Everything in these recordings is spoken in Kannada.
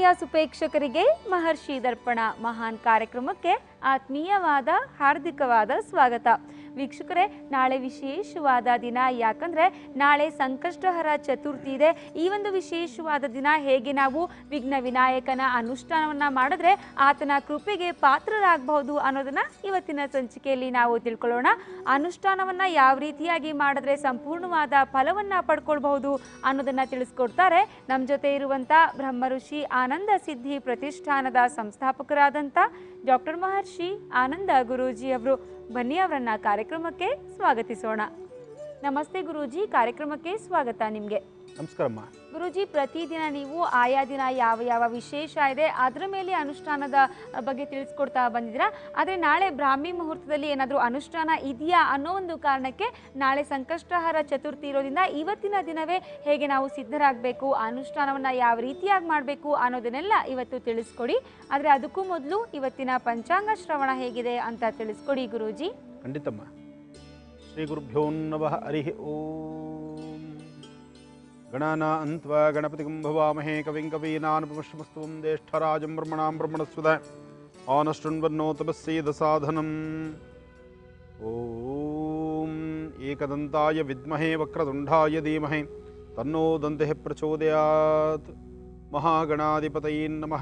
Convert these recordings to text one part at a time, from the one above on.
ಸುಪೇಕ್ಷಕರಿಗೆ ಮಹರ್ಷಿ ದರ್ಪಣ ಮಹಾನ್ ಕಾರ್ಯಕ್ರಮಕ್ಕೆ ಆತ್ಮೀಯವಾದ ಹಾರ್ದಿಕವಾದ ಸ್ವಾಗತ ವೀಕ್ಷಕರೇ ನಾಳೆ ವಿಶೇಷವಾದ ದಿನ ಯಾಕಂದ್ರೆ ನಾಳೆ ಸಂಕಷ್ಟಹರ ಚತುರ್ಥಿ ಇದೆ ಈ ಒಂದು ವಿಶೇಷವಾದ ದಿನ ಹೇಗೆ ನಾವು ವಿಘ್ನ ವಿನಾಯಕನ ಅನುಷ್ಠಾನವನ್ನ ಮಾಡಿದ್ರೆ ಆತನ ಕೃಪೆಗೆ ಪಾತ್ರರಾಗಬಹುದು ಅನ್ನೋದನ್ನ ಇವತ್ತಿನ ಸಂಚಿಕೆಯಲ್ಲಿ ನಾವು ತಿಳ್ಕೊಳ್ಳೋಣ ಅನುಷ್ಠಾನವನ್ನ ಯಾವ ರೀತಿಯಾಗಿ ಮಾಡಿದ್ರೆ ಸಂಪೂರ್ಣವಾದ ಫಲವನ್ನ ಪಡ್ಕೊಳ್ಬಹುದು ಅನ್ನೋದನ್ನ ತಿಳಿಸ್ಕೊಡ್ತಾರೆ ನಮ್ಮ ಜೊತೆ ಇರುವಂತ ಬ್ರಹ್ಮ ಋಷಿ ಆನಂದ ಸಿದ್ಧಿ ಪ್ರತಿಷ್ಠಾನದ ಸಂಸ್ಥಾಪಕರಾದಂಥ ಡಾಕ್ಟರ್ ಮಹರ್ಷಿ ಆನಂದ ಗುರೂಜಿ ಅವರು ಬನ್ನಿ ಅವರನ್ನ ಕಾರ್ಯಕ್ರಮಕ್ಕೆ ಸ್ವಾಗತಿಸೋಣ ನಮಸ್ತೆ ಗುರೂಜಿ ಕಾರ್ಯಕ್ರಮಕ್ಕೆ ಸ್ವಾಗತ ನಿಮಗೆ ನಮಸ್ಕಾರಮ್ಮ ಗುರೂಜಿ ಪ್ರತಿದಿನ ನೀವು ಆಯಾ ದಿನ ಯಾವ ಯಾವ ವಿಶೇಷ ಇದೆ ಅದರ ಮೇಲೆ ಅನುಷ್ಠಾನದ ಬಗ್ಗೆ ತಿಳಿಸ್ಕೊಡ್ತಾ ಬಂದಿದ್ದೀರಾ ಆದರೆ ನಾಳೆ ಬ್ರಾಹ್ಮಿ ಮುಹೂರ್ತದಲ್ಲಿ ಏನಾದರೂ ಅನುಷ್ಠಾನ ಇದೆಯಾ ಅನ್ನೋ ಒಂದು ಕಾರಣಕ್ಕೆ ನಾಳೆ ಸಂಕಷ್ಟಹಾರ ಚತುರ್ಥಿ ಇರೋದ್ರಿಂದ ಇವತ್ತಿನ ದಿನವೇ ಹೇಗೆ ನಾವು ಸಿದ್ಧರಾಗಬೇಕು ಅನುಷ್ಠಾನವನ್ನು ಯಾವ ರೀತಿಯಾಗಿ ಮಾಡಬೇಕು ಅನ್ನೋದನ್ನೆಲ್ಲ ಇವತ್ತು ತಿಳಿಸ್ಕೊಡಿ ಆದರೆ ಅದಕ್ಕೂ ಮೊದಲು ಇವತ್ತಿನ ಪಂಚಾಂಗ ಶ್ರವಣ ಹೇಗಿದೆ ಅಂತ ತಿಳಿಸ್ಕೊಡಿ ಗುರೂಜಿ ಖಂಡಿತಮ್ಮ ಶ್ರೀ ಗುರುಭ್ಯೋ ನಮಃ ಹರಿ ಓಂ ಗಣಾನ ಅಂತ್ವ ಗಣಪತಿಗಂ ಭವಾಮಹೇ ಕವಿಂ ಕವೀನಾನುಪಮಶ್ಮಸ್ತುಂ ಜ್ಯೇಷ್ಠರಾಜಂ ಬ್ರಹ್ಮಣಾಂ ಬ್ರಹ್ಮಣಸ್ವದ ಆನಶೃಣ್ವನ್ನೋ ತಪಸ್ಸೇದ ಸಾಧನಂ ಓಂ ಏಕದಂತಾಯ ವಿದ್ಮಹೇ ವಕ್ರತುಂಡಾಯ ಧೀಮಹಿ ತನ್ನೋ ದಂತೆ ಪ್ರಚೋದಯಾತ್ ಮಹಾಗಣಾಧಿಪತಯೇ ನಮಃ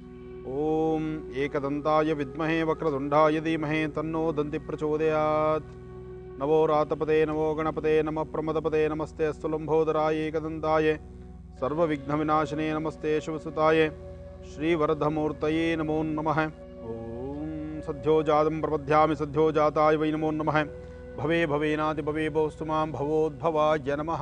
ಓಂ ಏಕದಂತಾಯ ವಿದ್ಮಹೇ ವಕ್ರತುಂಡಾಯ ಧೀಮಹಿ ತನ್ನೋ ದಂತಿ ಪ್ರಚೋದಯಾತ್ ನವೋ ರಾತಪದೇ ನವೋ ಗಣಪತೆ ನಮ ಪ್ರಮದಪದೇ ನಮಸ್ತೆ ಅಸ್ತುಲಂಬೋದರಾಯ ಏಕದಂತಾಯ ಸರ್ವವಿಘ್ನವಿನಾಶನೇ ನಮಸ್ತೆ ಶಿವಸುತಾಯ ಶ್ರೀವರಧಮೂರ್ತಯೇ ನಮೋ ನಮಃ ಓಂ ಸದ್ಯೋ ಜಾತಂ ಪ್ರಪದ್ಯಾಮಿ ಸದ್ಯೋ ಜಾತಾಯ ವೈ ನಮೋ ನಮಃ ಭವೇ ಭವೇನಾತಿ ಭವೇ ಭವಸ್ತು ಮಾಂ ಭವೋದ್ಭವಾಯ ನಮಃ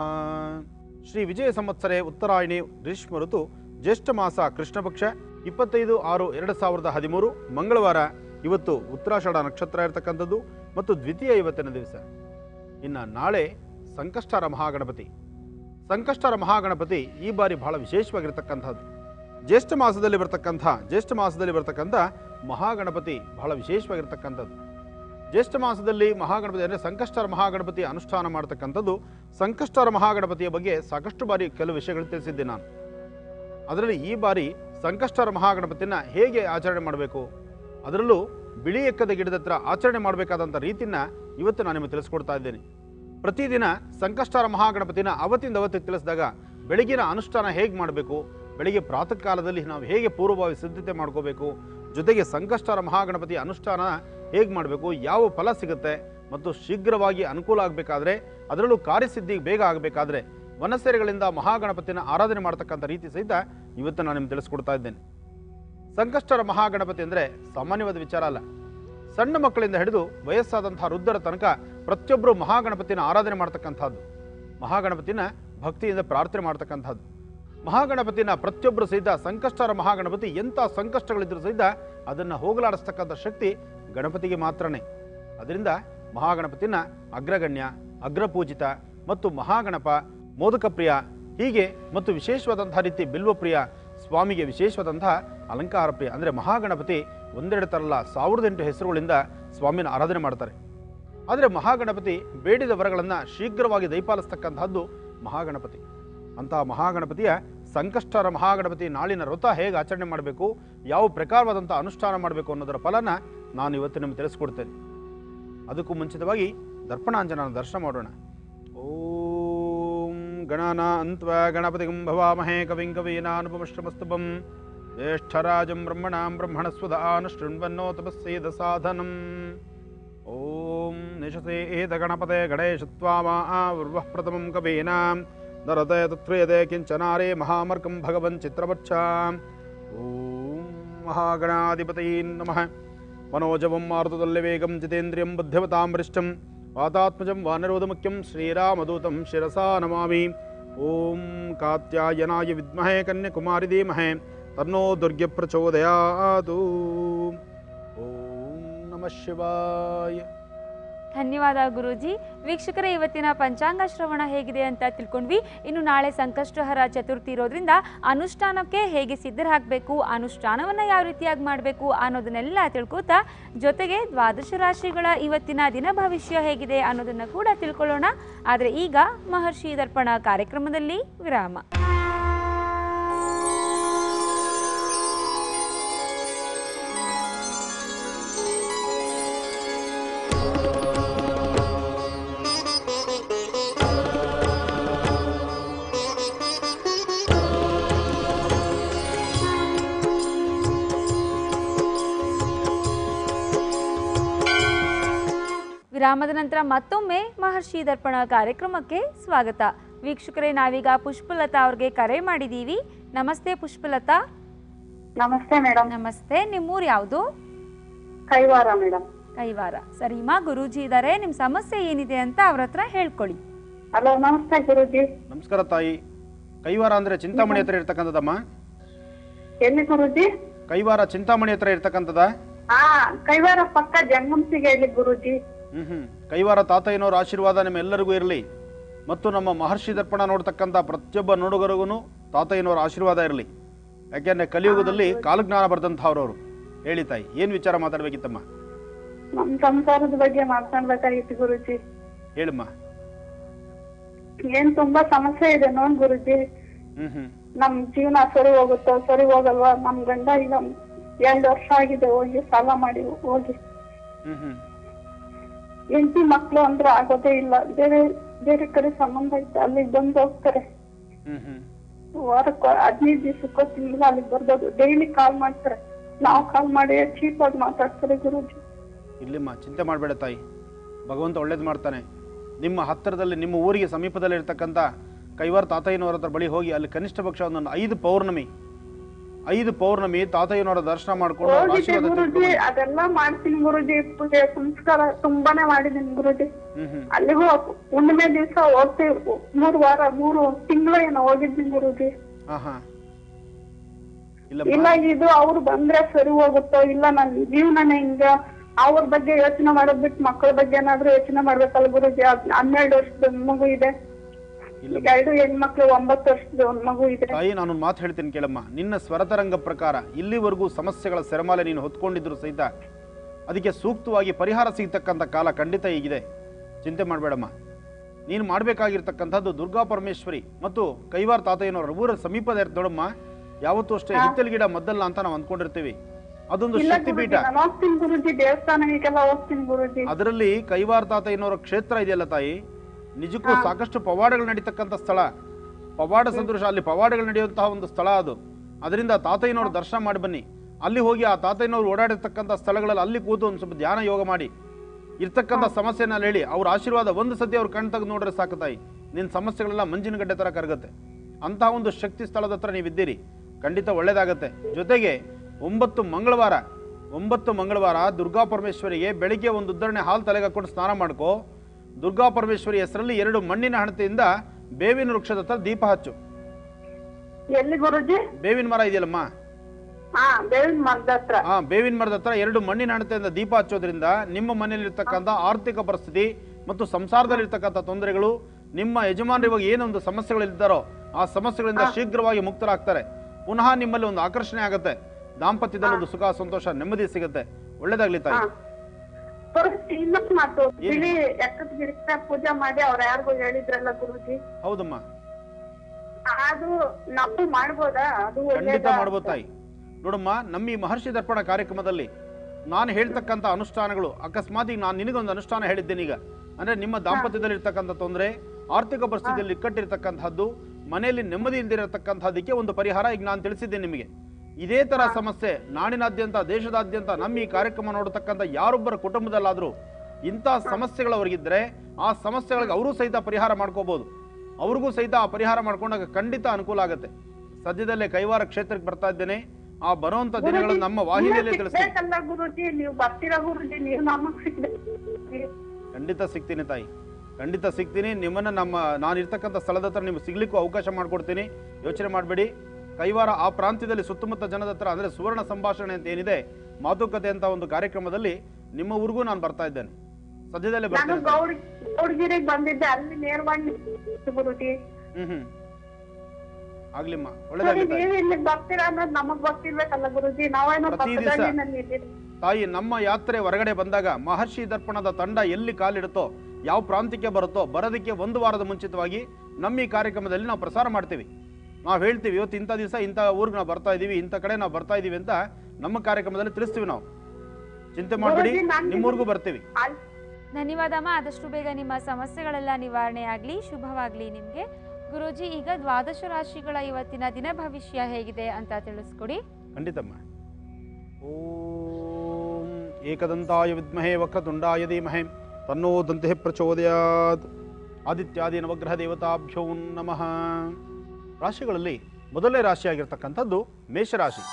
ಶ್ರೀ ವಿಜಯ ಸಂವತ್ಸರೆ ಉತ್ತರಾಯಣಿ ಗ್ರೀಷ್ಮ ಋತು ಜ್ಯೇಷ್ಠ ಮಾಸ ಕೃಷ್ಣ ಪಕ್ಷ ಇಪ್ಪತ್ತೈದು ಆರು ಎರಡು ಸಾವಿರದ ಹದಿಮೂರು ಮಂಗಳವಾರ ಇವತ್ತು ಉತ್ತರಾಷಾಢ ನಕ್ಷತ್ರ ಇರತಕ್ಕಂಥದ್ದು ಮತ್ತು ದ್ವಿತೀಯ ಇವತ್ತಿನ ದಿವಸ ಇನ್ನು ನಾಳೆ ಸಂಕಷ್ಟರ ಮಹಾಗಣಪತಿ ಸಂಕಷ್ಟರ ಮಹಾಗಣಪತಿ ಈ ಬಾರಿ ಬಹಳ ವಿಶೇಷವಾಗಿರ್ತಕ್ಕಂಥದ್ದು ಜ್ಯೇಷ್ಠ ಮಾಸದಲ್ಲಿ ಬರ್ತಕ್ಕಂಥ ಜ್ಯೇಷ್ಠ ಮಾಸದಲ್ಲಿ ಬರ್ತಕ್ಕಂಥ ಮಹಾಗಣಪತಿ ಬಹಳ ವಿಶೇಷವಾಗಿರ್ತಕ್ಕಂಥದ್ದು ಜ್ಯೇಷ್ಠ ಮಾಸದಲ್ಲಿ ಮಹಾಗಣಪತಿ ಅಂದರೆ ಸಂಕಷ್ಟರ ಮಹಾಗಣಪತಿ ಅನುಷ್ಠಾನ ಮಾಡ್ತಕ್ಕಂಥದ್ದು ಸಂಕಷ್ಟರ ಮಹಾಗಣಪತಿಯ ಬಗ್ಗೆ ಸಾಕಷ್ಟು ಬಾರಿ ಕೆಲವು ವಿಷಯಗಳು ತಿಳಿಸಿದ್ದೆ ನಾನು ಅದರಲ್ಲಿ ಈ ಬಾರಿ ಸಂಕಷ್ಟರ ಮಹಾಗಣಪತಿನ ಹೇಗೆ ಆಚರಣೆ ಮಾಡಬೇಕು ಅದರಲ್ಲೂ ಬಿಳಿ ಎಕ್ಕದ ಗಿಡದ ಹತ್ರ ಆಚರಣೆ ಮಾಡಬೇಕಾದಂಥ ರೀತಿನ ಇವತ್ತು ನಾನು ನಿಮಗೆ ತಿಳಿಸ್ಕೊಡ್ತಾ ಇದ್ದೇನೆ ಪ್ರತಿದಿನ ಸಂಕಷ್ಟರ ಮಹಾಗಣಪತಿನ ಅವತ್ತಿಂದ ಅವತ್ತಿಗೆ ತಿಳಿಸಿದಾಗ ಬೆಳಗಿನ ಅನುಷ್ಠಾನ ಹೇಗೆ ಮಾಡಬೇಕು ಬೆಳಿಗ್ಗೆ ಪ್ರಾತಃ ಕಾಲದಲ್ಲಿ ನಾವು ಹೇಗೆ ಪೂರ್ವಭಾವಿ ಸಿದ್ಧತೆ ಮಾಡ್ಕೋಬೇಕು ಜೊತೆಗೆ ಸಂಕಷ್ಟರ ಮಹಾಗಣಪತಿ ಅನುಷ್ಠಾನ ಹೇಗೆ ಮಾಡಬೇಕು ಯಾವ ಫಲ ಸಿಗುತ್ತೆ ಮತ್ತು ಶೀಘ್ರವಾಗಿ ಅನುಕೂಲ ಆಗಬೇಕಾದ್ರೆ ಅದರಲ್ಲೂ ಕಾರ್ಯಸಿದ್ಧಿ ಬೇಗ ಆಗಬೇಕಾದ್ರೆ ವನಸೇರೆಗಳಿಂದ ಮಹಾಗಣಪತಿನ ಆರಾಧನೆ ಮಾಡ್ತಕ್ಕಂಥ ರೀತಿ ಸಹಿತ ಇವತ್ತು ನಾನು ನಿಮ್ಗೆ ತಿಳಿಸ್ಕೊಡ್ತಾ ಇದ್ದೇನೆ ಸಂಕಷ್ಟರ ಮಹಾಗಣಪತಿ ಅಂದರೆ ಸಾಮಾನ್ಯವಾದ ವಿಚಾರ ಅಲ್ಲ ಸಣ್ಣ ಮಕ್ಕಳಿಂದ ಹಿಡಿದು ವಯಸ್ಸಾದಂತಹ ವೃದ್ಧರ ತನಕ ಪ್ರತಿಯೊಬ್ಬರು ಮಹಾಗಣಪತಿನ ಆರಾಧನೆ ಮಾಡ್ತಕ್ಕಂಥದ್ದು ಮಹಾಗಣಪತಿನ ಭಕ್ತಿಯಿಂದ ಪ್ರಾರ್ಥನೆ ಮಾಡ್ತಕ್ಕಂಥದ್ದು ಮಹಾಗಣಪತಿನ ಪ್ರತಿಯೊಬ್ಬರು ಸಹಿತ ಸಂಕಷ್ಟರ ಮಹಾಗಣಪತಿ ಎಂಥ ಸಂಕಷ್ಟಗಳಿದ್ರೂ ಸಹಿತ ಅದನ್ನು ಹೋಗಲಾಡಿಸ್ತಕ್ಕಂಥ ಶಕ್ತಿ ಗಣಪತಿಗೆ ಮಾತ್ರನೇ ಅದರಿಂದ ಮಹಾಗಣಪತಿನ ಅಗ್ರಗಣ್ಯ ಅಗ್ರಪೂಜಿತ ಮತ್ತು ಮಹಾಗಣಪ ಮೋದಕಪ್ರಿಯ ಹೀಗೆ ಮತ್ತು ವಿಶೇಷವಾದಂತಹ ರೀತಿ ಬಿಲ್ವಪ್ರಿಯ ಸ್ವಾಮಿಗೆ ವಿಶೇಷವಾದಂತಹ ಅಲಂಕಾರ ಪ್ರಿಯ ಅಂದರೆ ಮಹಾಗಣಪತಿ ಒಂದೆರಡು ತರಲ್ಲ ಸಾವಿರದ ಎಂಟು ಹೆಸರುಗಳಿಂದ ಸ್ವಾಮಿನ ಆರಾಧನೆ ಮಾಡ್ತಾರೆ ಆದರೆ ಮಹಾಗಣಪತಿ ಬೇಡಿದ ವರಗಳನ್ನು ಶೀಘ್ರವಾಗಿ ದಯಪಾಲಿಸ್ತಕ್ಕಂತಹದ್ದು ಮಹಾಗಣಪತಿ ಅಂತಹ ಮಹಾಗಣಪತಿಯ ಸಂಕಷ್ಟರ ಮಹಾಗಣಪತಿ ನಾಳಿನ ವ್ರತ ಹೇಗೆ ಆಚರಣೆ ಮಾಡಬೇಕು ಯಾವ ಪ್ರಕಾರವಾದಂಥ ಅನುಷ್ಠಾನ ಮಾಡಬೇಕು ಅನ್ನೋದರ ಫಲನ ನಾನು ಇವತ್ತು ನಿಮಗೆ ತಿಳಿಸ್ಕೊಡ್ತೇನೆ ಅದಕ್ಕೂ ಮುಂಚಿತವಾಗಿ ದರ್ಪಣಾಂಜನ ದರ್ಶನ ಮಾಡೋಣ ಓಂ ಗಣಾನ ಅಂತ್ವ ಗಣಪತಿಗಂ ಭವಾಮಹೇ ಕವಿಂ ಕವೀನಾನುಪಮಶ್ರಮಸ್ತುಭಂ ಜ್ಯೇಷ್ಠರಾಜಂ ಬ್ರಹ್ಮಣಾಂ ಬ್ರಹ್ಮಣಸ್ವದ ಆನುಶೃಣ್ವನ್ನೋ ತಪಸ್ಸೇದ ಸಾಧನಂ ಓಂ ನಿಶಸೇ ಏತ ಗಣಪತೆ ಗಣೇಶತ್ವಾಮಾ ಉರ್ವಃ ಪ್ರಥಮಂ ಕವೀನಾಂ ನರತೆ ತತ್ರೇಯತೆ ಕಿಂಚನಾರೇ ಮಹಾಮರ್ಕಂ ಭಗವನ್ ಚಿತ್ರಪಚ್ಛಾಂ ಓಂ ಮಹಾಗಣಾಧಿಪತಯೇ ನಮಃ ಮನೋಜವಂ ಮಾರುತದಲ್ಲಿ ವೇಗಂ ಜಿತೇಂದ್ರಿಯಂ ಬುದ್ಧಿಮತಾಂ ವರಿಷ್ಠಂ ವಾತಾತ್ಮಜಂ ವಾನರೋಧಮುಖ್ಯಂ ಶ್ರೀರಾಮದೂತಂ ಶಿರಸಾ ನಮಾಮಿ ಓಂ ಕಾತ್ಯಾಯನಾಯ ವಿದ್ಮಹೇ ಕನ್ಯಾಕುಮಾರಿ ಧೀಮಹೇ ತನ್ನೋ ದುರ್ಗೆ ಪ್ರಚೋದಯಾತು ಓಂ ನಮಃ ಶಿವಾಯ ಧನ್ಯವಾದ ಗುರೂಜಿ ವೀಕ್ಷಕರೇ ಇವತ್ತಿನ ಪಂಚಾಂಗ ಶ್ರವಣ ಹೇಗಿದೆ ಅಂತ ತಿಳ್ಕೊಂಡ್ವಿ ಇನ್ನು ನಾಳೆ ಸಂಕಷ್ಟಹರ ಚತುರ್ಥಿ ಇರೋದ್ರಿಂದ ಅನುಷ್ಠಾನಕ್ಕೆ ಹೇಗೆ ಸಿದ್ಧರಾಗಬೇಕು ಅನುಷ್ಠಾನವನ್ನು ಯಾವ ರೀತಿಯಾಗಿ ಮಾಡಬೇಕು ಅನ್ನೋದನ್ನೆಲ್ಲ ತಿಳ್ಕೊತಾ ಜೊತೆಗೆ ದ್ವಾದಶ ರಾಶಿಗಳ ಇವತ್ತಿನ ದಿನ ಭವಿಷ್ಯ ಹೇಗಿದೆ ಅನ್ನೋದನ್ನು ಕೂಡ ತಿಳ್ಕೊಳ್ಳೋಣ ಆದರೆ ಈಗ ಮಹರ್ಷಿ ದರ್ಪಣ ಕಾರ್ಯಕ್ರಮದಲ್ಲಿ ವಿರಾಮ ವಿರಾಮದ ನಂತರ ಮತ್ತೊಮ್ಮೆ ಮಹರ್ಷಿ ದರ್ಪಣ ಕಾರ್ಯಕ್ರಮಕ್ಕೆ ಸ್ವಾಗತ ವೀಕ್ಷಕರೇ ನಾವೀಗ ಪುಷ್ಪಲತಾ ಅವ್ರಿಗೆ ಕರೆ ಮಾಡಿದ್ದೀವಿ ನಮಸ್ತೆ ಪುಷ್ಪಲತಾ ನಮಸ್ತೆ ಮೇಡಮ್ ನಮಸ್ತೆ ನಿಮ್ಮೂರು ಯಾವುದು ಕೈವಾರ ಮೇಡಮ್ ಕೈವಾರ ಸರಿಮಾ ಗುರೂಜಿ ಇದ್ದಾರೆ ನಿಮ್ಮ ಸಮಸ್ಯೆ ಏನಿದೆ ಅಂತ ಅವ್ರ ಹತ್ರ ಹೇಳ್ಕೊಳ್ಳಿ ಹಲೋ ನಮಸ್ತೆ ಗುರುಜಿ ನಮಸ್ಕಾರ ತಾಯಿ ಕೈವಾರ ಅಂದರೆ ಚಿಂತಾಮಣಿ ಹತ್ರ ಇರ್ತಕ್ಕಂಥದ್ದಮ್ಮ ಎಲ್ಲಿ ಗುರುಜಿ ಕೈವಾರ ಚಿಂತಾಮಣಿ ಹತ್ರ ಇರ್ತಕ್ಕಂಥದ್ದ ಹಾ ಕೈವಾರ ಪಕ್ಕ ಜಂಗಮ್ಸಿಗೆ ಹೇಳಿ ಗುರುಜಿ ಹ್ಞೂ ಹ್ಞೂ ಕೈವಾರ ತಾತಯ್ಯನವರ ಆಶೀರ್ವಾದ ನಿಮ್ಮೆಲ್ಲರಿಗೂ ಇರಲಿ ಮತ್ತು ನಮ್ಮ ಮಹರ್ಷಿ ದರ್ಪಣ ನೋಡ್ತಕ್ಕಂಥ ಪ್ರತಿಯೊಬ್ಬ ನೋಡುಗರಿಗೂ ತಾತಯ್ಯನವರ ಆಶೀರ್ವಾದ ಇರಲಿ ಯಾಕೆಂದರೆ ಕಲಿಯುಗದಲ್ಲಿ ಕಾಲಜ್ಞಾನ ಬರೆದಂಥವ್ರವರು ಹೇಳಿ ತಾಯಿ ಏನು ವಿಚಾರ ಮಾತಾಡಬೇಕಿತ್ತಮ್ಮ ನಮ್ ಸಂಸಾರದ ಬಗ್ಗೆ ಮಾತಾಡ್ಬೇಕಾಗಿತ್ತು ಗುರುಜಿ ಹೇಳಮ್ಮ ಏನ್ ತುಂಬಾ ಸಮಸ್ಯೆ ಇದೆ ನೋಡ್ ಗುರುಜಿ ಹ್ಞೂ ಹ್ಞೂ ನಮ್ ಜೀವನ ಸರಿ ಹೋಗುತ್ತೋ ಸರಿ ಹೋಗಲ್ವಾ ನಮ್ ಗಂಡ ಈಗ ಎರಡ್ ವರ್ಷ ಆಗಿದೆ ಹೋಗಿ ಸಾಲ ಮಾಡಿ ಹೋಗಿ ಹ್ಞೂ ಹ್ಞೂ ಹೆಂಡತಿ ಮಕ್ಳು ಅಂದ್ರೆ ಆಗೋದೇ ಇಲ್ಲ ಬೇರೆ ಬೇರೆ ಕಡೆ ಸಂಬಂಧ ಐತೆ ಅಲ್ಲಿಗೆ ಬಂದು ಹೋಗ್ತಾರೆ ಹ್ಞೂ ಹ್ಞೂ ವಾರಕ್ಕೆ ಹದಿನೈದು ದಿವಸಕ್ಕೋ ತಿಂಗಳ ಅಲ್ಲಿಗೆ ಬರ್ಬೋದು ಡೈಲಿ ಕಾಲ್ ಮಾಡ್ತಾರೆ ನಾವು ಕಾಲ್ ಮಾಡಿ ಚೀಪ್ ಆಗಿ ಮಾತಾಡ್ತಾರೆ ಗುರುಜಿ ಇಲ್ಲಿಮ್ಮ ಚಿಂತೆ ಮಾಡಬೇಡ ತಾಯಿ ಭಗವಂತ ಒಳ್ಳೇದು ಮಾಡ್ತಾನೆ ನಿಮ್ಮ ಹತ್ತಿರದಲ್ಲಿ ನಿಮ್ಮ ಊರಿಗೆ ಸಮೀಪದಲ್ಲಿ ಇರ್ತಕ್ಕಂಥ ಕೈವಾರ ತಾತಯ್ಯನವರ ಹತ್ರ ಬಳಿ ಹೋಗಿ ಅಲ್ಲಿ ಕನಿಷ್ಠ ಪಕ್ಷ ಒಂದೊಂದು ಐದು ಪೌರ್ಣಮಿ ಐದು ಪೌರ್ಣಮಿ ತಾತಯ್ಯನವರ ದರ್ಶನ ಮಾಡ್ಕೊಂಡು ಅವ್ರ ಹೋಗಿದ್ದೆ ಆಶೀರ್ವಾದ ಗುರುಜಿ ತಿಳ್ಕೊಂಡು ಅದೆಲ್ಲ ಮಾಡ್ತೀನಿ ಗುರುಜಿ ಪೂಜೆ ಸಂಸ್ಕಾರ ತುಂಬಾನೇ ಮಾಡಿದೀನಿ ಗುರುಜಿ ಹ್ಮ್ ಹ್ಮ್ ಅಲ್ಲಿಗೂ ಹುಣ್ಣಿಮೆ ದಿವಸ ಹೋಗ್ತೀವಿ ಮೂರು ವಾರ ಮೂರು ತಿಂಗಳು ಏನೋ ಹೋಗಿದ್ದೀನಿ ಗುರುಜಿ ಹಾ ಹಾ ಇಲ್ಲ ಇಲ್ಲಮ್ಮ ಇದು ಅವ್ರು ಬಂದ್ರೆ ಸರಿ ಹೋಗುತ್ತೋ ಇಲ್ಲ ನನ್ ಜೀವನನೇ ಹಿಂಗ ಅವ್ರ ಬಗ್ಗೆ ಯೋಚನೆ ಮಾಡೋದ್ ಬಿಟ್ಟು ಮಕ್ಕಳ ಬಗ್ಗೆ ಏನಾದ್ರೂ ಯೋಚನೆ ಮಾಡ್ಬೇಕಲ್ಲ ಗುರುಜಿ ಅದ್ ಹನ್ನೆರಡು ವರ್ಷದ ಒಂದ್ ಮಗು ಇದೆ ಇಲ್ಲಮ್ಮ ಎರಡು ಹೆಣ್ಮಕ್ಳು ಒಂಬತ್ತು ವರ್ಷದ ಒಂದ್ ಮಗು ಇದೆ ತಾಯಿ ನಾನು ಮಾತು ಹೇಳ್ತೀನಿ ಕೇಳಮ್ಮ ನಿನ್ನ ಸ್ವರತರಂಗ ಪ್ರಕಾರ ಇಲ್ಲಿವರೆಗೂ ಸಮಸ್ಯೆಗಳ ಸೆರಮಾಲೆ ನೀನು ಹೊತ್ಕೊಂಡಿದ್ರು ಸಹಿತ ಅದಕ್ಕೆ ಸೂಕ್ತವಾಗಿ ಪರಿಹಾರ ಸಿಗ್ತಕ್ಕಂಥ ಕಾಲ ಖಂಡಿತ ಈಗಿದೆ ಚಿಂತೆ ಮಾಡಬೇಡಮ್ಮ ನೀನು ಮಾಡಬೇಕಾಗಿರ್ತಕ್ಕಂಥದ್ದು ದುರ್ಗಾ ಪರಮೇಶ್ವರಿ ಮತ್ತು ಕೈವಾರ ತಾತಯ್ಯನವರ ಊರ ಸಮೀಪದ ಇರ್ತ ನೋಡಮ್ಮ ಯಾವತ್ತೂ ಅಷ್ಟೇ ಹಿತ್ತಲ ಗಿಡ ಮದ್ದಲ್ಲ ಅಂತ ನಾವು ಅಂದ್ಕೊಂಡಿರ್ತೀವಿ ಅದೊಂದು ಇಲ್ಲ ಶಕ್ತಿ ಗುರುಜಿ ಪೀಠ ನಾನು ಹೋಗ್ತೀನಿ ಗುರುಜಿ ದೇವಸ್ಥಾನಗಳಿಗೆಲ್ಲ ಹೋಗ್ತೀನಿ ಗುರುಜಿ ಅದರಲ್ಲಿ ಕೈವಾರ ತಾತಯ್ಯನವರ ಕ್ಷೇತ್ರ ಇದೆಯಲ್ಲ ತಾಯಿ ನಿಜಕ್ಕೂ ಸಾಕಷ್ಟು ಪವಾಡಗಳು ನಡೀತಕ್ಕಂಥ ಸ್ಥಳ ಪವಾಡ ಸದೃಶ ಅಲ್ಲಿ ಪವಾಡಗಳು ನಡೆಯುವಂತಹ ಒಂದು ಸ್ಥಳ ಅದು ಅದರಿಂದ ತಾತಯ್ಯನವ್ರ ದರ್ಶನ ಮಾಡಿ ಬನ್ನಿ ಅಲ್ಲಿ ಹೋಗಿ ಆ ತಾತಯ್ಯನವ್ರು ಓಡಾಡಿರ್ತಕ್ಕಂಥ ಸ್ಥಳಗಳಲ್ಲಿ ಅಲ್ಲಿ ಕೂತು ಒಂದು ಸ್ವಲ್ಪ ಧ್ಯಾನ ಯೋಗ ಮಾಡಿ ಇರ್ತಕ್ಕಂಥ ಸಮಸ್ಯೆನ ಅಲ್ಲಿ ಹೇಳಿ ಅವ್ರ ಆಶೀರ್ವಾದ ಒಂದು ಸತಿ ಅವ್ರು ಕಣ್ ತೆಗೆದು ನೋಡ್ರೆ ಸಾಕು ತಾಯಿ ನಿನ್ನ ಸಮಸ್ಯೆಗಳೆಲ್ಲ ಮಂಜಿನ ಗಡ್ಡೆ ಥರ ಕರಗುತ್ತೆ ಅಂತಹ ಒಂದು ಶಕ್ತಿ ಸ್ಥಳದ ಹತ್ರ ನೀವಿದ್ದೀರಿ ಖಂಡಿತ ಒಳ್ಳೇದಾಗತ್ತೆ ಜೊತೆಗೆ ಒಂಬತ್ತು ಮಂಗಳವಾರ ಒಂಬತ್ತು ಮಂಗಳವಾರ ದುರ್ಗಾ ಪರಮೇಶ್ವರಿಗೆ ಬೆಳಿಗ್ಗೆ ಒಂದು ಉದ್ದರಣೆ ಹಾಲು ತಲೆಗೆ ಹಾಕೊಂಡು ಸ್ನಾನ ಮಾಡ್ಕೋ ದುರ್ಗಾ ಪರಮೇಶ್ವರಿ ಹೆಸರಲ್ಲಿ ಎರಡು ಮಣ್ಣಿನ ಹಣತೆಯಿಂದ ಬೇವಿನ ವೃಕ್ಷದ ಹತ್ರ ದೀಪ ಹಚ್ಚು ಎಲ್ಲಿ ಗುರುಜಿ ಬೇವಿನ ಮರ ಇದೆಯಲ್ಲಮ್ಮ ಹಾ ಬೇವಿನ ಮರದ ಹತ್ರ ಆ ಬೇವಿನ ಮರದ ಹತ್ರ ಎರಡು ಮಣ್ಣಿನ ಹಣತೆಯಿಂದ ದೀಪ ಹಚ್ಚೋದ್ರಿಂದ ನಿಮ್ಮ ಮನೆಯಲ್ಲಿರ್ತಕ್ಕಂಥ ಆರ್ಥಿಕ ಪರಿಸ್ಥಿತಿ ಮತ್ತು ಸಂಸಾರದಲ್ಲಿರ್ತಕ್ಕಂಥ ತೊಂದರೆಗಳು ನಿಮ್ಮ ಯಜಮಾನರು ಇವಾಗ ಏನೊಂದು ಸಮಸ್ಯೆಗಳಿದ್ದಾರೋ ಆ ಸಮಸ್ಯೆಗಳಿಂದ ಶೀಘ್ರವಾಗಿ ಮುಕ್ತರಾಗ್ತಾರೆ ಪುನಃ ನಿಮ್ಮಲ್ಲಿ ಒಂದು ಆಕರ್ಷಣೆ ಆಗುತ್ತೆ ದಾಂಪತ್ಯದಲ್ಲಿ ಒಂದು ಸುಖ ಸಂತೋಷ ನೆಮ್ಮದಿ ಸಿಗುತ್ತೆ ಒಳ್ಳೇದಾಗ್ಲಿ ತಾಯಿ ಹಾ ಗುರುಜಿ ಇನ್ನೊಂದು ಮಾತು ಬಿಳಿ ಎಕ್ಕದ ಗಿಡಕ್ಕೆ ಪೂಜೆ ಮಾಡಿ ಅವ್ರ ಯಾರಿಗೂ ಹೇಳಿದ್ರಲ್ಲ ಗುರುಜಿ ಹೌದಮ್ಮ ಅದು ನಾವು ಮಾಡ್ಬೋದಾ ಅದು ಖಂಡಿತ ಒಳ್ಳೇದಾ ಮಾಡ್ಬೋದು ತಾಯಿ ನೋಡಮ್ಮ ನಮ್ಮ ಈ ಮಹರ್ಷಿ ದರ್ಪಣ ಕಾರ್ಯಕ್ರಮದಲ್ಲಿ ನಾನು ಹೇಳ್ತಕ್ಕಂಥ ಅನುಷ್ಠಾನಗಳು ಅಕಸ್ಮಾತ್ ಈಗ ನಾನು ನಿನಗೊಂದು ಅನುಷ್ಠಾನ ಹೇಳಿದ್ದೇನೆ ಈಗ ಅಂದ್ರೆ ನಿಮ್ಮ ದಾಂಪತ್ಯದಲ್ಲಿ ಇರ್ತಕ್ಕಂಥ ತೊಂದರೆ ಆರ್ಥಿಕ ಪರಿಸ್ಥಿತಿಯಲ್ಲಿ ಇಕ್ಕಟ್ಟಿರ್ತಕ್ಕಂಥದ್ದು ಮನೆಯಲ್ಲಿ ನೆಮ್ಮದಿ ಇಲ್ದಿರತಕ್ಕಂಥದ್ದಕ್ಕೆ ಒಂದು ಪರಿಹಾರ ಈಗ ನಾನು ತಿಳಿಸಿದ್ದೇನೆ ನಿಮಗೆ ಇದೇ ತರ ಸಮಸ್ಯೆ ನಾಡಿನಾದ್ಯಂತ ದೇಶದಾದ್ಯಂತ ನಮ್ಮ ಈ ಕಾರ್ಯಕ್ರಮ ನೋಡತಕ್ಕಂಥ ಯಾರೊಬ್ಬರ ಕುಟುಂಬದಲ್ಲಾದರೂ ಇಂಥ ಸಮಸ್ಯೆಗಳು ಅವ್ರಿಗಿದ್ರೆ ಆ ಸಮಸ್ಯೆಗಳಿಗೆ ಅವರು ಸಹಿತ ಪರಿಹಾರ ಮಾಡ್ಕೋಬಹುದು ಅವ್ರಿಗೂ ಸಹಿತ ಆ ಪರಿಹಾರ ಮಾಡ್ಕೊಂಡಾಗ ಖಂಡಿತ ಅನುಕೂಲ ಆಗುತ್ತೆ ಸದ್ಯದಲ್ಲೇ ಕೈವಾರ ಕ್ಷೇತ್ರಕ್ಕೆ ಬರ್ತಾ ಇದ್ದೇನೆ ಆ ಬರುವಂತ ದಿನಗಳು ನಮ್ಮ ವಾಹಿನಿಯಲ್ಲಿ ತಿಳಿಸ್ತೀನಿ ಸಿಗ್ಬೇಕಲ್ಲ ಗುರುಜಿ ನೀವು ಬರ್ತೀರಾ ಗುರುಜಿ ನೀವು ನಮಗ್ ಸಿಗ್ಬೇಕು ಖಂಡಿತ ಸಿಗ್ತೀನಿ ತಾಯಿ ಖಂಡಿತ ಸಿಗ್ತೀನಿ ನಿಮ್ಮನ್ನ ನಮ್ಮ ನಾನು ಇರ್ತಕ್ಕಂಥ ಸ್ಥಳದ ಹತ್ರ ನಿಮ್ಗೆ ಸಿಗ್ಲಿಕ್ಕೂ ಅವಕಾಶ ಮಾಡಿಕೊಡ್ತೀನಿ ಯೋಚನೆ ಮಾಡಬೇಡಿ ಕೈವಾರ ಆ ಪ್ರಾಂತ್ಯದಲ್ಲಿ ಸುತ್ತಮುತ್ತ ಜನದ ಹತ್ರ ಅಂದರೆ ಸುವರ್ಣ ಸಂಭಾಷಣೆ ಅಂತ ಏನಿದೆ ಮಾತುಕತೆ ಅಂತ ಒಂದು ಕಾರ್ಯಕ್ರಮದಲ್ಲಿ ನಿಮ್ಮ ಊರಿಗೂ ನಾನು ಬರ್ತಾ ಇದ್ದೇನೆ ಸದ್ಯದಲ್ಲೇ ನಾನು ಬರ್ತೀನಿ ತಾಯಿ. ಗೌಡ್ ಗೌಡ್ಗಿರಿಗೆ ಬಂದಿದ್ದೆ ಅಲ್ಲಿ ನೇರವಾಗಿ ಗುರುಜಿ ಹ್ಮ್ ಹ್ಮ್ ಆಗ್ಲಿಮ್ಮ ಸರಿ ಒಳ್ಳೇದಾಗ್ಲಿ ತಾಯಿ ನೀವು ಇಲ್ಲಿಗೆ ಬರ್ತೀರಾ ಅನ್ನೋದು ನಮಗ್ ಗೊತ್ತಿರ್ಬೇಕಲ್ಲ ಗುರುಜಿ ನಾವೇನೋ ಪ್ರತಿ ದಿವ್ಸ. ಪಕ್ಕದಲ್ಲಿ ಇದ್ದೀವಿ ತಾಯಿ ನಮ್ಮ ಯಾತ್ರೆ ಹೊರಗಡೆ ಬಂದಾಗ ಮಹರ್ಷಿ ದರ್ಪಣದ ತಂಡ ಎಲ್ಲಿ ಕಾಲಿಡುತ್ತೋ ಯಾವ ಪ್ರಾಂತ್ಯಕ್ಕೆ ಬರುತ್ತೋ ಬರೋದಕ್ಕೆ ಒಂದು ವಾರದ ಮುಂಚಿತವಾಗಿ ನಮ್ಮ ಈ ಕಾರ್ಯಕ್ರಮದಲ್ಲಿ ನಾವು ಪ್ರಸಾರ ಮಾಡ್ತೀವಿ ನಾವು ಹೇಳ್ತೀವಿ ಇವತ್ತು ಇಂಥ ದಿವಸ ಇಂಥ ಊರಿಗೆ ನಾವು ಬರ್ತಾ ಇದ್ದೀವಿ ಇಂಥ ಕಡೆ ನಾವು ಬರ್ತಾ ಇದ್ದೀವಿ ಅಂತ ನಮ್ಮ ಕಾರ್ಯಕ್ರಮದಲ್ಲಿ ತಿಳಿಸ್ತೀವಿ ನಾವು ಚಿಂತೆ ಮಾಡಬೇಡಿ ಗುರೂಜಿ, ನಾನು ನಿಮ್ಮೂರಿಗೂ ಬರ್ತೀವಿ ಆಯ್ತು ಧನ್ಯವಾದಮ್ಮ ಆದಷ್ಟು ಬೇಗ ನಿಮ್ಮ ಸಮಸ್ಯೆಗಳೆಲ್ಲ ನಿವಾರಣೆ ಆಗಲಿ ಶುಭವಾಗಲಿ ನಿಮಗೆ ಗುರೂಜಿ ಈಗ ದ್ವಾದಶ ರಾಶಿಗಳ ಇವತ್ತಿನ ದಿನ ಭವಿಷ್ಯ ಹೇಗಿದೆ ಅಂತ ತಿಳಿಸ್ಕೊಡಿ ಖಂಡಿತಮ್ಮ ಓಂ ಏಕದಂತಾಯ ವಿದ್ಮಹೇ ವಕ್ರತುಂಡಾಯ ಧೀಮಹೇ ತನ್ನೋ ದಂತೆ ಪ್ರಚೋದಯಾತ್ ಆದಿತ್ಯಾದಿ ನವಗ್ರಹ ದೇವತಾಭ್ಯೋ ನಮಃ ರಾಶಿಗಳಲ್ಲಿ ಮೊದಲನೇ ರಾಶಿಯಾಗಿರ್ತಕ್ಕಂಥದ್ದು ಮೇಷರಾಶಿ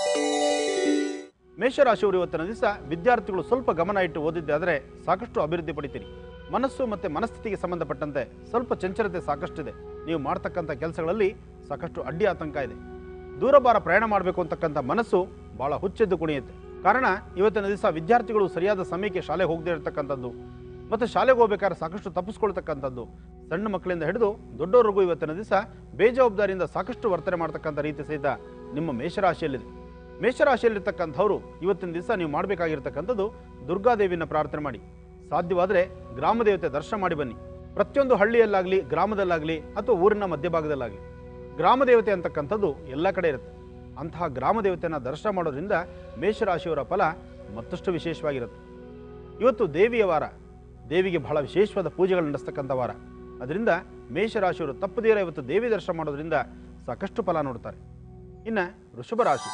ಮೇಷರಾಶಿಯವರು ಇವತ್ತಿನ ದಿವಸ ವಿದ್ಯಾರ್ಥಿಗಳು ಸ್ವಲ್ಪ ಗಮನ ಇಟ್ಟು ಓದಿದ್ದೆ ಆದರೆ ಸಾಕಷ್ಟು ಅಭಿವೃದ್ಧಿ ಪಡಿತೀರಿ ಮನಸ್ಸು ಮತ್ತು ಮನಸ್ಥಿತಿಗೆ ಸಂಬಂಧಪಟ್ಟಂತೆ ಸ್ವಲ್ಪ ಚಂಚಲತೆ ಸಾಕಷ್ಟಿದೆ ನೀವು ಮಾಡ್ತಕ್ಕಂಥ ಕೆಲಸಗಳಲ್ಲಿ ಸಾಕಷ್ಟು ಅಡ್ಡಿ ಆತಂಕ ಇದೆ ದೂರಭಾರ ಪ್ರಯಾಣ ಮಾಡಬೇಕು ಅಂತಕ್ಕಂಥ ಮನಸ್ಸು ಭಾಳ ಹುಚ್ಚೆದ್ದು ಕುಣಿಯುತ್ತೆ ಕಾರಣ ಇವತ್ತಿನ ದಿವಸ ವಿದ್ಯಾರ್ಥಿಗಳು ಸರಿಯಾದ ಸಮಯಕ್ಕೆ ಶಾಲೆಗೆ ಹೋಗದೇ ಇರತಕ್ಕಂಥದ್ದು ಮತ್ತು ಶಾಲೆಗೆ ಹೋಗ್ಬೇಕಾದ್ರೆ ಸಾಕಷ್ಟು ತಪ್ಪಿಸ್ಕೊಳ್ತಕ್ಕಂಥದ್ದು ಸಣ್ಣ ಮಕ್ಕಳಿಂದ ಹಿಡಿದು ದೊಡ್ಡವರಿಗೂ ಇವತ್ತಿನ ದಿವಸ ಬೇಜವಾಬ್ದಾರಿಯಿಂದ ಸಾಕಷ್ಟು ವರ್ತನೆ ಮಾಡ್ತಕ್ಕಂಥ ರೀತಿ ಸಹಿತ ನಿಮ್ಮ ಮೇಷರಾಶಿಯಲ್ಲಿದೆ ಮೇಷರಾಶಿಯಲ್ಲಿರ್ತಕ್ಕಂಥವ್ರು ಇವತ್ತಿನ ದಿವಸ ನೀವು ಮಾಡಬೇಕಾಗಿರ್ತಕ್ಕಂಥದ್ದು ದುರ್ಗಾದೇವಿನ ಪ್ರಾರ್ಥನೆ ಮಾಡಿ ಸಾಧ್ಯವಾದರೆ ಗ್ರಾಮ ದೇವತೆ ದರ್ಶನ ಮಾಡಿ ಬನ್ನಿ ಪ್ರತಿಯೊಂದು ಹಳ್ಳಿಯಲ್ಲಾಗಲಿ ಗ್ರಾಮದಲ್ಲಾಗಲಿ ಅಥವಾ ಊರಿನ ಮಧ್ಯಭಾಗದಲ್ಲಾಗಲಿ ಗ್ರಾಮ ದೇವತೆ ಅಂತಕ್ಕಂಥದ್ದು ಎಲ್ಲ ಕಡೆ ಇರುತ್ತೆ ಅಂತಹ ಗ್ರಾಮ ದೇವತೆಯನ್ನು ದರ್ಶನ ಮಾಡೋದ್ರಿಂದ ಮೇಷರಾಶಿಯವರ ಫಲ ಮತ್ತಷ್ಟು ವಿಶೇಷವಾಗಿರುತ್ತೆ ಇವತ್ತು ದೇವಿಯ ವಾರ ದೇವಿಗೆ ಬಹಳ ವಿಶೇಷವಾದ ಪೂಜೆಗಳು ನಡೆಸ್ತಕ್ಕಂಥ ವಾರ ಅದರಿಂದ ಮೇಷರಾಶಿಯವರು ತಪ್ಪದೇರ ಇವತ್ತು ದೇವಿ ದರ್ಶನ ಮಾಡೋದ್ರಿಂದ ಸಾಕಷ್ಟು ಫಲ ನೋಡ್ತಾರೆ ಇನ್ನು ವೃಷಭ ರಾಶಿ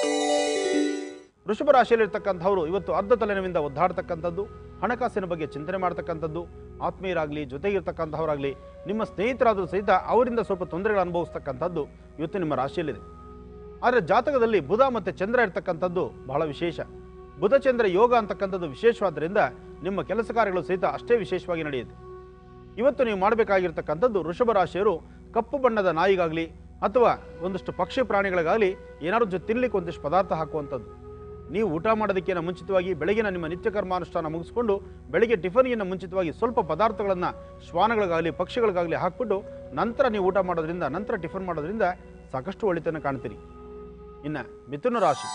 ವೃಷಭ ರಾಶಿಯಲ್ಲಿರ್ತಕ್ಕಂಥವ್ರು ಇವತ್ತು ಅರ್ಧ ತಲೆನೋವಿಂದ ಒದ್ದಾಡ್ತಕ್ಕಂಥದ್ದು ಹಣಕಾಸಿನ ಬಗ್ಗೆ ಚಿಂತನೆ ಮಾಡ್ತಕ್ಕಂಥದ್ದು ಆತ್ಮೀಯರಾಗಲಿ ಜೊತೆಗಿರ್ತಕ್ಕಂಥವರಾಗಲಿ ನಿಮ್ಮ ಸ್ನೇಹಿತರಾದರೂ ಸಹಿತ ಅವರಿಂದ ಸ್ವಲ್ಪ ತೊಂದರೆಗಳು ಅನುಭವಿಸ್ತಕ್ಕಂಥದ್ದು ಇವತ್ತು ನಿಮ್ಮ ರಾಶಿಯಲ್ಲಿದೆ ಆದರೆ ಜಾತಕದಲ್ಲಿ ಬುಧ ಮತ್ತು ಚಂದ್ರ ಇರ್ತಕ್ಕಂಥದ್ದು ಬಹಳ ವಿಶೇಷ ಬುಧ ಚಂದ್ರ ಯೋಗ ಅಂತಕ್ಕಂಥದ್ದು ವಿಶೇಷವಾದ್ದರಿಂದ ನಿಮ್ಮ ಕೆಲಸ ಕಾರ್ಯಗಳು ಸಹಿತ ಅಷ್ಟೇ ವಿಶೇಷವಾಗಿ ನಡೆಯುತ್ತೆ ಇವತ್ತು ನೀವು ಮಾಡಬೇಕಾಗಿರ್ತಕ್ಕಂಥದ್ದು ವೃಷಭ ರಾಶಿಯರು ಕಪ್ಪು ಬಣ್ಣದ ನಾಯಿಗಾಗಲಿ ಅಥವಾ ಒಂದಷ್ಟು ಪಕ್ಷಿ ಪ್ರಾಣಿಗಳಿಗಾಗಲಿ ಏನಾದ್ರು ಜೊ ತಿನ್ಲಿಕ್ಕೆ ಒಂದಿಷ್ಟು ಪದಾರ್ಥ ಹಾಕುವಂಥದ್ದು ನೀವು ಊಟ ಮಾಡೋದಕ್ಕಿಂತ ಮುಂಚಿತವಾಗಿ ಬೆಳಗಿನ ನಿಮ್ಮ ನಿತ್ಯ ಕರ್ಮಾನುಷ್ಠಾನ ಮುಗಿಸ್ಕೊಂಡು ಬೆಳಿಗ್ಗೆ ಟಿಫನ್ಗಿಂತ ಮುಂಚಿತವಾಗಿ ಸ್ವಲ್ಪ ಪದಾರ್ಥಗಳನ್ನು ಶ್ವಾನಗಳಿಗಾಗಲಿ ಪಕ್ಷಿಗಳಿಗಾಗಲಿ ಹಾಕ್ಬಿಟ್ಟು ನಂತರ ನೀವು ಊಟ ಮಾಡೋದ್ರಿಂದ ನಂತರ ಟಿಫನ್ ಮಾಡೋದ್ರಿಂದ ಸಾಕಷ್ಟು ಒಳಿತನ್ನು ಕಾಣ್ತೀರಿ ಇನ್ನು ಮಿಥುನ ರಾಶಿ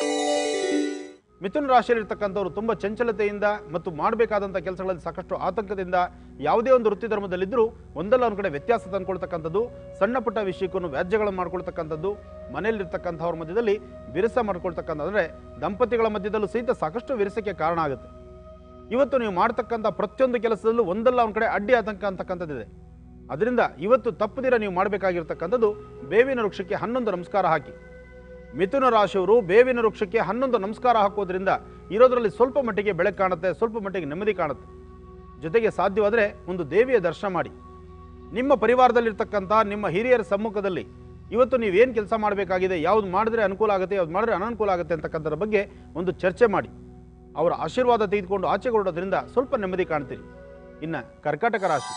ಮಿಥುನ ರಾಶಿಯಲ್ಲಿರ್ತಕ್ಕಂಥವ್ರು ತುಂಬ ಚಂಚಲತೆಯಿಂದ ಮತ್ತು ಮಾಡಬೇಕಾದಂಥ ಕೆಲಸಗಳಲ್ಲಿ ಸಾಕಷ್ಟು ಆತಂಕದಿಂದ ಯಾವುದೇ ಒಂದು ವೃತ್ತಿ ಧರ್ಮದಲ್ಲಿದ್ದರೂ ಒಂದಲ್ಲ ಒಂದು ಕಡೆ ವ್ಯತ್ಯಾಸ ತಂದ್ಕೊಳ್ತಕ್ಕಂಥದ್ದು ಸಣ್ಣ ಪುಟ್ಟ ವಿಷಯಕ್ಕೂ ವ್ಯಾಜ್ಯಗಳನ್ನು ಮಾಡ್ಕೊಳ್ತಕ್ಕಂಥದ್ದು ಮನೆಯಲ್ಲಿರ್ತಕ್ಕಂಥವ್ರ ಮಧ್ಯದಲ್ಲಿ ವಿರಸ ಮಾಡ್ಕೊಳ್ತಕ್ಕಂಥ ಅಂದರೆ ದಂಪತಿಗಳ ಮಧ್ಯದಲ್ಲೂ ಸಹಿತ ಸಾಕಷ್ಟು ವಿರಸಕ್ಕೆ ಕಾರಣ ಆಗುತ್ತೆ ಇವತ್ತು ನೀವು ಮಾಡ್ತಕ್ಕಂಥ ಪ್ರತಿಯೊಂದು ಕೆಲಸದಲ್ಲೂ ಒಂದಲ್ಲ ಒಂದು ಕಡೆ ಅಡ್ಡಿ ಆತಂಕ ಅಂತಕ್ಕಂಥದ್ದಿದೆ ಅದರಿಂದ ಇವತ್ತು ತಪ್ಪದಿರ ನೀವು ಮಾಡಬೇಕಾಗಿರ್ತಕ್ಕಂಥದ್ದು ಬೇವಿನ ವೃಕ್ಷಕ್ಕೆ ಹನ್ನೊಂದು ನಮಸ್ಕಾರ ಹಾಕಿ ಮಿಥುನ ರಾಶಿಯವರು ಬೇವಿನ ವೃಕ್ಷಕ್ಕೆ ಹನ್ನೊಂದು ನಮಸ್ಕಾರ ಹಾಕೋದ್ರಿಂದ ಇರೋದ್ರಲ್ಲಿ ಸ್ವಲ್ಪ ಮಟ್ಟಿಗೆ ಬೆಳಕು ಕಾಣುತ್ತೆ ಸ್ವಲ್ಪ ಮಟ್ಟಿಗೆ ನೆಮ್ಮದಿ ಕಾಣುತ್ತೆ ಜೊತೆಗೆ ಸಾಧ್ಯವಾದರೆ ಒಂದು ದೇವಿಯ ದರ್ಶನ ಮಾಡಿ ನಿಮ್ಮ ಪರಿವಾರದಲ್ಲಿರ್ತಕ್ಕಂಥ ನಿಮ್ಮ ಹಿರಿಯರ ಸಮ್ಮುಖದಲ್ಲಿ ಇವತ್ತು ನೀವೇನು ಕೆಲಸ ಮಾಡಬೇಕಾಗಿದೆ ಯಾವ್ದು ಮಾಡಿದ್ರೆ ಅನುಕೂಲ ಆಗುತ್ತೆ ಯಾವ್ದು ಮಾಡಿದ್ರೆ ಅನನುಕೂಲ ಆಗುತ್ತೆ ಅಂತಕ್ಕಂಥದ್ರ ಬಗ್ಗೆ ಒಂದು ಚರ್ಚೆ ಮಾಡಿ ಅವರ ಆಶೀರ್ವಾದ ತೆಗೆದುಕೊಂಡು ಆಚೆ ಹೊರಡೋದ್ರಿಂದ ಸ್ವಲ್ಪ ನೆಮ್ಮದಿ ಕಾಣ್ತೀರಿ ಇನ್ನು ಕರ್ಕಾಟಕ ರಾಶಿ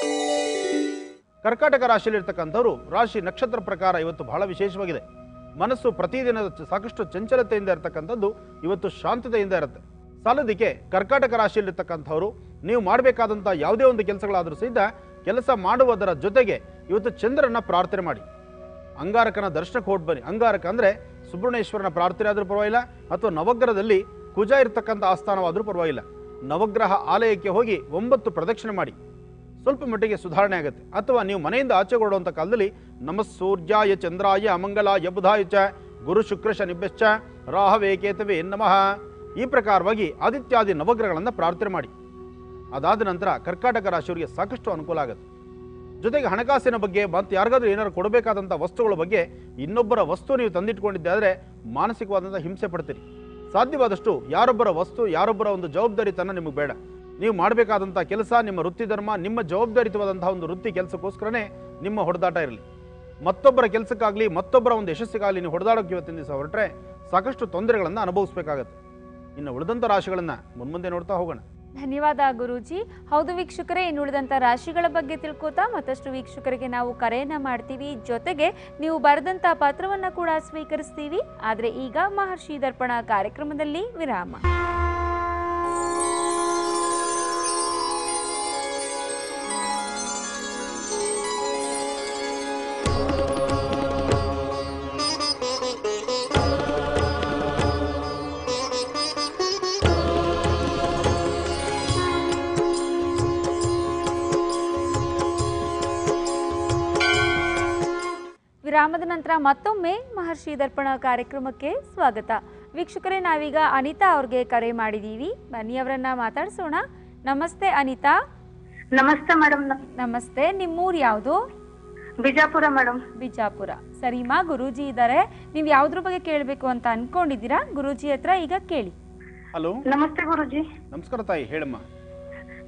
ಕರ್ಕಾಟಕ ರಾಶಿಯಲ್ಲಿರ್ತಕ್ಕಂಥವ್ರು ರಾಶಿ ನಕ್ಷತ್ರ ಪ್ರಕಾರ ಇವತ್ತು ಬಹಳ ವಿಶೇಷವಾಗಿದೆ ಮನಸ್ಸು ಪ್ರತಿದಿನ ಸಾಕಷ್ಟು ಚಂಚಲತೆಯಿಂದ ಇರತಕ್ಕಂಥದ್ದು ಇವತ್ತು ಶಾಂತತೆಯಿಂದ ಇರುತ್ತೆ ಸಾಲದಕ್ಕೆ ಕರ್ಕಾಟಕ ರಾಶಿಯಲ್ಲಿರ್ತಕ್ಕಂಥವ್ರು ನೀವು ಮಾಡಬೇಕಾದಂಥ ಯಾವುದೇ ಒಂದು ಕೆಲಸಗಳಾದರೂ ಸಹಿತ ಕೆಲಸ ಮಾಡುವುದರ ಜೊತೆಗೆ ಇವತ್ತು ಚಂದ್ರನ ಪ್ರಾರ್ಥನೆ ಮಾಡಿ ಅಂಗಾರಕನ ದರ್ಶನಕ್ಕೆ ಹೊಟ್ಟು ಬನ್ನಿ ಅಂಗಾರಕ ಅಂದರೆ ಸುಬ್ರಹ್ಮಣ್ಯೇಶ್ವರನ ಪ್ರಾರ್ಥನೆ ಆದರೂ ಪರವಾಗಿಲ್ಲ ಅಥವಾ ನವಗ್ರಹದಲ್ಲಿ ಕುಜ ಇರ್ತಕ್ಕಂಥ ಆಸ್ಥಾನವಾದರೂ ಪರವಾಗಿಲ್ಲ ನವಗ್ರಹ ಆಲಯಕ್ಕೆ ಹೋಗಿ ಒಂಬತ್ತು ಪ್ರದಕ್ಷಿಣೆ ಮಾಡಿ ಸ್ವಲ್ಪ ಮಟ್ಟಿಗೆ ಸುಧಾರಣೆ ಆಗುತ್ತೆ ಅಥವಾ ನೀವು ಮನೆಯಿಂದ ಆಚೆ ಹೊರಡುವಂಥ ಕಾಲದಲ್ಲಿ ನಮ ಸೂರ್ಯಾಯ ಚಂದ್ರಾಯ ಅಮಂಗಲಾಯ ಬುಧಾಯ ಚ ಗುರು ಶುಕ್ರ ಶನಿಭ್ಯಶ್ಚ ರಾಹವೇ ಕೇತವೇ ನಮಃ ಈ ಪ್ರಕಾರವಾಗಿ ಆದಿತ್ಯಾದಿ ನವಗ್ರಹಗಳನ್ನು ಪ್ರಾರ್ಥನೆ ಮಾಡಿ ಅದಾದ ನಂತರ ಕರ್ಕಾಟಕ ರಾಶಿಯವರಿಗೆ ಸಾಕಷ್ಟು ಅನುಕೂಲ ಆಗುತ್ತೆ ಜೊತೆಗೆ ಹಣಕಾಸಿನ ಬಗ್ಗೆ ಮತ್ತು ಯಾರಿಗಾದ್ರೂ ಏನಾದ್ರು ಕೊಡಬೇಕಾದಂಥ ವಸ್ತುಗಳ ಬಗ್ಗೆ ಇನ್ನೊಬ್ಬರ ವಸ್ತು ನೀವು ತಂದಿಟ್ಕೊಂಡಿದ್ದೆ ಆದರೆ ಮಾನಸಿಕವಾದಂಥ ಹಿಂಸೆ ಪಡ್ತೀರಿ ಸಾಧ್ಯವಾದಷ್ಟು ಯಾರೊಬ್ಬರ ವಸ್ತು ಯಾರೊಬ್ಬರ ಒಂದು ಜವಾಬ್ದಾರಿತನ ನಿಮಗೆ ಬೇಡ ನೀವು ಮಾಡಬೇಕಾದಂಥ ಕೆಲಸ ನಿಮ್ಮ ವೃತ್ತಿ ಧರ್ಮ ನಿಮ್ಮ ಜವಾಬ್ದಾರಿತವಾದಂತಹ ಒಂದು ವೃತ್ತಿ ಕೆಲಸಕ್ಕೋಸ್ಕರನೇ ನಿಮ್ಮ ಹೊಡೆದಾಟ ಇರಲಿ ಮತ್ತೊಬ್ಬರ ಕೆಲಸಕ್ಕಾಗಲಿ ಮತ್ತೊಬ್ಬರ ಒಂದು ಯಶಸ್ಸಿಗಾಗಲಿ ನೀವು ಹೊಡೆದಾಡೋಕೆ ಇವತ್ತಿನ ದಿವಸ ಹೊರಟ್ರೆ ಸಾಕಷ್ಟು ತೊಂದರೆಗಳನ್ನು ಅನುಭವಿಸಬೇಕಾಗತ್ತೆ ಇನ್ನು ಉಳಿದಂಥ ರಾಶಿಗಳನ್ನು ಮುನ್ಮುಂದೆ ನೋಡ್ತಾ ಹೋಗೋಣ ಧನ್ಯವಾದ ಗುರೂಜಿ ಹೌದು ವೀಕ್ಷಕರೇ ಇನ್ನು ಉಳಿದಂಥ ರಾಶಿಗಳ ಬಗ್ಗೆ ತಿಳ್ಕೊತಾ ಮತ್ತಷ್ಟು ವೀಕ್ಷಕರಿಗೆ ನಾವು ಕರೆಯನ್ನ ಮಾಡ್ತೀವಿ ಜೊತೆಗೆ ನೀವು ಬರೆದಂಥ ಪತ್ರವನ್ನು ಕೂಡ ಸ್ವೀಕರಿಸ್ತೀವಿ ಆದರೆ ಈಗ ಮಹರ್ಷಿ ದರ್ಪಣ ಕಾರ್ಯಕ್ರಮದಲ್ಲಿ ವಿರಾಮ ವಿರಾಮದ ನಂತರ ಮತ್ತೊಮ್ಮೆ ಮಹರ್ಷಿ ದರ್ಪಣ ಕಾರ್ಯಕ್ರಮಕ್ಕೆ ಸ್ವಾಗತ ವೀಕ್ಷಕರೇ ನಾವೀಗ ಅನಿತಾ ಅವ್ರಿಗೆ ಕರೆ ಮಾಡಿದ್ದೀವಿ ಬನ್ನಿ ಅವರನ್ನ ಮಾತಾಡ್ಸೋಣ ನಮಸ್ತೆ ಅನಿತಾ ನಮಸ್ತೆ ಮೇಡಮ್ ನಮಸ್ತೆ ನಿಮ್ಮೂರು ಯಾವುದು ಬಿಜಾಪುರ ಮೇಡಮ್ ಬಿಜಾಪುರ ಸರಿಮಾ ಗುರೂಜಿ ಇದ್ದಾರೆ ನೀವು ಯಾವ್ದ್ರ ಬಗ್ಗೆ ಕೇಳಬೇಕು ಅಂತ ಅನ್ಕೊಂಡಿದ್ದೀರಾ ಗುರೂಜಿ ಹತ್ರ ಈಗ ಕೇಳಿ ಹಲೋ ನಮಸ್ತೆ ಗುರುಜಿ ನಮಸ್ಕಾರ ತಾಯಿ ಹೇಳಮ್ಮ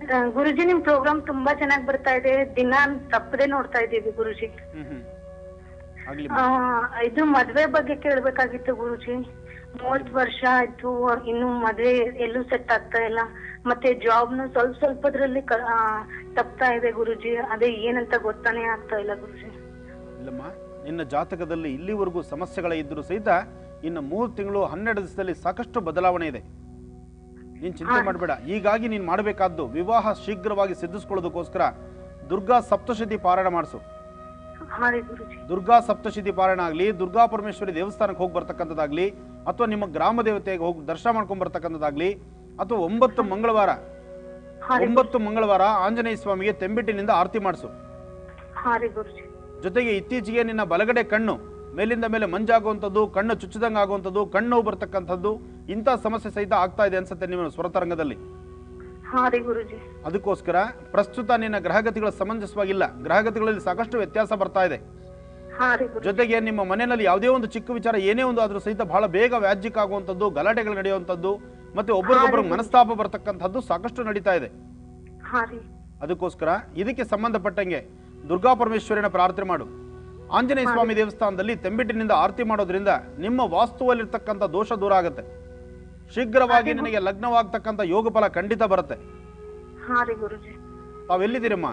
ಆ, ಗುರುಜಿ ನಿಮ್ ಪ್ರೋಗ್ರಾಮ್ ತುಂಬಾ ಚೆನ್ನಾಗಿ ಬರ್ತಾ ಇದೆ ದಿನ ತಪ್ಪದೆ ನೋಡ್ತಾ ಇದ್ದೀವಿ ಗುರುಜಿ ಹ್ಮ್ ಹ್ಮ್ ಆಗ್ಲಿ ಆ, ಇದು ಮದ್ವೆ ಬಗ್ಗೆ ಕೇಳ್ಬೇಕಾಗಿತ್ತು ಗುರುಜಿ ಮೂವತ್ ವರ್ಷ ಆಯ್ತು ಇನ್ನು ಮದ್ವೆ ಎಲ್ಲೂ ಸೆಟ್ ಆಗ್ತಾ ಇಲ್ಲ ಮತ್ತೆ ಜಾಬ್ನು ಸ್ವಲ್ಪ ಸ್ವಲ್ಪದ್ರಲ್ಲಿ ಕ- ಆ, ತಪ್ತಾ ಇದೆ ಗುರುಜಿ ಅದೇ ಏನಂತ ಗೊತ್ತಾನೆ ಆಗ್ತಾ ಇಲ್ಲ ಗುರುಜಿ ಇಲ್ಲಮ್ಮ ನಿನ್ನ ಜಾತಕದಲ್ಲಿ ಇಲ್ಲಿವರೆಗೂ ಸಮಸ್ಯೆಗಳೇ ಇದ್ದರೂ ಸಹಿತ ಇನ್ನು ಮೂರು ತಿಂಗಳು ಹನ್ನೆರಡು ದಿವಸದಲ್ಲಿ ಸಾಕಷ್ಟು ಬದಲಾವಣೆ ಇದೆ ನೀನು ಚಿಂತೆ ಮಾಡಬೇಡ ಹೀಗಾಗಿ ನೀನು ಮಾಡಬೇಕಾದ್ದು ವಿವಾಹ ಶೀಘ್ರವಾಗಿ ಸಿದ್ಧಿಸ್ಕೊಳ್ಳೋದಕ್ಕೋಸ್ಕರ ದುರ್ಗಾ ಸಪ್ತಶತಿ ಪಾರಾಯಣ ಮಾಡಿಸು ಹಾ ರೀ ಗುರುಜಿ ದುರ್ಗಾ ಸಪ್ತಶತಿ ಪಾರಾಯಣ ಆಗಲಿ ದುರ್ಗಾ ಪರಮೇಶ್ವರಿ ದೇವಸ್ಥಾನಕ್ಕೆ ಹೋಗಿ ಬರ್ತಕ್ಕಂಥದ್ದಾಗ್ಲಿ ಅಥವಾ ನಿಮ್ಮ ಗ್ರಾಮ ದೇವತೆಗೆ ಹೋಗಿ ದರ್ಶನ ಮಾಡ್ಕೊಂಡ್ ಬರ್ತಕ್ಕಂಥದ್ದಾಗ್ಲಿ ಅಥವಾ ಒಂಬತ್ತು ಮಂಗಳವಾರ ಹಾ ರೀ ಒಂಬತ್ತು ಮಂಗಳವಾರ ಆಂಜನೇಯ ಸ್ವಾಮಿಗೆ ತೆಂಬಿಟ್ಟಿನಿಂದ ಆರತಿ ಮಾಡಿಸು ಹಾ ರೀ ಗುರುಜಿ ಜೊತೆಗೆ ಇತ್ತೀಚೆಗೆ ನಿನ್ನ ಬಲಗಡೆ ಕಣ್ಣು ಮೇಲಿಂದ ಮೇಲೆ ಮಂಜಾಗುವಂಥದ್ದು ಕಣ್ಣು ಚುಚ್ಚಿದಂಗೆ ಆಗುವಂಥದ್ದು ಕಣ್ಣು ನೋವು ಬರ್ತಕ್ಕಂಥದ್ದು ಇಂಥ ಸಮಸ್ಯೆ ಸಹಿತ ಆಗ್ತಾ ಇದೆ ಅನ್ಸುತ್ತೆ ನಿಮ್ಮ ಸ್ವರತರಂಗದಲ್ಲಿ ಹಾ ರೀ ಗುರುಜಿ ಅದಕ್ಕೋಸ್ಕರ ಪ್ರಸ್ತುತ ನಿನ್ನ ಗ್ರಹಗತಿಗಳ ಸಮಂಜಸವಾಗಿಲ್ಲ ಗ್ರಹಗತಿಗಳಲ್ಲಿ ಸಾಕಷ್ಟು ವ್ಯತ್ಯಾಸ ಬರ್ತಾ ಇದೆ ಹಾ ರೀ ಗುರುಜಿ ಜೊತೆಗೆ ನಿಮ್ಮ ಮನೆಯಲ್ಲಿ ಯಾವುದೇ ಒಂದು ಚಿಕ್ಕ ವಿಚಾರ ಏನೇ ಒಂದು ಆದ್ರೂ ಸಹಿತ ಬಹಳ ಬೇಗ ವ್ಯಾಜ್ಯಕ್ಕಾಗುವಂಥದ್ದು ಗಲಾಟೆಗಳು ನಡೆಯುವಂಥದ್ದು ಮತ್ತೆ ಒಬ್ಬರಿಗೊಬ್ಬರಿಗೆ ಮನಸ್ತಾಪ ಬರ್ತಕ್ಕಂಥದ್ದು ಸಾಕಷ್ಟು ನಡೀತಾ ಇದೆ ಹಾ ರೀ ಅದಕ್ಕೋಸ್ಕರ ಇದಕ್ಕೆ ಸಂಬಂಧಪಟ್ಟಂಗೆ ದುರ್ಗಾ ಪರಮೇಶ್ವರಿನ ಪ್ರಾರ್ಥನೆ ಮಾಡು ಆಂಜನೇಯ ಸ್ವಾಮಿ ದೇವಸ್ಥಾನದಲ್ಲಿ ತೆಂಬಿಟ್ಟಿನಿಂದ ಆರತಿ ಮಾಡೋದ್ರಿಂದ ನಿಮ್ಮ ವಾಸ್ತುವಲ್ಲಿರ್ತಕ್ಕಂಥ ದೋಷ ದೂರ ಆಗುತ್ತೆ ಶೀಘ್ರವಾಗಿ ನಿನಗೆ ಲಗ್ನವಾಗ್ತಕ್ಕಂಥ ಯೋಗ ಫಲ ಖಂಡಿತ ಬರುತ್ತೆ ಹಾ ರೀ ಗುರುಜಿ ತಾವೆಲ್ಲಿದ್ದೀರಮ್ಮ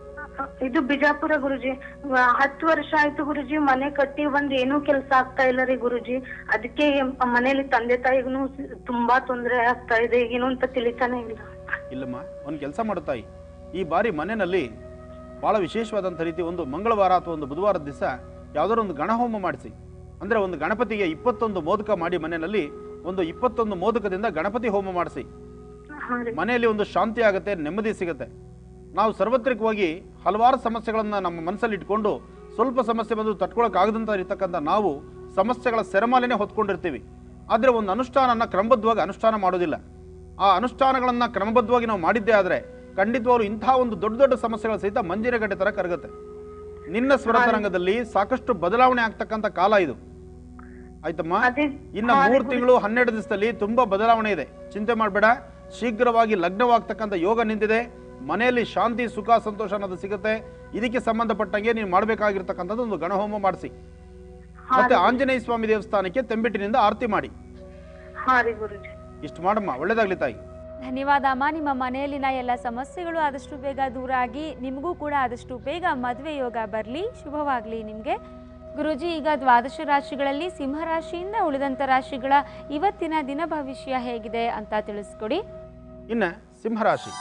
ಇದು ಬಿಜಾಪುರ ಗುರುಜಿ ವ- ಹತ್ತು ವರ್ಷ ಆಯ್ತು ಗುರುಜಿ ಮನೆ ಕಟ್ಟಿ ಒಂದ್ ಏನೂ ಕೆಲ್ಸ ಆಗ್ತಾ ಇಲ್ಲ ರೀ ಗುರುಜಿ ಅದಕ್ಕೆ ಮನೇಲಿ ತಂದೆ ತಾಯಿಗೂ ತುಂಬಾ ತೊಂದ್ರೆ ಆಗ್ತಾ ಇದೆ ಏನು ಅಂತ ತಿಳಿತಾನೆ ಇಲ್ಲ ಇಲ್ಲಮ್ಮ ಒಂದು ಕೆಲಸ ಮಾಡು ತಾಯಿ ಈ ಬಾರಿ ಮನೆಯಲ್ಲಿ ಭಾಳ ವಿಶೇಷವಾದಂಥ ರೀತಿ ಒಂದು ಮಂಗಳವಾರ ಅಥವಾ ಒಂದು ಬುಧವಾರದ ದಿವಸ ಯಾವುದಾದ್ರು ಒಂದು ಗಣಹೋಮ ಮಾಡಿಸಿ ಅಂದರೆ ಒಂದು ಗಣಪತಿಗೆ ಇಪ್ಪತ್ತೊಂದು ಮೋದಕ ಮಾಡಿ ಮನೆಯಲ್ಲಿ ಒಂದು ಇಪ್ಪತ್ತೊಂದು ಮೋದಕದಿಂದ ಗಣಪತಿ ಹೋಮ ಮಾಡಿಸಿ ಹಾ ರೀ ಮನೆಯಲ್ಲಿ ಒಂದು ಶಾಂತಿ ಆಗುತ್ತೆ ನೆಮ್ಮದಿ ಸಿಗುತ್ತೆ ನಾವು ಸಾರ್ವತ್ರಿಕವಾಗಿ ಹಲವಾರು ಸಮಸ್ಯೆಗಳನ್ನು ನಮ್ಮ ಮನಸ್ಸಲ್ಲಿ ಇಟ್ಕೊಂಡು ಸ್ವಲ್ಪ ಸಮಸ್ಯೆ ಬಂದು ತಟ್ಕೊಳಕ್ಕಾಗದಂತ ಇರ್ತಕ್ಕಂಥ ನಾವು ಸಮಸ್ಯೆಗಳ ಸೆರಮಾಲೆನೇ ಹೊತ್ಕೊಂಡಿರ್ತೀವಿ ಆದರೆ ಒಂದು ಅನುಷ್ಠಾನನ ಕ್ರಮಬದ್ಧವಾಗಿ ಅನುಷ್ಠಾನ ಮಾಡೋದಿಲ್ಲ ಆ ಅನುಷ್ಠಾನಗಳನ್ನು ಕ್ರಮಬದ್ಧವಾಗಿ ನಾವು ಮಾಡಿದ್ದೇ ಆದರೆ ಖಂಡಿತವಾಗ್ಲೂ ಇಂತಹ ಒಂದು ದೊಡ್ಡ ದೊಡ್ಡ ಸಮಸ್ಯೆಗಳ ಸಹಿತ ಮಂಜಿನ ಗಡ್ಡೆ ಥರ ಕರಗುತ್ತೆ ನಿನ್ನ ಸ್ವರತರಂಗದಲ್ಲಿ ಸಾಕಷ್ಟು ಬದಲಾವಣೆ ಆಗ್ತಕ್ಕಂಥ ಕಾಲ ಇದು ಆಯ್ತಮ್ಮ ಅದೇ ಇನ್ನ ಮೂರು ತಿಂಗಳು ಹನ್ನೆರಡು ದಿವಸದಲ್ಲಿ ತುಂಬಾ ಬದಲಾವಣೆ ಇದೆ ಚಿಂತೆ ಮಾಡಬೇಡ ಶೀಘ್ರವಾಗಿ ಲಗ್ನವಾಗ್ತಕ್ಕಂಥ ಯೋಗ ನಿಂತಿದೆ ಮನೆಯಲ್ಲಿ ಶಾಂತಿ ಸುಖ ಸಂತೋಷ ಅನ್ನೋದು ಸಿಗುತ್ತೆ ಇದಕ್ಕೆ ಸಂಬಂಧಪಟ್ಟಂಗೆ ನೀವು ಮಾಡಬೇಕಾಗಿರ್ತಕ್ಕಂಥದ್ದು ಒಂದು ಗಣಹೋಮ ಮಾಡಿಸಿ ಮತ್ತೆ ಆಂಜನೇಯ ಸ್ವಾಮಿ ದೇವಸ್ಥಾನಕ್ಕೆ ತೆಂಬಿಟ್ಟಿನಿಂದ ಆರತಿ ಮಾಡಿ ಹಾ ರೀ ಗುರುಜಿ ಇಷ್ಟು ಮಾಡಮ್ಮ ಒಳ್ಳೇದಾಗ್ಲಿ ತಾಯಿ ಧನ್ಯವಾದ ಅಮ್ಮ ನಿಮ್ಮ ಮನೆಯಲ್ಲಿನ ಎಲ್ಲ ಸಮಸ್ಯೆಗಳು ಆದಷ್ಟು ಬೇಗ ದೂರ ಆಗಿ ನಿಮಗೂ ಕೂಡ ಆದಷ್ಟು ಬೇಗ ಮದುವೆ ಯೋಗ ಬರಲಿ ಶುಭವಾಗಲಿ ನಿಮಗೆ ಗುರುಜಿ ಈಗ ದ್ವಾದಶ ರಾಶಿಗಳಲ್ಲಿ ಸಿಂಹರಾಶಿಯಿಂದ ಉಳಿದಂಥ ರಾಶಿಗಳ ಇವತ್ತಿನ ದಿನ ಭವಿಷ್ಯ ಹೇಗಿದೆ ಅಂತ ತಿಳಿಸ್ಕೊಡಿ ಇನ್ನ ಸಿಂಹರಾಶಿ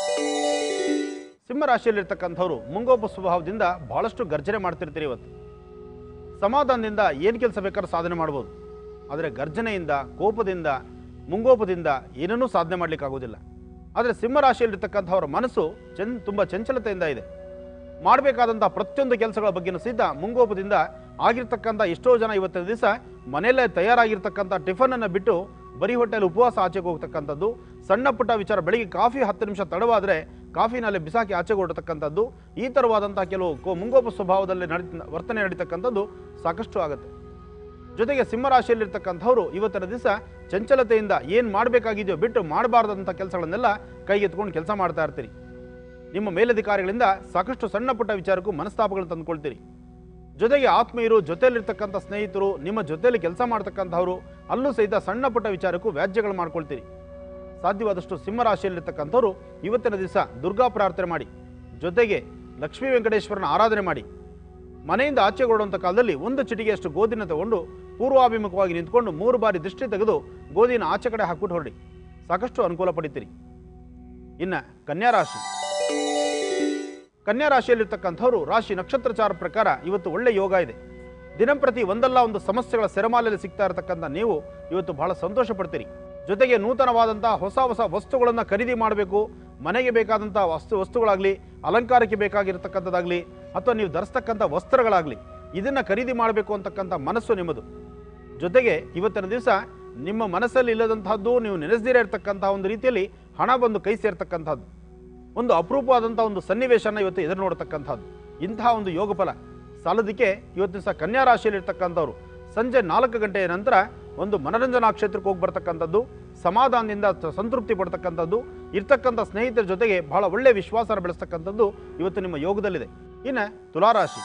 ಸಿಂಹರಾಶಿಯಲ್ಲಿರ್ತಕ್ಕಂಥವ್ರು ಮುಂಗೋಪ ಸ್ವಭಾವದಿಂದ ಬಹಳಷ್ಟು ಗರ್ಜನೆ ಮಾಡ್ತಿರ್ತೀರಿ ಇವತ್ತು ಸಮಾಧಾನದಿಂದ ಏನು ಕೆಲಸ ಬೇಕಾದ್ರೂ ಸಾಧನೆ ಮಾಡ್ಬೋದು ಆದರೆ ಗರ್ಜನೆಯಿಂದ ಕೋಪದಿಂದ ಮುಂಗೋಪದಿಂದ ಏನನ್ನೂ ಸಾಧನೆ ಮಾಡಲಿಕ್ಕಾಗೋದಿಲ್ಲ ಆದರೆ ಸಿಂಹರಾಶಿಯಲ್ಲಿರ್ತಕ್ಕಂಥವ್ರ ಮನಸ್ಸು ಚೆನ್ ತುಂಬ ಚಂಚಲತೆಯಿಂದ ಇದೆ ಮಾಡಬೇಕಾದಂಥ ಪ್ರತಿಯೊಂದು ಕೆಲಸಗಳ ಬಗ್ಗೆನೂ ಸಹಿತ ಮುಂಗೋಪದಿಂದ ಆಗಿರ್ತಕ್ಕಂಥ ಎಷ್ಟೋ ಜನ ಇವತ್ತಿನ ದಿವಸ ಮನೆಯಲ್ಲೇ ತಯಾರಾಗಿರ್ತಕ್ಕಂಥ ಟಿಫನನ್ನು ಬಿಟ್ಟು ಬರೀ ಹೊಟ್ಟೆಯಲ್ಲಿ ಉಪವಾಸ ಆಚೆಗೆ ಹೋಗ್ತಕ್ಕಂಥದ್ದು ಸಣ್ಣ ಪುಟ್ಟ ವಿಚಾರ ಬೆಳಿಗ್ಗೆ ಕಾಫಿ ಹತ್ತು ನಿಮಿಷ ತಡವಾದರೆ ಕಾಫಿನಲ್ಲಿ ಬಿಸಾಕಿ ಆಚೆಗೆ ಹೊರತಕ್ಕಂಥದ್ದು ಈ ಥರವಾದಂಥ ಕೆಲವು ಕೋ ಮುಂಗೋಪ ಸ್ವಭಾವದಲ್ಲಿ ನಡಿ ವರ್ತನೆ ನಡೀತಕ್ಕಂಥದ್ದು ಸಾಕಷ್ಟು ಆಗುತ್ತೆ ಜೊತೆಗೆ ಸಿಂಹರಾಶಿಯಲ್ಲಿರ್ತಕ್ಕಂಥವ್ರು ಇವತ್ತಿನ ದಿವಸ ಚಂಚಲತೆಯಿಂದ ಏನು ಮಾಡಬೇಕಾಗಿದೆಯೋ ಬಿಟ್ಟು ಮಾಡಬಾರ್ದಂಥ ಕೆಲಸಗಳನ್ನೆಲ್ಲ ಕೈಗೆತ್ಕೊಂಡು ಕೆಲಸ ಮಾಡ್ತಾ ಇರ್ತೀರಿ ನಿಮ್ಮ ಮೇಲಧಿಕಾರಿಗಳಿಂದ ಸಾಕಷ್ಟು ಸಣ್ಣ ಪುಟ್ಟ ವಿಚಾರಕ್ಕೂ ಮನಸ್ತಾಪಗಳು ತಂದುಕೊಳ್ತೀರಿ ಜೊತೆಗೆ ಆತ್ಮೀಯರು ಜೊತೆಯಲ್ಲಿರ್ತಕ್ಕಂಥ ಸ್ನೇಹಿತರು ನಿಮ್ಮ ಜೊತೆಯಲ್ಲಿ ಕೆಲಸ ಮಾಡ್ತಕ್ಕಂಥವ್ರು ಅಲ್ಲೂ ಸಹಿತ ಸಣ್ಣ ಪುಟ್ಟ ವಿಚಾರಕ್ಕೂ ವ್ಯಾಜ್ಯಗಳು ಮಾಡ್ಕೊಳ್ತೀರಿ ಸಾಧ್ಯವಾದಷ್ಟು ಸಿಂಹರಾಶಿಯಲ್ಲಿರ್ತಕ್ಕಂಥವ್ರು ಇವತ್ತಿನ ದಿವಸ ದುರ್ಗಾ ಪ್ರಾರ್ಥನೆ ಮಾಡಿ ಜೊತೆಗೆ ಲಕ್ಷ್ಮೀ ವೆಂಕಟೇಶ್ವರನ ಆರಾಧನೆ ಮಾಡಿ ಮನೆಯಿಂದ ಆಚೆ ಹೊರಡುವಂಥ ಕಾಲದಲ್ಲಿ ಒಂದು ಚಿಟಿಗೆಯಷ್ಟು ಗೋಧಿನ ತಗೊಂಡು ಪೂರ್ವಾಭಿಮುಖವಾಗಿ ನಿಂತ್ಕೊಂಡು ಮೂರು ಬಾರಿ ದೃಷ್ಟಿ ತೆಗೆದು ಗೋಧಿನ ಆಚೆ ಕಡೆ ಹಾಕ್ಬಿಟ್ಟು ಹೊರಡಿ ಸಾಕಷ್ಟು ಅನುಕೂಲ ಪಡಿತೀರಿ ಇನ್ನು ಕನ್ಯಾ ರಾಶಿ ಕನ್ಯಾ ರಾಶಿಯಲ್ಲಿರ್ತಕ್ಕಂಥವ್ರು ರಾಶಿ ನಕ್ಷತ್ರಚಾರ ಪ್ರಕಾರ ಇವತ್ತು ಒಳ್ಳೆ ಯೋಗ ಇದೆ ದಿನಂಪ್ರತಿ ಒಂದಲ್ಲ ಒಂದು ಸಮಸ್ಯೆಗಳ ಸೆರಮಾಲೆಯಲ್ಲಿ ಸಿಗ್ತಾ ಇರತಕ್ಕಂಥ ನೀವು ಇವತ್ತು ಬಹಳ ಸಂತೋಷ ಪಡ್ತೀರಿ ಜೊತೆಗೆ ನೂತನವಾದಂಥ ಹೊಸ ಹೊಸ ವಸ್ತುಗಳನ್ನು ಖರೀದಿ ಮಾಡಬೇಕು ಮನೆಗೆ ಬೇಕಾದಂಥ ವಸ್ತು ವಸ್ತುಗಳಾಗಲಿ ಅಲಂಕಾರಕ್ಕೆ ಬೇಕಾಗಿರ್ತಕ್ಕಂಥದ್ದಾಗಲಿ ಅಥವಾ ನೀವು ಧರಿಸ್ತಕ್ಕಂಥ ವಸ್ತ್ರಗಳಾಗಲಿ ಇದನ್ನು ಖರೀದಿ ಮಾಡಬೇಕು ಅಂತಕ್ಕಂಥ ಮನಸ್ಸು ನಿಮ್ಮದು ಜೊತೆಗೆ ಇವತ್ತಿನ ದಿವಸ ನಿಮ್ಮ ಮನಸ್ಸಲ್ಲಿ ಇಲ್ಲದಂತಹದ್ದು ನೀವು ನೆನೆಸದಿರೇ ಇರತಕ್ಕಂತಹ ಒಂದು ರೀತಿಯಲ್ಲಿ ಹಣ ಬಂದು ಕೈ ಸೇರ್ತಕ್ಕಂಥದ್ದು ಒಂದು ಅಪರೂಪವಾದಂಥ ಒಂದು ಸನ್ನಿವೇಶನ ಇವತ್ತು ಎದುರು ನೋಡತಕ್ಕಂಥದ್ದು ಇಂತಹ ಒಂದು ಯೋಗ ಫಲ ಸಾಲದಕ್ಕೆ ಇವತ್ತು ದಿವಸ ಕನ್ಯಾ ರಾಶಿಯಲ್ಲಿರ್ತಕ್ಕಂಥವ್ರು ಸಂಜೆ ನಾಲ್ಕು ಗಂಟೆಯ ನಂತರ ಒಂದು ಮನರಂಜನಾ ಕ್ಷೇತ್ರಕ್ಕೆ ಹೋಗಿ ಬರ್ತಕ್ಕಂಥದ್ದು ಸಮಾಧಾನದಿಂದ ತ- ಸಂತೃಪ್ತಿ ಪಡ್ತಕ್ಕಂಥದ್ದು ಇರ್ತಕ್ಕಂಥ ಸ್ನೇಹಿತರ ಜೊತೆಗೆ ಬಹಳ ಒಳ್ಳೆಯ ವಿಶ್ವಾಸ ಬೆಳೆಸ್ತಕ್ಕಂಥದ್ದು ಇವತ್ತು ನಿಮ್ಮ ಯೋಗದಲ್ಲಿದೆ ಇನ್ನು ತುಲಾರಾಶಿ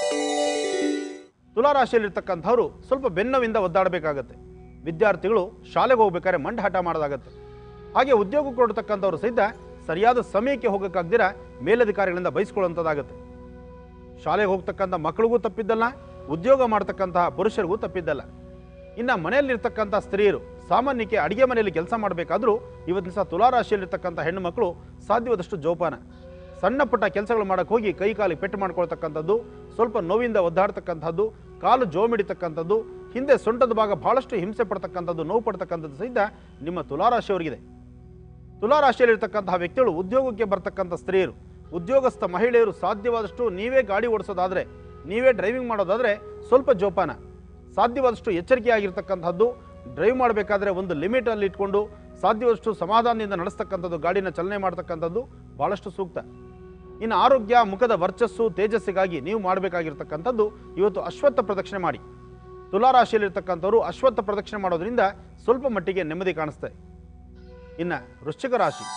ತುಲಾರಾಶಿಯಲ್ಲಿರ್ತಕ್ಕಂಥವ್ರು ಸ್ವಲ್ಪ ಬೆನ್ನವಿಂದ ಒದ್ದಾಡಬೇಕಾಗತ್ತೆ ವಿದ್ಯಾರ್ಥಿಗಳು ಶಾಲೆಗೆ ಹೋಗ್ಬೇಕಾದ್ರೆ ಮಂಡ ಹಠ ಮಾಡೋದಾಗತ್ತೆ ಹಾಗೆ ಉದ್ಯೋಗ ಕೊಡ್ತಕ್ಕಂಥವ್ರು ಸಹಿತ ಸರಿಯಾದ ಸಮಯಕ್ಕೆ ಹೋಗೋಕ್ಕಾಗ್ದಿರ ಮೇಲಧಿಕಾರಿಗಳಿಂದ ಬಯಸ್ಕೊಳ್ಳುವಂಥದ್ದಾಗತ್ತೆ ಶಾಲೆಗೆ ಹೋಗ್ತಕ್ಕಂಥ ಮಕ್ಕಳಿಗೂ ತಪ್ಪಿದ್ದಲ್ಲ ಉದ್ಯೋಗ ಮಾಡ್ತಕ್ಕಂತಹ ಪುರುಷರಿಗೂ ತಪ್ಪಿದ್ದಲ್ಲ ಇನ್ನು ಮನೆಯಲ್ಲಿರ್ತಕ್ಕಂಥ ಸ್ತ್ರೀಯರು ಸಾಮಾನ್ಯಕ್ಕೆ ಅಡಿಗೆ ಮನೆಯಲ್ಲಿ ಕೆಲಸ ಮಾಡಬೇಕಾದ್ರೂ ಇವತ್ತಿನ ಸಹ ತುಲಾರಾಶಿಯಲ್ಲಿರ್ತಕ್ಕಂಥ ಹೆಣ್ಣು ಮಕ್ಕಳು ಸಾಧ್ಯವಾದಷ್ಟು ಜೋಪಾನ ಸಣ್ಣ ಪುಟ್ಟ ಕೆಲಸಗಳು ಮಾಡಕ್ಕೆ ಹೋಗಿ ಕೈ ಕಾಲಿಗೆ ಪೆಟ್ಟು ಮಾಡ್ಕೊಳ್ತಕ್ಕಂಥದ್ದು ಸ್ವಲ್ಪ ನೋವಿಂದ ಒದ್ದಾಡ್ತಕ್ಕಂಥದ್ದು ಕಾಲು ಜೋಮಿಡಿತಕ್ಕಂಥದ್ದು ಹಿಂದೆ ಸೊಂಟದ ಭಾಗ ಬಹಳಷ್ಟು ಹಿಂಸೆ ಪಡ್ತಕ್ಕಂಥದ್ದು ನೋವು ಪಡ್ತಕ್ಕಂಥದ್ದು ಸಹಿತ ನಿಮ್ಮ ತುಲಾರಾಶಿಯವರಿಗಿದೆ ತುಲಾರಾಶಿಯಲ್ಲಿರ್ತಕ್ಕಂತಹ ವ್ಯಕ್ತಿಗಳು ಉದ್ಯೋಗಕ್ಕೆ ಬರ್ತಕ್ಕಂಥ ಸ್ತ್ರೀಯರು ಉದ್ಯೋಗಸ್ಥ ಮಹಿಳೆಯರು ಸಾಧ್ಯವಾದಷ್ಟು ನೀವೇ ಗಾಡಿ ಓಡಿಸೋದಾದರೆ ನೀವೇ ಡ್ರೈವಿಂಗ್ ಮಾಡೋದಾದರೆ ಸ್ವಲ್ಪ ಜೋಪಾನ ಸಾಧ್ಯವಾದಷ್ಟು ಎಚ್ಚರಿಕೆಯಾಗಿರ್ತಕ್ಕಂಥದ್ದು ಡ್ರೈವ್ ಮಾಡಬೇಕಾದ್ರೆ ಒಂದು ಲಿಮಿಟಲ್ಲಿ ಇಟ್ಕೊಂಡು ಸಾಧ್ಯವಾದಷ್ಟು ಸಮಾಧಾನದಿಂದ ನಡೆಸ್ತಕ್ಕಂಥದ್ದು ಗಾಡಿನ ಚಲನೆ ಮಾಡ್ತಕ್ಕಂಥದ್ದು ಭಾಳಷ್ಟು ಸೂಕ್ತ ಇನ್ನು ಆರೋಗ್ಯ ಮುಖದ ವರ್ಚಸ್ಸು ತೇಜಸ್ಸಿಗಾಗಿ ನೀವು ಮಾಡಬೇಕಾಗಿರ್ತಕ್ಕಂಥದ್ದು ಇವತ್ತು ಅಶ್ವತ್ಥ ಪ್ರದಕ್ಷಿಣೆ ಮಾಡಿ ತುಲಾರಾಶಿಯಲ್ಲಿರ್ತಕ್ಕಂಥವ್ರು ಅಶ್ವತ್ಥ ಪ್ರದಕ್ಷಿಣೆ ಮಾಡೋದ್ರಿಂದ ಸ್ವಲ್ಪ ಮಟ್ಟಿಗೆ ನೆಮ್ಮದಿ ಕಾಣಿಸ್ತೆ ಇನ್ನು ವೃಶ್ಚಿಕ ರಾಶಿ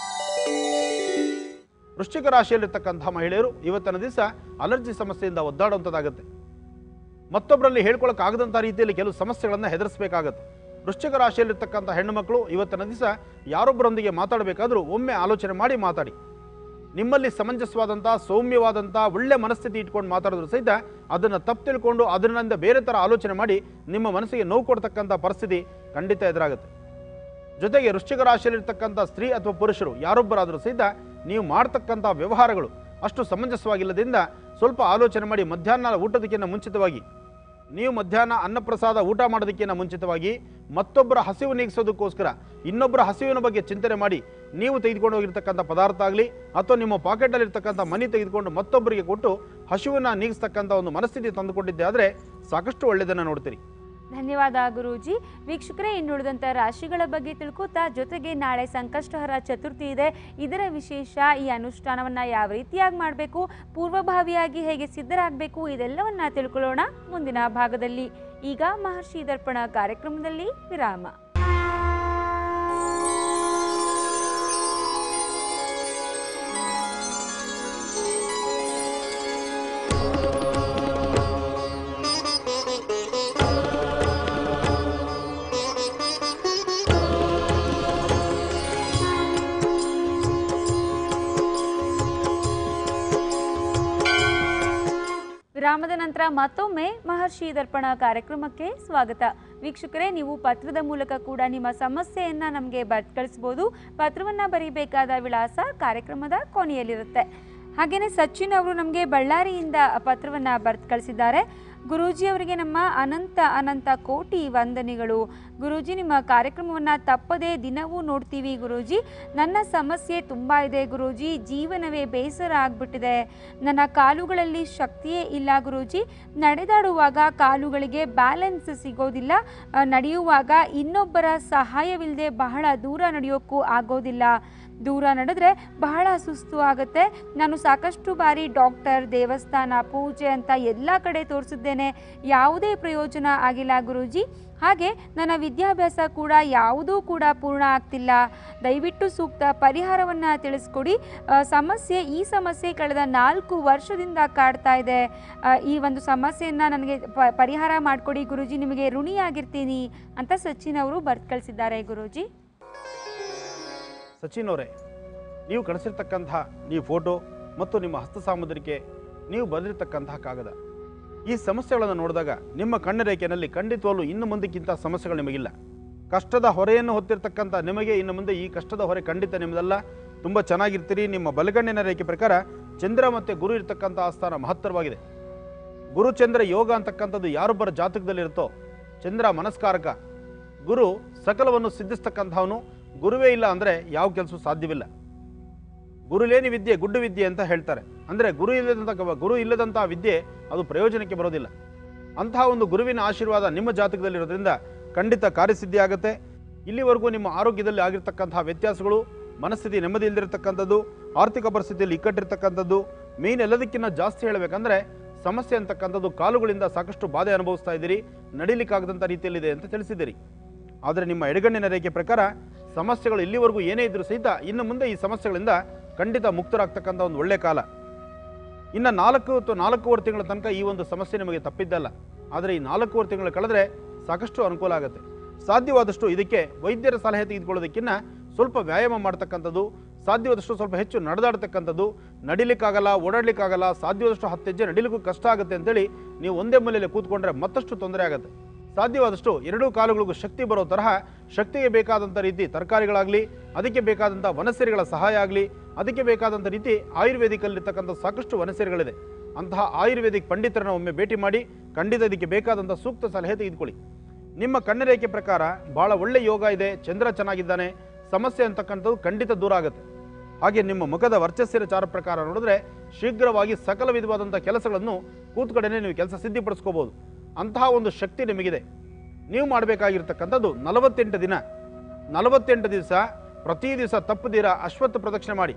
ವೃಶ್ಚಿಕ ರಾಶಿಯಲ್ಲಿರ್ತಕ್ಕಂಥ ಮಹಿಳೆಯರು ಇವತ್ತಿನ ದಿವಸ ಅಲರ್ಜಿ ಸಮಸ್ಯೆಯಿಂದ ಒದ್ದಾಡುವಂಥದ್ದಾಗುತ್ತೆ ಮತ್ತೊಬ್ಬರಲ್ಲಿ ಹೇಳ್ಕೊಳಕ್ಕಾಗದಂಥ ರೀತಿಯಲ್ಲಿ ಕೆಲವು ಸಮಸ್ಯೆಗಳನ್ನು ಹೆದರಿಸಬೇಕಾಗತ್ತೆ ವೃಶ್ಚಿಕ ರಾಶಿಯಲ್ಲಿರ್ತಕ್ಕಂಥ ಹೆಣ್ಣು ಮಕ್ಕಳು ಇವತ್ತಿನ ದಿವಸ ಯಾರೊಬ್ಬರೊಂದಿಗೆ ಮಾತಾಡಬೇಕಾದ್ರೂ ಒಮ್ಮೆ ಆಲೋಚನೆ ಮಾಡಿ ಮಾತಾಡಿ ನಿಮ್ಮಲ್ಲಿ ಸಮಂಜಸವಾದಂಥ ಸೌಮ್ಯವಾದಂಥ ಒಳ್ಳೆ ಮನಸ್ಥಿತಿ ಇಟ್ಕೊಂಡು ಮಾತಾಡಿದ್ರು ಸಹಿತ ಅದನ್ನು ತಪ್ಪು ತಿಳ್ಕೊಂಡು ಅದರಿಂದ ಬೇರೆ ಥರ ಆಲೋಚನೆ ಮಾಡಿ ನಿಮ್ಮ ಮನಸ್ಸಿಗೆ ನೋವು ಕೊಡ್ತಕ್ಕಂಥ ಪರಿಸ್ಥಿತಿ ಖಂಡಿತ ಎದುರಾಗುತ್ತೆ ಜೊತೆಗೆ ವೃಶ್ಚಿಕ ರಾಶಿಯಲ್ಲಿರ್ತಕ್ಕಂಥ ಸ್ತ್ರೀ ಅಥವಾ ಪುರುಷರು ಯಾರೊಬ್ಬರಾದರೂ ಸಹಿತ ನೀವು ಮಾಡ್ತಕ್ಕಂಥ ವ್ಯವಹಾರಗಳು ಅಷ್ಟು ಸಮಂಜಸವಾಗಿಲ್ಲದಿಂದ ಸ್ವಲ್ಪ ಆಲೋಚನೆ ಮಾಡಿ ಮಧ್ಯಾಹ್ನ ಊಟದಕ್ಕಿಂತ ಮುಂಚಿತವಾಗಿ ನೀವು ಮಧ್ಯಾಹ್ನ ಅನ್ನಪ್ರಸಾದ ಊಟ ಮಾಡೋದಕ್ಕಿಂತ ಮುಂಚಿತವಾಗಿ ಮತ್ತೊಬ್ಬರ ಹಸಿವು ನೀಗಿಸೋದಕ್ಕೋಸ್ಕರ ಇನ್ನೊಬ್ಬರ ಹಸಿವಿನ ಬಗ್ಗೆ ಚಿಂತನೆ ಮಾಡಿ ನೀವು ತೆಗೆದುಕೊಂಡು ಹೋಗಿರ್ತಕ್ಕಂಥ ಪದಾರ್ಥ ಆಗಲಿ ಅಥವಾ ನಿಮ್ಮ ಪಾಕೆಟಲ್ಲಿರ್ತಕ್ಕಂಥ ಮನಿ ತೆಗೆದುಕೊಂಡು ಮತ್ತೊಬ್ಬರಿಗೆ ಕೊಟ್ಟು ಹಸಿವನ್ನ ನೀಗಿಸ್ತಕ್ಕಂಥ ಒಂದು ಮನಸ್ಥಿತಿ ತಂದುಕೊಂಡಿದ್ದೆ ಆದರೆ ಸಾಕಷ್ಟು ಒಳ್ಳೆಯದನ್ನು ನೋಡ್ತೀರಿ ಧನ್ಯವಾದ ಗುರೂಜಿ ವೀಕ್ಷಕರೇ ಇನ್ನುಳಿದಂಥ ರಾಶಿಗಳ ಬಗ್ಗೆ ತಿಳ್ಕೊತಾ ಜೊತೆಗೆ ನಾಳೆ ಸಂಕಷ್ಟಹರ ಚತುರ್ಥಿ ಇದೆ ಇದರ ವಿಶೇಷ ಈ ಅನುಷ್ಠಾನವನ್ನು ಯಾವ ರೀತಿಯಾಗಿ ಮಾಡಬೇಕು ಪೂರ್ವಭಾವಿಯಾಗಿ ಹೇಗೆ ಸಿದ್ಧರಾಗಬೇಕು ಇದೆಲ್ಲವನ್ನ ತಿಳ್ಕೊಳ್ಳೋಣ ಮುಂದಿನ ಭಾಗದಲ್ಲಿ ಈಗ ಮಹರ್ಷಿ ದರ್ಪಣ ಕಾರ್ಯಕ್ರಮದಲ್ಲಿ ವಿರಾಮ ವಿರಾಮದ ನಂತರ ಮತ್ತೊಮ್ಮೆ ಮಹರ್ಷಿ ದರ್ಪಣ ಕಾರ್ಯಕ್ರಮಕ್ಕೆ ಸ್ವಾಗತ ವೀಕ್ಷಕರೇ ನೀವು ಪತ್ರದ ಮೂಲಕ ಕೂಡ ನಿಮ್ಮ ಸಮಸ್ಯೆಯನ್ನ ನಮಗೆ ಬರ್ತ್ ಕಳಿಸ್ಬೋದು ಪತ್ರವನ್ನ ಬರೀಬೇಕಾದ ವಿಳಾಸ ಕಾರ್ಯಕ್ರಮದ ಕೊನೆಯಲ್ಲಿರುತ್ತೆ ಹಾಗೆಯೇ ಸಚಿನ್ ಅವರು ನಮಗೆ ಬಳ್ಳಾರಿಯಿಂದ ಪತ್ರವನ್ನ ಬರ್ತ್ ಕಳಿಸಿದ್ದಾರೆ ಗುರೂಜಿ ಅವರಿಗೆ ನಮ್ಮ ಅನಂತ ಅನಂತ ಕೋಟಿ ವಂದನೆಗಳು ಗುರೂಜಿ ನಿಮ್ಮ ಕಾರ್ಯಕ್ರಮವನ್ನು ತಪ್ಪದೇ ದಿನವೂ ನೋಡ್ತೀವಿ ಗುರೂಜಿ ನನ್ನ ಸಮಸ್ಯೆ ತುಂಬ ಇದೆ ಗುರೂಜಿ ಜೀವನವೇ ಬೇಸರ ಆಗ್ಬಿಟ್ಟಿದೆ ನನ್ನ ಕಾಲುಗಳಲ್ಲಿ ಶಕ್ತಿಯೇ ಇಲ್ಲ ಗುರೂಜಿ ನಡೆದಾಡುವಾಗ ಕಾಲುಗಳಿಗೆ ಬ್ಯಾಲೆನ್ಸ್ ಸಿಗೋದಿಲ್ಲ ಆ, ನಡೆಯುವಾಗ ಇನ್ನೊಬ್ಬರ ಸಹಾಯವಿಲ್ಲದೆ ಬಹಳ ದೂರ ನಡೆಯೋಕ್ಕೂ ಆಗೋದಿಲ್ಲ ದೂರ ನಡೆದ್ರೆ ಬಹಳ ಸುಸ್ತು ಆಗುತ್ತೆ ನಾನು ಸಾಕಷ್ಟು ಬಾರಿ ಡಾಕ್ಟರ್ ದೇವಸ್ಥಾನ ಪೂಜೆ ಅಂತ ಎಲ್ಲ ಕಡೆ ತೋರಿಸಿದ್ದೇನೆ ಯಾವುದೇ ಪ್ರಯೋಜನ ಆಗಿಲ್ಲ ಗುರೂಜಿ ಹಾಗೆ ನನ್ನ ವಿದ್ಯಾಭ್ಯಾಸ ಕೂಡ ಯಾವುದೂ ಕೂಡ ಪೂರ್ಣ ಆಗ್ತಿಲ್ಲ ದಯವಿಟ್ಟು ಸೂಕ್ತ ಪರಿಹಾರವನ್ನು ತಿಳಿಸ್ಕೊಡಿ ಆ, ಸಮಸ್ಯೆ ಈ ಸಮಸ್ಯೆ ಕಳೆದ ನಾಲ್ಕು ವರ್ಷದಿಂದ ಕಾಡ್ತಾ ಇದೆ ಆ, ಈ ಒಂದು ಸಮಸ್ಯೆಯನ್ನು ನನಗೆ ಪ ಪರಿಹಾರ ಮಾಡಿಕೊಡಿ ಗುರೂಜಿ ನಿಮಗೆ ಋಣಿಯಾಗಿರ್ತೀನಿ ಅಂತ ಸಚಿನ್ ಅವರು ಬರ್ತ್ ಕಳಿಸಿದ್ದಾರೆ ಗುರೂಜಿ ಸಚಿನ್ ಅವರೇ ನೀವು ಕಳಿಸಿರ್ತಕ್ಕಂತಹ ಈ ಫೋಟೋ ಮತ್ತು ನಿಮ್ಮ ಹಸ್ತ ಸಾಮುದ್ರಿಕೆ ನೀವು ಬರೆದಿರ್ತಕ್ಕಂತಹ ಕಾಗದ ಈ ಸಮಸ್ಯೆಗಳನ್ನು ನೋಡಿದಾಗ ನಿಮ್ಮ ಕಣ್ಣರೇಖೆಯಲ್ಲಿ ಖಂಡಿತವಾಗ್ಲೂ ಇನ್ನು ಮುಂದಕ್ಕಿಂತ ಸಮಸ್ಯೆಗಳು ನಿಮಗಿಲ್ಲ ಕಷ್ಟದ ಹೊರೆಯನ್ನು ಹೊತ್ತಿರ್ತಕ್ಕಂಥ ನಿಮಗೆ ಇನ್ನು ಮುಂದೆ ಈ ಕಷ್ಟದ ಹೊರೆ ಖಂಡಿತ ನಿಮ್ಮದಲ್ಲ ತುಂಬ ಚೆನ್ನಾಗಿರ್ತೀರಿ ನಿಮ್ಮ ಬಲಗಣ್ಣಿನ ರೇಖೆ ಪ್ರಕಾರ ಚಂದ್ರ ಮತ್ತು ಗುರು ಇರ್ತಕ್ಕಂಥ ಆಸ್ಥಾನ ಮಹತ್ತರವಾಗಿದೆ ಗುರು ಚಂದ್ರ ಯೋಗ ಅಂತಕ್ಕಂಥದ್ದು ಯಾರೊಬ್ಬರ ಜಾತಕದಲ್ಲಿರುತ್ತೋ ಚಂದ್ರ ಮನಸ್ಕಾರಕ ಗುರು ಸಕಲವನ್ನು ಸಿದ್ಧಿಸ್ತಕ್ಕಂಥವನು ಗುರುವೇ ಇಲ್ಲ ಅಂದರೆ ಯಾವ ಕೆಲಸ ಸಾಧ್ಯವಿಲ್ಲ ಗುರುಲೇನಿ ವಿದ್ಯೆ ಗುಡ್ಡು ವಿದ್ಯೆ ಅಂತ ಹೇಳ್ತಾರೆ ಅಂದರೆ ಗುರು ಇಲ್ಲದಂಥ ಗುರು ಇಲ್ಲದಂಥ ವಿದ್ಯೆ ಅದು ಪ್ರಯೋಜನಕ್ಕೆ ಬರೋದಿಲ್ಲ ಅಂತಹ ಒಂದು ಗುರುವಿನ ಆಶೀರ್ವಾದ ನಿಮ್ಮ ಜಾತಕದಲ್ಲಿರೋದ್ರಿಂದ ಖಂಡಿತ ಕಾರ್ಯಸಿದ್ಧಿ ಆಗುತ್ತೆ ಇಲ್ಲಿವರೆಗೂ ನಿಮ್ಮ ಆರೋಗ್ಯದಲ್ಲಿ ಆಗಿರ್ತಕ್ಕಂತಹ ವ್ಯತ್ಯಾಸಗಳು ಮನಸ್ಥಿತಿ ನೆಮ್ಮದಿ ಇಲ್ದಿರತಕ್ಕಂಥದ್ದು ಆರ್ಥಿಕ ಪರಿಸ್ಥಿತಿಯಲ್ಲಿ ಇಕ್ಕಟ್ಟಿರ್ತಕ್ಕಂಥದ್ದು ಮೇನ್ ಎಲ್ಲದಕ್ಕಿಂತ ಜಾಸ್ತಿ ಹೇಳಬೇಕಂದ್ರೆ ಸಮಸ್ಯೆ ಅಂತಕ್ಕಂಥದ್ದು ಕಾಲುಗಳಿಂದ ಸಾಕಷ್ಟು ಬಾಧೆ ಅನುಭವಿಸ್ತಾ ಇದ್ದೀರಿ ನಡಿಲಿಕ್ಕಾಗದಂಥ ರೀತಿಯಲ್ಲಿದೆ ಅಂತ ತಿಳಿಸಿದ್ದೀರಿ ಆದರೆ ನಿಮ್ಮ ಎಡಗಣ್ಣಿನ ರೇಖೆ ಪ್ರಕಾರ ಸಮಸ್ಯೆಗಳು ಇಲ್ಲಿವರೆಗೂ ಏನೇ ಇದ್ರೂ ಸಹಿತ ಇನ್ನು ಮುಂದೆ ಈ ಸಮಸ್ಯೆಗಳಿಂದ ಖಂಡಿತ ಮುಕ್ತರಾಗ್ತಕ್ಕಂಥ ಒಂದು ಒಳ್ಳೆ ಕಾಲ ಇನ್ನು ನಾಲ್ಕು ಅಥವಾ ನಾಲ್ಕೂವರೆ ತಿಂಗಳ ತನಕ ಈ ಒಂದು ಸಮಸ್ಯೆ ನಿಮಗೆ ತಪ್ಪಿದ್ದಲ್ಲ ಆದರೆ ಈ ನಾಲ್ಕೂವರೆ ತಿಂಗಳು ಕಳೆದ್ರೆ ಸಾಕಷ್ಟು ಅನುಕೂಲ ಆಗುತ್ತೆ ಸಾಧ್ಯವಾದಷ್ಟು ಇದಕ್ಕೆ ವೈದ್ಯರ ಸಲಹೆ ತೆಗೆದುಕೊಳ್ಳೋದಕ್ಕಿಂತ ಸ್ವಲ್ಪ ವ್ಯಾಯಾಮ ಮಾಡ್ತಕ್ಕಂಥದ್ದು ಸಾಧ್ಯವಾದಷ್ಟು ಸ್ವಲ್ಪ ಹೆಚ್ಚು ನಡೆದಾಡ್ತಕ್ಕಂಥದ್ದು ನಡಿಲಿಕ್ಕಾಗಲ್ಲ ಓಡಾಡ್ಲಿಕ್ಕಾಗಲ್ಲ ಸಾಧ್ಯವಾದಷ್ಟು ಹತ್ತು ಹೆಜ್ಜೆ ನಡಿಲಿಕ್ಕೂ ಕಷ್ಟ ಆಗುತ್ತೆ ಅಂತೇಳಿ ನೀವು ಒಂದೇ ಮೂಲೆಯಲ್ಲಿ ಕೂತ್ಕೊಂಡ್ರೆ ಮತ್ತಷ್ಟು ತೊಂದರೆ ಆಗುತ್ತೆ ಸಾಧ್ಯವಾದಷ್ಟು ಎರಡೂ ಕಾಲುಗಳಿಗೂ ಶಕ್ತಿ ಬರೋ ತರಹ ಶಕ್ತಿಗೆ ಬೇಕಾದಂಥ ರೀತಿ ತರಕಾರಿಗಳಾಗಲಿ ಅದಕ್ಕೆ ಬೇಕಾದಂಥ ವನಸೇರಿಗಳ ಸಹಾಯ ಆಗಲಿ ಅದಕ್ಕೆ ಬೇಕಾದಂಥ ರೀತಿ ಆಯುರ್ವೇದಿಕಲ್ಲಿರ್ತಕ್ಕಂಥ ಸಾಕಷ್ಟು ವನಸೇರಿಗಳಿದೆ ಅಂತಹ ಆಯುರ್ವೇದಿಕ್ ಪಂಡಿತರನ್ನ ಒಮ್ಮೆ ಭೇಟಿ ಮಾಡಿ ಖಂಡಿತ ಇದಕ್ಕೆ ಬೇಕಾದಂಥ ಸೂಕ್ತ ಸಲಹೆ ತೆಗೆದುಕೊಳ್ಳಿ ನಿಮ್ಮ ಕಣ್ಣರೇಖೆ ಪ್ರಕಾರ ಭಾಳ ಒಳ್ಳೆ ಯೋಗ ಇದೆ ಚಂದ್ರ ಚೆನ್ನಾಗಿದ್ದಾನೆ ಸಮಸ್ಯೆ ಅಂತಕ್ಕಂಥದ್ದು ಖಂಡಿತ ದೂರ ಆಗುತ್ತೆ ಹಾಗೆ ನಿಮ್ಮ ಮುಖದ ವರ್ಚಸ್ಸಿನ ಚಾರ ಪ್ರಕಾರ ನೋಡಿದ್ರೆ ಶೀಘ್ರವಾಗಿ ಸಕಲ ವಿಧವಾದಂಥ ಕೆಲಸಗಳನ್ನು ಕೂತ್ಕಡೆನೆ ನೀವು ಕೆಲಸ ಸಿದ್ಧಿಪಡಿಸ್ಕೋಬೋದು ಅಂತಹ ಒಂದು ಶಕ್ತಿ ನಿಮಗಿದೆ ನೀವು ಮಾಡಬೇಕಾಗಿರ್ತಕ್ಕಂಥದ್ದು ನಲವತ್ತೆಂಟು ದಿನ ನಲವತ್ತೆಂಟು ದಿವಸ ಪ್ರತಿ ದಿವಸ ತಪ್ಪದಿರ ಅಶ್ವತ್ಥ ಪ್ರದಕ್ಷಿಣೆ ಮಾಡಿ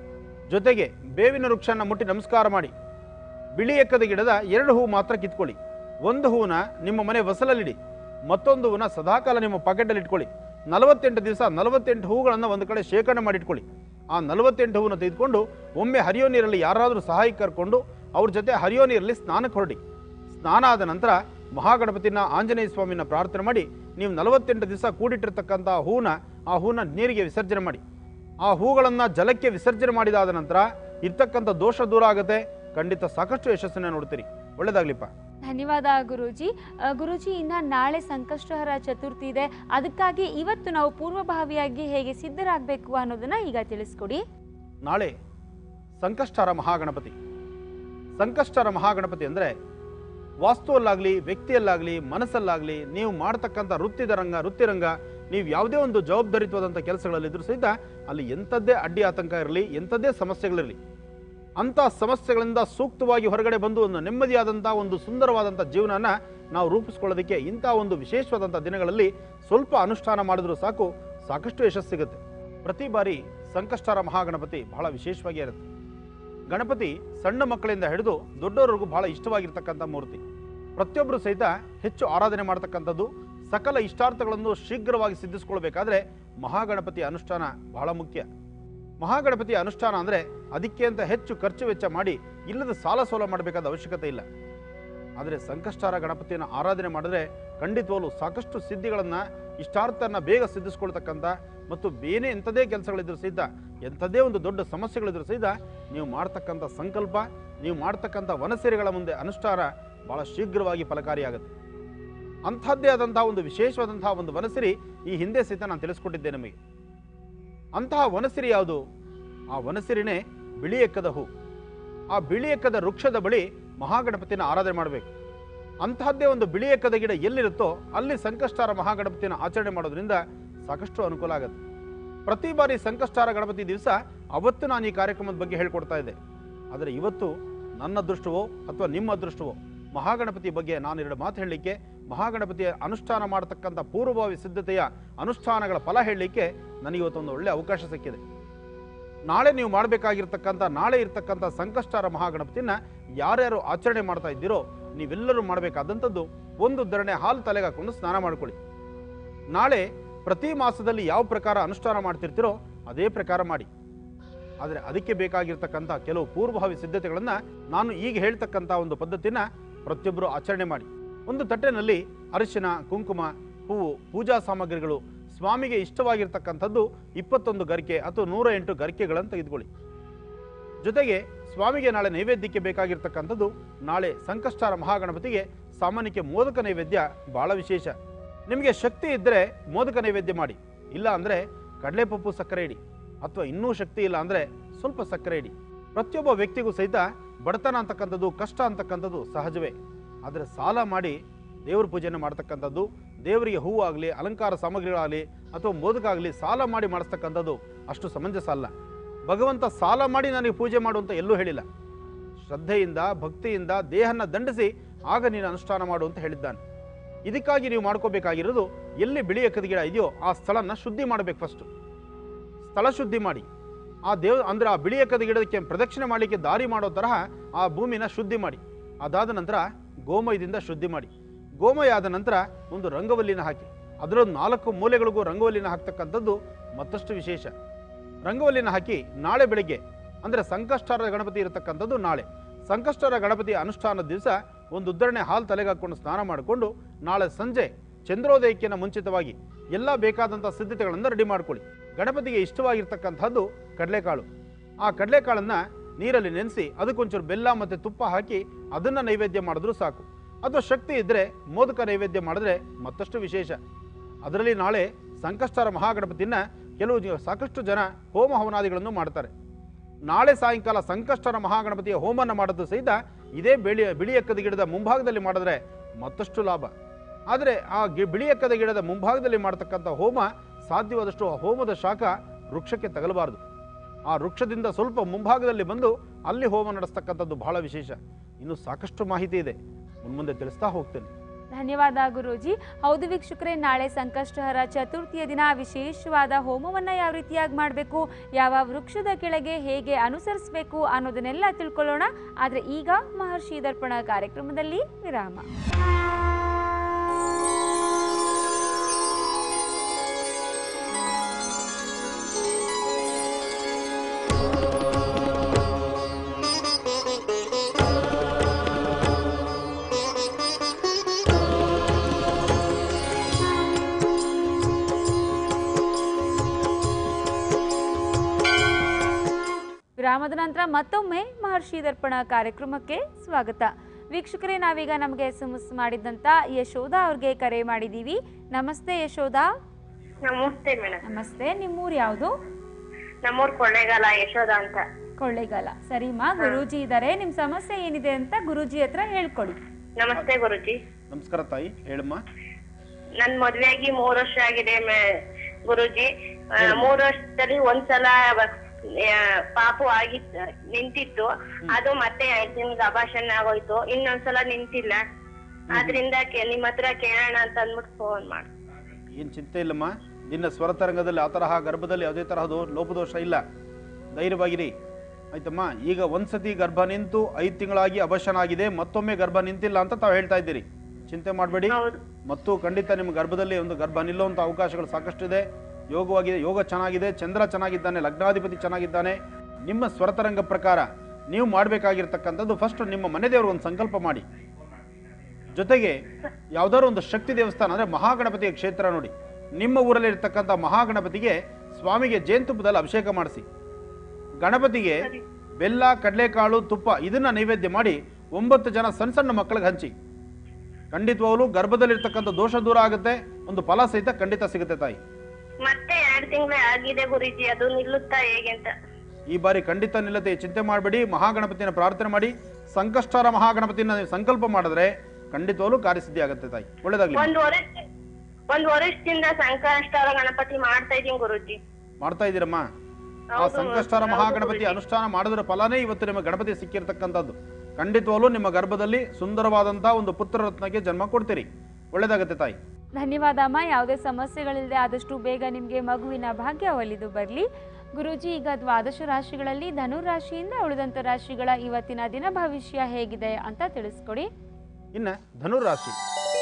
ಜೊತೆಗೆ ಬೇವಿನ ವೃಕ್ಷನ ಮುಟ್ಟಿ ನಮಸ್ಕಾರ ಮಾಡಿ ಬಿಳಿ ಎಕ್ಕದ ಗಿಡದ ಎರಡು ಹೂವು ಮಾತ್ರ ಕಿತ್ಕೊಳ್ಳಿ ಒಂದು ಹೂವನ್ನ ನಿಮ್ಮ ಮನೆ ಹೊಸಲಲ್ಲಿಡಿ ಮತ್ತೊಂದು ಹೂವನ್ನ ಸದಾಕಾಲ ನಿಮ್ಮ ಪಾಕೆಟಲ್ಲಿ ಇಟ್ಕೊಳ್ಳಿ ನಲವತ್ತೆಂಟು ದಿವಸ ನಲವತ್ತೆಂಟು ಹೂಗಳನ್ನು ಒಂದು ಕಡೆ ಶೇಖರಣೆ ಮಾಡಿಟ್ಕೊಳ್ಳಿ ಆ ನಲವತ್ತೆಂಟು ಹೂವನ್ನು ತೆಗೆದುಕೊಂಡು ಒಮ್ಮೆ ಹರಿಯೋ ನೀರಲ್ಲಿ ಯಾರಾದರೂ ಸಹಾಯಕ್ಕೆ ಕರ್ಕೊಂಡು ಅವ್ರ ಜೊತೆ ಹರಿಯೋ ನೀರಲ್ಲಿ ಸ್ನಾನಕ್ಕೆ ಹೊರಡಿ ಸ್ನಾನ ಆದ ನಂತರ ಮಹಾಗಣಪತಿನ ಆಂಜನೇಯ ಸ್ವಾಮಿನ ಪ್ರಾರ್ಥನೆ ಮಾಡಿ ನೀವು ನಲವತ್ತೆಂಟು ದಿವಸ ಕೂಡಿಟ್ಟಿರ್ತಕ್ಕಂಥ ಹೂವನ್ನ ಆ ಹೂವನ್ನ ನೀರಿಗೆ ವಿಸರ್ಜನೆ ಮಾಡಿ ಆ ಹೂಗಳನ್ನು ಜಲಕ್ಕೆ ವಿಸರ್ಜನೆ ಮಾಡಿದಾದ ನಂತರ ಇರ್ತಕ್ಕಂಥ ದೋಷ ದೂರ ಆಗುತ್ತೆ ಖಂಡಿತ ಸಾಕಷ್ಟು ಯಶಸ್ಸನ್ನ ನೋಡ್ತೀರಿ ಒಳ್ಳೇದಾಗ್ಲಿಪ್ಪ ಧನ್ಯವಾದ ಗುರೂಜಿ ಅ, ಗುರೂಜಿ ಇನ್ನ ನಾಳೆ ಸಂಕಷ್ಟಹರ ಚತುರ್ಥಿ ಇದೆ ಅದಕ್ಕಾಗಿ ಇವತ್ತು ನಾವು ಪೂರ್ವಭಾವಿಯಾಗಿ ಹೇಗೆ ಸಿದ್ಧರಾಗಬೇಕು ಅನ್ನೋದನ್ನ ಈಗ ತಿಳಿಸ್ಕೊಡಿ ನಾಳೆ ಸಂಕಷ್ಟಹರ ಮಹಾಗಣಪತಿ ಸಂಕಷ್ಟಹರ ಮಹಾಗಣಪತಿ ಅಂದರೆ ವಾಸ್ತುವಲ್ಲಾಗಲಿ ವ್ಯಕ್ತಿಯಲ್ಲಾಗಲಿ ಮನಸ್ಸಲ್ಲಾಗಲಿ ನೀವು ಮಾಡ್ತಕ್ಕಂಥ ವೃತ್ತಿದ ರಂಗ ವೃತ್ತಿರಂಗ ನೀವು ಯಾವುದೇ ಒಂದು ಜವಾಬ್ದಾರಿತ್ವದಂಥ ಕೆಲಸಗಳಲ್ಲಿದ್ದರೂ ಸಹಿತ ಅಲ್ಲಿ ಎಂಥದ್ದೇ ಅಡ್ಡಿ ಆತಂಕ ಇರಲಿ ಎಂಥದ್ದೇ ಸಮಸ್ಯೆಗಳಿರಲಿ ಅಂಥ ಸಮಸ್ಯೆಗಳಿಂದ ಸೂಕ್ತವಾಗಿ ಹೊರಗಡೆ ಬಂದು ಒಂದು ನೆಮ್ಮದಿಯಾದಂಥ ಒಂದು ಸುಂದರವಾದಂಥ ಜೀವನನ ನಾವು ರೂಪಿಸ್ಕೊಳ್ಳೋದಕ್ಕೆ ಇಂಥ ಒಂದು ವಿಶೇಷವಾದಂಥ ದಿನಗಳಲ್ಲಿ ಸ್ವಲ್ಪ ಅನುಷ್ಠಾನ ಮಾಡಿದ್ರೂ ಸಾಕು ಸಾಕಷ್ಟು ಯಶಸ್ಸು ಸಿಗುತ್ತೆ ಪ್ರತಿ ಬಾರಿ ಸಂಕಷ್ಟರ ಮಹಾಗಣಪತಿ ಬಹಳ ವಿಶೇಷವಾಗಿ ಇರುತ್ತೆ ಗಣಪತಿ ಸಣ್ಣ ಮಕ್ಕಳಿಂದ ಹಿಡಿದು ದೊಡ್ಡವರಿಗೂ ಬಹಳ ಇಷ್ಟವಾಗಿರ್ತಕ್ಕಂಥ ಮೂರ್ತಿ ಪ್ರತಿಯೊಬ್ಬರು ಸಹಿತ ಹೆಚ್ಚು ಆರಾಧನೆ ಮಾಡ್ತಕ್ಕಂಥದ್ದು ಸಕಲ ಇಷ್ಟಾರ್ಥಗಳನ್ನು ಶೀಘ್ರವಾಗಿ ಸಿದ್ಧಿಸ್ಕೊಳ್ಬೇಕಾದ್ರೆ ಮಹಾಗಣಪತಿಯ ಅನುಷ್ಠಾನ ಬಹಳ ಮುಖ್ಯ ಮಹಾಗಣಪತಿಯ ಅನುಷ್ಠಾನ ಅಂದರೆ ಅದಕ್ಕೆ ಅಂತ ಹೆಚ್ಚು ಖರ್ಚು ವೆಚ್ಚ ಮಾಡಿ ಇಲ್ಲದ ಸಾಲ ಸೋಲ ಮಾಡಬೇಕಾದ ಅವಶ್ಯಕತೆ ಇಲ್ಲ ಆದರೆ ಸಂಕಷ್ಟಾರ ಗಣಪತಿಯನ್ನು ಆರಾಧನೆ ಮಾಡಿದ್ರೆ ಖಂಡಿತವಾಗ್ಲೂ ಸಾಕಷ್ಟು ಸಿದ್ಧಿಗಳನ್ನು ಇಷ್ಟಾರ್ಥನ ಬೇಗ ಸಿದ್ಧಿಸ್ಕೊಳ್ತಕ್ಕಂಥ ಮತ್ತು ಬೇರೆ ಎಂಥದೇ ಕೆಲಸಗಳಿದ್ರು ಸಹಿತ ಎಂಥದೇ ಒಂದು ದೊಡ್ಡ ಸಮಸ್ಯೆಗಳಿದ್ರು ಸಹಿತ ನೀವು ಮಾಡ್ತಕ್ಕಂಥ ಸಂಕಲ್ಪ ನೀವು ಮಾಡ್ತಕ್ಕಂಥ ವನಸೇರಿಗಳ ಮುಂದೆ ಅನುಷ್ಠಾನ ಭಾಳ ಶೀಘ್ರವಾಗಿ ಫಲಕಾರಿಯಾಗುತ್ತೆ ಅಂಥದ್ದೇ ಆದಂತಹ ಒಂದು ವಿಶೇಷವಾದಂತಹ ಒಂದು ವನಸಿರಿ ಈ ಹಿಂದೆ ಸಹಿತ ನಾನು ತಿಳಿಸ್ಕೊಟ್ಟಿದ್ದೆ ನಮಗೆ ಅಂತಹ ವನಸಿರಿ ಯಾವುದು ಆ ವನಸಿರಿನೇ ಬಿಳಿ ಎಕ್ಕದ ಹೂ ಆ ಬಿಳಿ ಎಕ್ಕದ ವೃಕ್ಷದ ಬಳಿ ಮಹಾಗಣಪತಿನ ಆರಾಧನೆ ಮಾಡಬೇಕು ಅಂತಹದ್ದೇ ಒಂದು ಬಿಳಿ ಎಕ್ಕದ ಗಿಡ ಎಲ್ಲಿರುತ್ತೋ ಅಲ್ಲಿ ಸಂಕಷ್ಟಾರ ಮಹಾಗಣಪತಿನ ಆಚರಣೆ ಮಾಡೋದ್ರಿಂದ ಸಾಕಷ್ಟು ಅನುಕೂಲ ಆಗುತ್ತೆ ಪ್ರತಿ ಬಾರಿ ಸಂಕಷ್ಟಾರ ಗಣಪತಿ ದಿವಸ ಅವತ್ತು ನಾನು ಈ ಕಾರ್ಯಕ್ರಮದ ಬಗ್ಗೆ ಹೇಳ್ಕೊಡ್ತಾ ಇದ್ದೆ ಆದರೆ ಇವತ್ತು ನನ್ನ ಅದೃಷ್ಟವೋ ಅಥವಾ ನಿಮ್ಮ ಅದೃಷ್ಟವೋ ಮಹಾಗಣಪತಿ ಬಗ್ಗೆ ನಾನು ಎರಡು ಮಾತು ಹೇಳಲಿಕ್ಕೆ ಮಹಾಗಣಪತಿಯ ಅನುಷ್ಠಾನ ಮಾಡತಕ್ಕಂಥ ಪೂರ್ವಭಾವಿ ಸಿದ್ಧತೆಯ ಅನುಷ್ಠಾನಗಳ ಫಲ ಹೇಳಲಿಕ್ಕೆ ನನಗೆ ಇವತ್ತೊಂದು ಒಳ್ಳೆಯ ಅವಕಾಶ ಸಿಕ್ಕಿದೆ ನಾಳೆ ನೀವು ಮಾಡಬೇಕಾಗಿರ್ತಕ್ಕಂಥ ನಾಳೆ ಇರ್ತಕ್ಕಂಥ ಸಂಕಷ್ಟಾರ ಮಹಾಗಣಪತಿನ ಯಾರ್ಯಾರು ಆಚರಣೆ ಮಾಡ್ತಾ ಇದ್ದೀರೋ ನೀವೆಲ್ಲರೂ ಮಾಡಬೇಕಾದಂಥದ್ದು ಒಂದು ಧರಣೆ ಹಾಲು ತಲೆಗೆ ಹಾಕೊಂಡು ಸ್ನಾನ ಮಾಡ್ಕೊಳ್ಳಿ ನಾಳೆ ಪ್ರತಿ ಮಾಸದಲ್ಲಿ ಯಾವ ಪ್ರಕಾರ ಅನುಷ್ಠಾನ ಮಾಡ್ತಿರ್ತೀರೋ ಅದೇ ಪ್ರಕಾರ ಮಾಡಿ ಆದರೆ ಅದಕ್ಕೆ ಬೇಕಾಗಿರ್ತಕ್ಕಂಥ ಕೆಲವು ಪೂರ್ವಭಾವಿ ಸಿದ್ಧತೆಗಳನ್ನು ನಾನು ಈಗ ಹೇಳ್ತಕ್ಕಂಥ ಒಂದು ಪದ್ಧತಿನ ಪ್ರತಿಯೊಬ್ಬರು ಆಚರಣೆ ಮಾಡಿ ಒಂದು ತಟ್ಟೆನಲ್ಲಿ ಅರಿಶಿನ ಕುಂಕುಮ ಹೂವು ಪೂಜಾ ಸಾಮಗ್ರಿಗಳು ಸ್ವಾಮಿಗೆ ಇಷ್ಟವಾಗಿರ್ತಕ್ಕಂಥದ್ದು ಇಪ್ಪತ್ತೊಂದು ಗರಿಕೆ ಅಥವಾ ನೂರ ಎಂಟು ಗರಿಕೆಗಳನ್ನು ತೆಗೆದುಕೊಳ್ಳಿ ಜೊತೆಗೆ ಸ್ವಾಮಿಗೆ ನಾಳೆ ನೈವೇದ್ಯಕ್ಕೆ ಬೇಕಾಗಿರ್ತಕ್ಕಂಥದ್ದು ನಾಳೆ ಸಂಕಷ್ಟಾರ ಮಹಾಗಣಪತಿಗೆ ಸಾಮಾನ್ಯಕ್ಕೆ ಮೋದಕ ನೈವೇದ್ಯ ಬಹಳ ವಿಶೇಷ ನಿಮಗೆ ಶಕ್ತಿ ಇದ್ದರೆ ಮೋದಕ ನೈವೇದ್ಯ ಮಾಡಿ ಇಲ್ಲ ಅಂದರೆ ಕಡಲೆಪಪ್ಪು ಸಕ್ಕರೆ ಇಡಿ ಅಥವಾ ಇನ್ನೂ ಶಕ್ತಿ ಇಲ್ಲ ಅಂದರೆ ಸ್ವಲ್ಪ ಸಕ್ಕರೆ ಇಡಿ ಪ್ರತಿಯೊಬ್ಬ ವ್ಯಕ್ತಿಗೂ ಸಹಿತ ಬಡತನ ಅಂತಕ್ಕಂಥದ್ದು ಕಷ್ಟ ಅಂತಕ್ಕಂಥದ್ದು ಸಹಜವೇ ಆದರೆ ಸಾಲ ಮಾಡಿ ದೇವ್ರ ಪೂಜೆಯನ್ನು ಮಾಡ್ತಕ್ಕಂಥದ್ದು ದೇವರಿಗೆ ಹೂವು ಆಗಲಿ ಅಲಂಕಾರ ಸಾಮಗ್ರಿಗಳಾಗಲಿ ಅಥವಾ ಮೋದಕ ಆಗಲಿ ಸಾಲ ಮಾಡಿ ಮಾಡಿಸ್ತಕ್ಕಂಥದ್ದು ಅಷ್ಟು ಸಮಂಜಸ ಅಲ್ಲ ಭಗವಂತ ಸಾಲ ಮಾಡಿ ನನಗೆ ಪೂಜೆ ಮಾಡು ಅಂತ ಎಲ್ಲೂ ಹೇಳಿಲ್ಲ ಶ್ರದ್ಧೆಯಿಂದ ಭಕ್ತಿಯಿಂದ ದೇಹನ ದಂಡಿಸಿ ಆಗ ನೀನು ಅನುಷ್ಠಾನ ಮಾಡು ಅಂತ ಹೇಳಿದ್ದಾನೆ ಇದಕ್ಕಾಗಿ ನೀವು ಮಾಡ್ಕೋಬೇಕಾಗಿರೋದು ಎಲ್ಲಿ ಬಿಳಿ ಎಕ್ಕದ ಗಿಡ ಇದೆಯೋ ಆ ಸ್ಥಳನ ಶುದ್ಧಿ ಮಾಡಬೇಕು ಫಸ್ಟು ಸ್ಥಳ ಶುದ್ಧಿ ಮಾಡಿ ಆ ದೇವ ಅಂದರೆ ಆ ಬಿಳಿ ಎಕ್ಕದ ಗಿಡಕ್ಕೆ ಪ್ರದಕ್ಷಿಣೆ ಮಾಡಲಿಕ್ಕೆ ದಾರಿ ಮಾಡೋ ತರಹ ಆ ಭೂಮಿನ ಶುದ್ಧಿ ಮಾಡಿ ಅದಾದ ನಂತರ ಗೋಮಯದಿಂದ ಶುದ್ಧಿ ಮಾಡಿ ಗೋಮಯ ಆದ ನಂತರ ಒಂದು ರಂಗವಲ್ಲಿನ ಹಾಕಿ ಅದರ ನಾಲ್ಕು ಮೂಲೆಗಳಿಗೂ ರಂಗೋಲಿನ ಹಾಕ್ತಕ್ಕಂಥದ್ದು ಮತ್ತಷ್ಟು ವಿಶೇಷ ರಂಗೋಲಿನ ಹಾಕಿ ನಾಳೆ ಬೆಳಿಗ್ಗೆ ಅಂದರೆ ಸಂಕಷ್ಟರ ಗಣಪತಿ ಇರತಕ್ಕಂಥದ್ದು ನಾಳೆ ಸಂಕಷ್ಟರ ಗಣಪತಿ ಅನುಷ್ಠಾನದ ದಿವಸ ಒಂದು ಉದ್ದರಣೆ ಹಾಲು ತಲೆಗೆ ಹಾಕ್ಕೊಂಡು ಸ್ನಾನ ಮಾಡಿಕೊಂಡು ನಾಳೆ ಸಂಜೆ ಚಂದ್ರೋದಯಕ್ಕಿಂತ ಮುಂಚಿತವಾಗಿ ಎಲ್ಲ ಬೇಕಾದಂಥ ಸಿದ್ಧತೆಗಳನ್ನು ರೆಡಿ ಮಾಡ್ಕೊಳ್ಳಿ ಗಣಪತಿಗೆ ಇಷ್ಟವಾಗಿರ್ತಕ್ಕಂಥದ್ದು ಕಡಲೆಕಾಳು ಆ ಕಡಲೆಕಾಳನ್ನು ನೀರಲ್ಲಿ ನೆನೆಸಿ ಅದಕ್ಕೊಂಚೂರು ಬೆಲ್ಲ ಮತ್ತು ತುಪ್ಪ ಹಾಕಿ ಅದನ್ನು ನೈವೇದ್ಯ ಮಾಡಿದ್ರೂ ಸಾಕು ಅಥವಾ ಶಕ್ತಿ ಇದ್ದರೆ ಮೋದಕ ನೈವೇದ್ಯ ಮಾಡಿದ್ರೆ ಮತ್ತಷ್ಟು ವಿಶೇಷ ಅದರಲ್ಲಿ ನಾಳೆ ಸಂಕಷ್ಟರ ಮಹಾಗಣಪತಿನ ಕೆಲವು ಜ- ಸಾಕಷ್ಟು ಜನ ಹೋಮ ಹವನಾದಿಗಳನ್ನು ಮಾಡ್ತಾರೆ ನಾಳೆ ಸಾಯಂಕಾಲ ಸಂಕಷ್ಟರ ಮಹಾಗಣಪತಿಯ ಹೋಮನ ಮಾಡೋದು ಸಹಿತ ಇದೇ ಬಿಳಿ ಬಿಳಿ ಎಕ್ಕದ ಗಿಡದ ಮುಂಭಾಗದಲ್ಲಿ ಮಾಡಿದ್ರೆ ಮತ್ತಷ್ಟು ಲಾಭ ಆದರೆ ಆ ಗಿ ಬಿಳಿ ಎಕ್ಕದ ಗಿಡದ ಮುಂಭಾಗದಲ್ಲಿ ಮಾಡ್ತಕ್ಕಂಥ ಹೋಮ ಸಾಧ್ಯವಾದಷ್ಟು ಆ ಹೋಮದ ಶಾಖ ವೃಕ್ಷಕ್ಕೆ ತಗಲಬಾರದು ಆ ವೃಕ್ಷದಿಂದ ಸ್ವಲ್ಪ ಮುಂಭಾಗದಲ್ಲಿ ಬಂದು ಅಲ್ಲಿ ಹೋಮ ನಡೆಸ್ತಕ್ಕಂಥದ್ದು ಬಹಳ ವಿಶೇಷ ಇನ್ನು ಸಾಕಷ್ಟು ಮಾಹಿತಿ ಇದೆ ಮುನ್ಮುಂದೆ ತಿಳಿಸ್ತಾ ಹೋಗ್ತೇನೆ ಧನ್ಯವಾದ ಗುರೂಜಿ ಹೌದು ವೀಕ್ಷಕರೇ ನಾಳೆ ಸಂಕಷ್ಟಹರ ಚತುರ್ಥಿಯ ದಿನ ವಿಶೇಷವಾದ ಹೋಮವನ್ನು ಯಾವ ರೀತಿಯಾಗಿ ಮಾಡಬೇಕು ಯಾವ ವೃಕ್ಷದ ಕೆಳಗೆ ಹೇಗೆ ಅನುಸರಿಸಬೇಕು ಅನ್ನೋದನ್ನೆಲ್ಲ ತಿಳ್ಕೊಳ್ಳೋಣ ಆದರೆ ಈಗ ಮಹರ್ಷಿ ದರ್ಪಣ ಕಾರ್ಯಕ್ರಮದಲ್ಲಿ ವಿರಾಮ ವಿರಾಮದ ನಂತರ ಮತ್ತೊಮ್ಮೆ ಮಹರ್ಷಿ ದರ್ಪಣ ಕಾರ್ಯಕ್ರಮಕ್ಕೆ ಸ್ವಾಗತ ವೀಕ್ಷಕರೇ ನಾವೀಗ ನಮಗೆ ಎಸ್ ಎಂ ಎಸ್ ಮಾಡಿದ್ದಂಥ ಯಶೋಧ ಅವ್ರಿಗೆ ಕರೆ ಮಾಡಿದ್ದೀವಿ ನಮಸ್ತೆ ಯಶೋಧ ನಮಸ್ತೆ ಮೇಡಮ್ ನಮಸ್ತೆ ನಿಮ್ಮೂರು ಯಾವುದು ನಮ್ಮೂರ್ ಕೊಳ್ಳೇಗಾಲ ಯಶೋಧ ಅಂತ ಕೊಳ್ಳೇಗಾಲ ಸರಿಮಾ ಗುರೂಜಿ ಇದ್ದಾರೆ ನಿಮ್ಮ ಸಮಸ್ಯೆ ಏನಿದೆ ಅಂತ ಗುರೂಜಿ ಹತ್ರ ಹೇಳ್ಕೊಡಿ ನಮಸ್ತೆ ಗುರುಜಿ ನಮಸ್ಕಾರ ತಾಯಿ ಹೇಳಮ್ಮ ನನ್ ಮದ್ವೆ ಆಗಿ ಮೂರ್ ವರ್ಷ ಆಗಿದೆ ಮೆ- ಗುರುಜಿ ಆ, ಮೂರ್ ವರ್ಷದಲ್ಲಿ ಒಂದ್ಸಲ ವ- ಆ, ಪಾಪು ಆಗಿ ನಿಂತಿತ್ತು ಅದು ಮತ್ತೆ ಎರಡ್ ದಿನದ ಅಭಾಷಣ ಆಗೋಯ್ತು ಇನ್ನೊಂದ್ಸಲ ನಿಂತಿಲ್ಲ ಆದ್ರಿಂದ ಕೆ- ನಿಮ್ ಹತ್ರ ಕೇಳೋಣ ಅಂತ ಅಂದ್ಬಿಟ್ಟು ಫೋನ್ ಮಾಡಿ ಏನು ಚಿಂತೆ ಇಲ್ಲಮ್ಮ ನಿನ್ನ ಸ್ವರತರಂಗದಲ್ಲಿ ಆ ತರಹ ಗರ್ಭದಲ್ಲಿ ಯಾವುದೇ ತರಹದ ಲೋಪದೋಷ ಇಲ್ಲ ಧೈರ್ಯವಾಗಿರಿ ಆಯ್ತಮ್ಮ ಈಗ ಒಂದ್ಸತಿ ಗರ್ಭ ನಿಂತು ಐದು ತಿಂಗಳಾಗಿ ಅಭಶನಾಗಿದೆ ಮತ್ತೊಮ್ಮೆ ಗರ್ಭ ನಿಂತಿಲ್ಲ ಅಂತ ತಾವು ಹೇಳ್ತಾ ಇದ್ದೀರಿ ಚಿಂತೆ ಮಾಡಬೇಡಿ ಹೌದು ಮತ್ತು ಖಂಡಿತ ನಿಮ್ಮ ಗರ್ಭದಲ್ಲಿ ಒಂದು ಗರ್ಭ ನಿಲ್ಲುವಂಥ ಅವಕಾಶಗಳು ಸಾಕಷ್ಟಿದೆ ಯೋಗವಾಗಿದೆ ಯೋಗ ಚೆನ್ನಾಗಿದೆ ಚಂದ್ರ ಚೆನ್ನಾಗಿದ್ದಾನೆ ಲಗ್ನಾಧಿಪತಿ ಚೆನ್ನಾಗಿದ್ದಾನೆ ನಿಮ್ಮ ಸ್ವರತರಂಗ ಪ್ರಕಾರ ನೀವು ಮಾಡಬೇಕಾಗಿರ್ತಕ್ಕಂಥದ್ದು ಫಸ್ಟ್ ನಿಮ್ಮ ಮನೆ ದೇವರು ಒಂದು ಸಂಕಲ್ಪ ಮಾಡಿ ಜೊತೆಗೆ ಯಾವ್ದಾದ್ರು ಒಂದು ಶಕ್ತಿ ದೇವಸ್ಥಾನ ಅಂದರೆ ಮಹಾಗಣಪತಿಯ ಕ್ಷೇತ್ರ ನೋಡಿ ನಿಮ್ಮ ಊರಲ್ಲಿ ಇರ್ತಕ್ಕಂಥ ಮಹಾಗಣಪತಿಗೆ ಸ್ವಾಮಿಗೆ ಜೇನುತುಪ್ಪದಲ್ಲಿ ಅಭಿಷೇಕ ಮಾಡಿಸಿ ಗಣಪತಿಗೆ ಬೆಲ್ಲ ಕಡಲೆಕಾಳು ತುಪ್ಪ ಇದನ್ನ ನೈವೇದ್ಯ ಮಾಡಿ ಒಂಬತ್ತು ಜನ ಸಣ್ಣ ಸಣ್ಣ ಮಕ್ಕಳಿಗೆ ಹಂಚಿ ಖಂಡಿತವಾಗ್ಲೂ ಗರ್ಭದಲ್ಲಿರ್ತಕ್ಕಂಥ ದೋಷ ದೂರ ಆಗುತ್ತೆ ಒಂದು ಫಲ ಸಹಿತ ಖಂಡಿತ ಸಿಗುತ್ತೆ ತಾಯಿ ಮತ್ತೆ ಎರಡ್ ತಿಂಗಳೇ ಆಗಿದೆ ಗುರುಜಿ ಅದು ನಿಲ್ಲುತ್ತಾ ಹೇಗೆ ಅಂತ ಈ ಬಾರಿ ಖಂಡಿತ ನಿಲ್ಲತೆ ಚಿಂತೆ ಮಾಡಬೇಡಿ ಮಹಾಗಣಪತಿನ ಪ್ರಾರ್ಥನೆ ಮಾಡಿ ಸಂಕಷ್ಟರ ಮಹಾಗಣಪತಿನ ನೀವು ಸಂಕಲ್ಪ ಮಾಡಿದ್ರೆ ಖಂಡಿತವಾಗ್ಲೂ ಕಾರ್ಯಸಿದ್ಧಿ ಆಗುತ್ತೆ ತಾಯಿ ಒಳ್ಳೇದಾಗ್ಲಿ ಒಂದ್ ವರ್ಷ ಒಂದ್ ವರ್ಷದಿಂದ ಸಂಕಷ್ಟರ ಗಣಪತಿ ಮಾಡ್ತಾ ಇದೀನಿ ಗುರುಜಿ ಮಾಡ್ತಾ ಇದ್ದೀರಮ್ಮ ಆ ಹೌದು, ಸಂಕಷ್ಟರ ಹೌದು ಮಹಾಗಣಪತಿ ಗುರೂಜಿ. ಅನುಷ್ಠಾನ ಮಾಡಿದ್ರ ಫಲನೇ ಇವತ್ತು ನಿಮ್ಮ ಗಣಪತಿ ಸಿಕ್ಕಿರ್ತಕ್ಕಂಥದ್ದು ಖಂಡಿತವಾಗ್ಲೂ ನಿಮ್ಮ ಗರ್ಭದಲ್ಲಿ ಸುಂದರವಾದಂಥ ಒಂದು ಪುತ್ರ ರತ್ನಕ್ಕೆ ಜನ್ಮ ಕೊಡ್ತೀರಿ ಒಳ್ಳೇದಾಗುತ್ತೆ ತಾಯಿ ಧನ್ಯವಾದ ಅಮ್ಮ ಯಾವುದೇ ಸಮಸ್ಯೆಗಳಿಲ್ಲದೆ ಆದಷ್ಟು ಬೇಗ ನಿಮಗೆ ಮಗುವಿನ ಭಾಗ್ಯ ಒಲಿದು ಬರಲಿ ಗುರೂಜಿ ಈಗ ದ್ವಾದಶ ರಾಶಿಗಳಲ್ಲಿ ಧನು ರಾಶಿಯಿಂದ ಉಳಿದಂಥ ರಾಶಿಗಳ ಇವತ್ತಿನ ದಿನ ಭವಿಷ್ಯ ಹೇಗಿದೆ ಅಂತ ತಿಳಿಸ್ಕೊಡಿ ಇನ್ನು ಧನುರಾಶಿ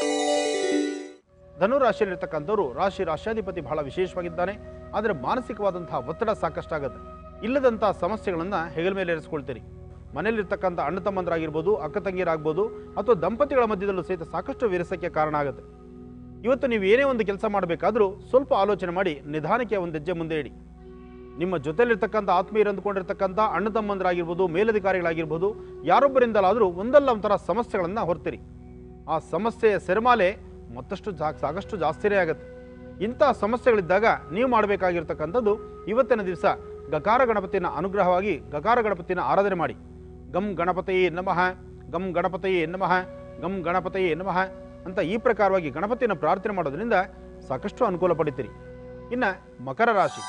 ಧನುರಾಶಿಯಲ್ಲಿರ್ತಕ್ಕಂಥವ್ರು ರಾಶಿ ರಾಶ್ಯಾಧಿಪತಿ ಬಹಳ ವಿಶೇಷವಾಗಿದ್ದಾನೆ ಆದರೆ ಮಾನಸಿಕವಾದಂತಹ ಒತ್ತಡ ಸಾಕಷ್ಟಾಗುತ್ತೆ ಇಲ್ಲದಂಥ ಸಮಸ್ಯೆಗಳನ್ನು ಹೆಗಲ ಮೇಲೆ ಇರಿಸ್ಕೊಳ್ತೀರಿ ಮನೆಯಲ್ಲಿರ್ತಕ್ಕಂಥ ಅಣ್ಣ ತಮ್ಮಂದರಾಗಿರ್ಬೋದು ಅಕ್ಕ ತಂಗಿಯರಾಗ್ಬೋದು ಅಥವಾ ದಂಪತಿಗಳ ಮಧ್ಯದಲ್ಲೂ ಸಹಿತ ಸಾಕಷ್ಟು ವಿರಸಕ್ಕೆ ಕಾರಣ ಆಗುತ್ತೆ ಇವತ್ತು ನೀವು ಏನೇ ಒಂದು ಕೆಲಸ ಮಾಡಬೇಕಾದ್ರೂ ಸ್ವಲ್ಪ ಆಲೋಚನೆ ಮಾಡಿ ನಿಧಾನಕ್ಕೆ ಒಂದು ಹೆಜ್ಜೆ ಮುಂದೆ ಇಡಿ ನಿಮ್ಮ ಜೊತೆಲಿರ್ತಕ್ಕಂಥ ಆತ್ಮೀಯರು ಅಂದ್ಕೊಂಡಿರ್ತಕ್ಕಂಥ ಅಣ್ಣ ತಮ್ಮಂದರಾಗಿರ್ಬೋದು ಮೇಲಧಿಕಾರಿಗಳಾಗಿರ್ಬೋದು ಯಾರೊಬ್ಬರಿಂದಲಾದರೂ ಒಂದಲ್ಲ ಒಂಥರ ಸಮಸ್ಯೆಗಳನ್ನು ಹೊರ್ತೀರಿ ಆ ಸಮಸ್ಯೆಯ ಸೆರಮಾಲೆ ಮತ್ತಷ್ಟು ಜಾ ಸಾಕಷ್ಟು ಜಾಸ್ತಿನೇ ಆಗುತ್ತೆ ಇಂಥ ಸಮಸ್ಯೆಗಳಿದ್ದಾಗ ನೀವು ಮಾಡಬೇಕಾಗಿರ್ತಕ್ಕಂಥದ್ದು ಇವತ್ತಿನ ದಿವಸ ಗಕಾರ ಗಣಪತಿನ ಅನುಗ್ರಹವಾಗಿ ಗಕಾರ ಗಣಪತಿನ ಆರಾಧನೆ ಮಾಡಿ ಗಂ ಗಣಪತಿಯೇ ನಮಃ ಗಂ ಗಣಪತಿಯೇ ನಮಃ ಗಂ ಗಣಪತಿಯೇ ನಮಃ ಅಂತ ಈ ಪ್ರಕಾರವಾಗಿ ಗಣಪತಿಯನ್ನು ಪ್ರಾರ್ಥನೆ ಮಾಡೋದ್ರಿಂದ ಸಾಕಷ್ಟು ಅನುಕೂಲ ಪಡಿತೀರಿ ಇನ್ನು ಮಕರ ರಾಶಿ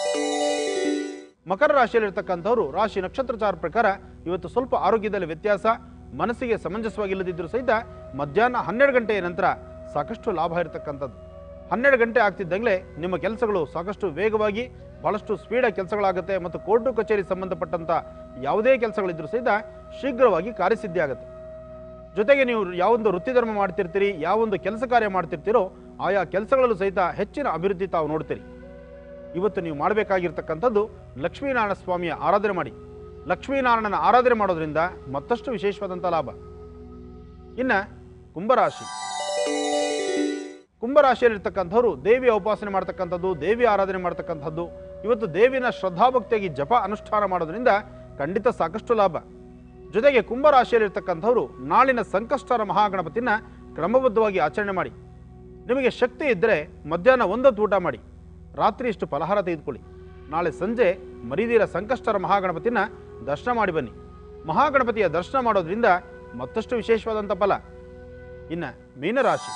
ಮಕರ ರಾಶಿಯಲ್ಲಿರ್ತಕ್ಕಂಥವ್ರು ರಾಶಿ ನಕ್ಷತ್ರಚಾರ ಪ್ರಕಾರ ಇವತ್ತು ಸ್ವಲ್ಪ ಆರೋಗ್ಯದಲ್ಲಿ ವ್ಯತ್ಯಾಸ ಮನಸ್ಸಿಗೆ ಸಮಂಜಸವಾಗಿಲ್ಲದಿದ್ದರೂ ಸಹಿತ ಮಧ್ಯಾಹ್ನ ಹನ್ನೆರಡು ಗಂಟೆಯ ನಂತರ ಸಾಕಷ್ಟು ಲಾಭ ಇರತಕ್ಕಂಥದ್ದು ಹನ್ನೆರಡು ಗಂಟೆ ಆಗ್ತಿದ್ದಂಗೆ ನಿಮ್ಮ ಕೆಲಸಗಳು ಸಾಕಷ್ಟು ವೇಗವಾಗಿ ಬಹಳಷ್ಟು ಸ್ಪೀಡಾಗಿ ಕೆಲಸಗಳಾಗುತ್ತೆ ಮತ್ತು ಕೋರ್ಟು ಕಚೇರಿ ಸಂಬಂಧಪಟ್ಟಂಥ ಯಾವುದೇ ಕೆಲಸಗಳಿದ್ರೂ ಸಹಿತ ಶೀಘ್ರವಾಗಿ ಕಾರ್ಯಸಿದ್ಧಿ ಆಗುತ್ತೆ ಜೊತೆಗೆ ನೀವು ಯಾವೊಂದು ವೃತ್ತಿ ಧರ್ಮ ಮಾಡ್ತಿರ್ತೀರಿ ಯಾವೊಂದು ಕೆಲಸ ಕಾರ್ಯ ಮಾಡ್ತಿರ್ತೀರೋ ಆಯಾ ಕೆಲಸಗಳಲ್ಲೂ ಸಹಿತ ಹೆಚ್ಚಿನ ಅಭಿವೃದ್ಧಿ ತಾವು ನೋಡ್ತೀರಿ ಇವತ್ತು ನೀವು ಮಾಡಬೇಕಾಗಿರ್ತಕ್ಕಂಥದ್ದು ಲಕ್ಷ್ಮೀನಾರಾಯಣ ಸ್ವಾಮಿಯ ಆರಾಧನೆ ಮಾಡಿ ಲಕ್ಷ್ಮೀನಾರಾಯಣನ ಆರಾಧನೆ ಮಾಡೋದ್ರಿಂದ ಮತ್ತಷ್ಟು ವಿಶೇಷವಾದಂಥ ಲಾಭ ಇನ್ನು ಕುಂಭರಾಶಿ ಕುಂಭರಾಶಿಯಲ್ಲಿರ್ತಕ್ಕಂಥವ್ರು ದೇವಿಯ ಉಪಾಸನೆ ಮಾಡ್ತಕ್ಕಂಥದ್ದು ದೇವಿ ಆರಾಧನೆ ಮಾಡ್ತಕ್ಕಂಥದ್ದು ಇವತ್ತು ದೇವಿನ ಶ್ರದ್ಧಾಭಕ್ತಿಯಾಗಿ ಜಪ ಅನುಷ್ಠಾನ ಮಾಡೋದ್ರಿಂದ ಖಂಡಿತ ಸಾಕಷ್ಟು ಲಾಭ ಜೊತೆಗೆ ಕುಂಭರಾಶಿಯಲ್ಲಿರ್ತಕ್ಕಂಥವ್ರು ನಾಳಿನ ಸಂಕಷ್ಟರ ಮಹಾಗಣಪತಿನ ಕ್ರಮಬದ್ಧವಾಗಿ ಆಚರಣೆ ಮಾಡಿ ನಿಮಗೆ ಶಕ್ತಿ ಇದ್ದರೆ ಮಧ್ಯಾಹ್ನ ಒಂದೊತ್ತು ಊಟ ಮಾಡಿ ರಾತ್ರಿ ಇಷ್ಟು ಫಲಹಾರ ತೆಗೆದುಕೊಳ್ಳಿ ನಾಳೆ ಸಂಜೆ ಮರಿದೀರ ಸಂಕಷ್ಟರ ಮಹಾಗಣಪತಿನ ದರ್ಶನ ಮಾಡಿ ಬನ್ನಿ ಮಹಾಗಣಪತಿಯ ದರ್ಶನ ಮಾಡೋದ್ರಿಂದ ಮತ್ತಷ್ಟು ವಿಶೇಷವಾದಂಥ ಫಲ ಇನ್ನು ಮೀನರಾಶಿ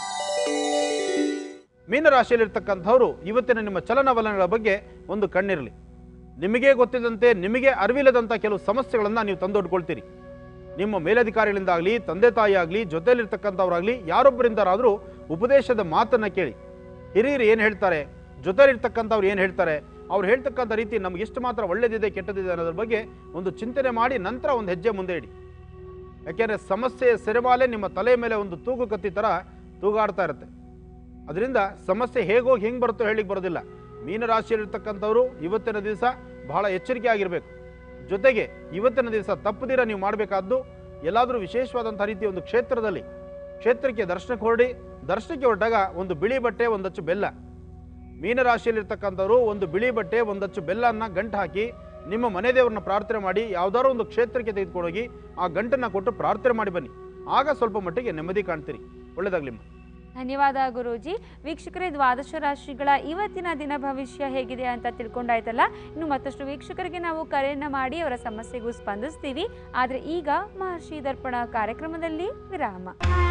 ಮೀನರಾಶಿಯಲ್ಲಿರ್ತಕ್ಕಂಥವ್ರು ಇವತ್ತಿನ ನಿಮ್ಮ ಚಲನವಲನಗಳ ಬಗ್ಗೆ ಒಂದು ಕಣ್ಣಿರಲಿ ನಿಮಗೇ ಗೊತ್ತಿದ್ದಂತೆ ನಿಮಗೆ ಅರಿವಿಲ್ಲದಂಥ ಕೆಲವು ಸಮಸ್ಯೆಗಳನ್ನು ನೀವು ತಂದೊಡ್ಕೊಳ್ತೀರಿ ನಿಮ್ಮ ಮೇಲಧಿಕಾರಿಗಳಿಂದಾಗಲಿ ತಂದೆ ತಾಯಿ ಆಗಲಿ ಜೊತೆಯಲ್ಲಿರ್ತಕ್ಕಂಥವ್ರಾಗಲಿ ಯಾರೊಬ್ಬರಿಂದಾರಾದರೂ ಉಪದೇಶದ ಮಾತನ್ನು ಕೇಳಿ ಹಿರಿಯರು ಏನು ಹೇಳ್ತಾರೆ ಜೊತೆಲಿರ್ತಕ್ಕಂಥವ್ರು ಏನು ಹೇಳ್ತಾರೆ ಅವ್ರು ಹೇಳ್ತಕ್ಕಂಥ ರೀತಿ ನಮ್ಗೆ ಎಷ್ಟು ಮಾತ್ರ ಒಳ್ಳೇದಿದೆ ಕೆಟ್ಟದಿದೆ ಅನ್ನೋದ್ರ ಬಗ್ಗೆ ಒಂದು ಚಿಂತನೆ ಮಾಡಿ ನಂತರ ಒಂದು ಹೆಜ್ಜೆ ಮುಂದೆ ಇಡಿ ಯಾಕೆಂದರೆ ಸಮಸ್ಯೆಯ ಸೆರೆಮಾಲೆ ನಿಮ್ಮ ತಲೆ ಮೇಲೆ ಒಂದು ತೂಗು ಕತ್ತಿ ಥರ ತೂಗಾಡ್ತಾ ಇರುತ್ತೆ ಅದರಿಂದ ಸಮಸ್ಯೆ ಹೇಗೋಗಿ ಹೆಂಗೆ ಬರುತ್ತೋ ಹೇಳಿಕ್ಕೆ ಬರೋದಿಲ್ಲ ಮೀನರಾಶಿಯಲ್ಲಿರ್ತಕ್ಕಂಥವ್ರು ಇವತ್ತಿನ ದಿವಸ ಬಹಳ ಎಚ್ಚರಿಕೆ ಆಗಿರಬೇಕು ಜೊತೆಗೆ ಇವತ್ತಿನ ದಿವಸ ತಪ್ಪದಿರ ನೀವು ಮಾಡಬೇಕಾದ್ದು ಎಲ್ಲಾದರೂ ವಿಶೇಷವಾದಂಥ ರೀತಿಯ ಒಂದು ಕ್ಷೇತ್ರದಲ್ಲಿ ಕ್ಷೇತ್ರಕ್ಕೆ ದರ್ಶನಕ್ಕೆ ಹೊರಡಿ ದರ್ಶನಕ್ಕೆ ಹೊರಟಾಗ ಒಂದು ಬಿಳಿ ಬಟ್ಟೆ ಒಂದಚ್ಚು ಬೆಲ್ಲ ಮೀನರಾಶಿಯಲ್ಲಿರ್ತಕ್ಕಂಥವ್ರು ಒಂದು ಬಿಳಿ ಬಟ್ಟೆ ಒಂದಚ್ಚು ಬೆಲ್ಲನ್ನ ಗಂಟು ಹಾಕಿ ನಿಮ್ಮ ಮನೆ ದೇವರನ್ನ ಪ್ರಾರ್ಥನೆ ಮಾಡಿ ಯಾವ್ದಾದ್ರು ಒಂದು ಕ್ಷೇತ್ರಕ್ಕೆ ತೆಗೆದುಕೊಂಡೋಗಿ ಆ ಗಂಟನ್ನು ಕೊಟ್ಟು ಪ್ರಾರ್ಥನೆ ಮಾಡಿ ಬನ್ನಿ ಆಗ ಸ್ವಲ್ಪ ಮಟ್ಟಿಗೆ ನೆಮ್ಮದಿ ಕಾಣ್ತೀರಿ ಒಳ್ಳೇದಾಗ್ಲಿಮ್ಮ ಧನ್ಯವಾದ ಗುರೂಜಿ ವೀಕ್ಷಕರೇ ದ್ವಾದಶ ರಾಶಿಗಳ ಇವತ್ತಿನ ದಿನ ಭವಿಷ್ಯ ಹೇಗಿದೆ ಅಂತ ತಿಳ್ಕೊಂಡಾಯ್ತಲ್ಲ ಇನ್ನು ಮತ್ತಷ್ಟು ವೀಕ್ಷಕರಿಗೆ ನಾವು ಕರೆಯನ್ನ ಮಾಡಿ ಅವರ ಸಮಸ್ಯೆಗೂ ಸ್ಪಂದಿಸ್ತೀವಿ ಆದರೆ ಈಗ ಮಹರ್ಷಿ ದರ್ಪಣ ಕಾರ್ಯಕ್ರಮದಲ್ಲಿ ವಿರಾಮ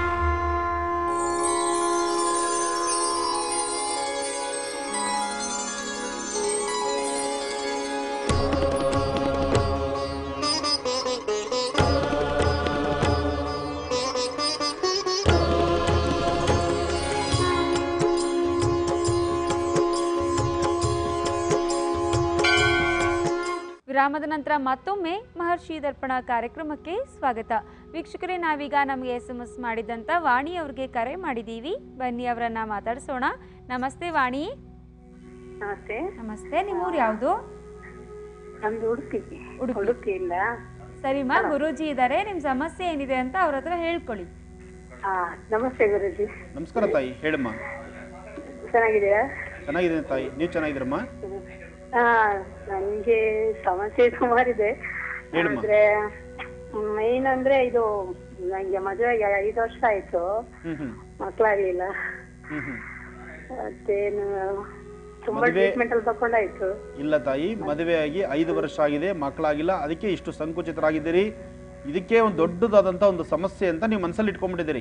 ವಿರಾಮದ ನಂತರ ಮತ್ತೊಮ್ಮೆ ಮಹರ್ಷಿ ದರ್ಪಣ ಕಾರ್ಯಕ್ರಮಕ್ಕೆ ಸ್ವಾಗತ ವೀಕ್ಷಕರೇ ನಾವೀಗ ನಮಗೆ ಎಸ್ ಎಂ ಎಸ್ ಮಾಡಿದಂಥ ವಾಣಿ ಅವ್ರಿಗೆ ಕರೆ ಮಾಡಿದ್ದೀವಿ ಬನ್ನಿ ಅವರನ್ನ ಮಾತಾಡಿಸೋಣ ನಮಸ್ತೆ ವಾಣಿ ನಮಸ್ತೆ ನಮಸ್ತೆ ನಿಮ್ಮೂರು ಯಾವುದು ನಮ್ದು ಉಡುಪಿ ಉಡುಪಿ. ಉಡುಪಿಯಿಂದ ಸರಿಮಾ ಗುರೂಜಿ ಇದ್ದಾರೆ ನಿಮ್ಮ ಸಮಸ್ಯೆ ಏನಿದೆ ಅಂತ ಅವ್ರ ಹತ್ರ ಹೇಳ್ಕೊಳ್ಳಿ ಹಾ ನಮಸ್ತೆ ಗುರುಜಿ ನಮಸ್ಕಾರ ತಾಯಿ ಹೇಳಮ್ಮ ಚೆನ್ನಾಗಿದ್ದೀರಾ ಚೆನ್ನಾಗಿದೆ ತಾಯಿ ನೀವು ಚೆನ್ನಾಗಿದ್ದೀರಮ್ಮ ಹಾ ನನ್ಗೆ ಸಮಸ್ಯೆ ಸುಮಾರಿದೆ ಹೇಳಮ್ಮ. ಆದ್ರೆ ಮೈನ್ ಅಂದ್ರೆ ಇದು ನಂಗೆ ಮದುವೆಗೆ ಐದು ವರ್ಷ ಆಯ್ತು ಹ್ಮ್ ಹ್ಮ್ ಮಕ್ಕಳಾಗ್ಲಿಲ್ಲ ಹ್ಮ್ ಹ್ಮ್ ಮತ್ತೇನು ತುಂಬಾ ಮದುವೆ- ಟ್ರೀಟ್ಮೆಂಟ್ ಅಲ್ಲಿ ತಕೊಂಡಾಯ್ತು ಇಲ್ಲ ತಾಯಿ ಮದುವೆಯಾಗಿ ಐದು ವರ್ಷ ಆಗಿದೆ ಮಕ್ಕಳಾಗಿಲ್ಲ ಅದಕ್ಕೆ ಇಷ್ಟು ಸಂಕುಚಿತರಾಗಿದ್ದೀರಿ ಇದಕ್ಕೆ ಒಂದು ದೊಡ್ಡದಾದಂಥ ಒಂದು ಸಮಸ್ಯೆ ಅಂತ ನೀವು ಮನಸ್ಸಲ್ಲಿ ಇಟ್ಕೊಂಡ್ಬಿಟ್ಟಿದ್ದೀರಿ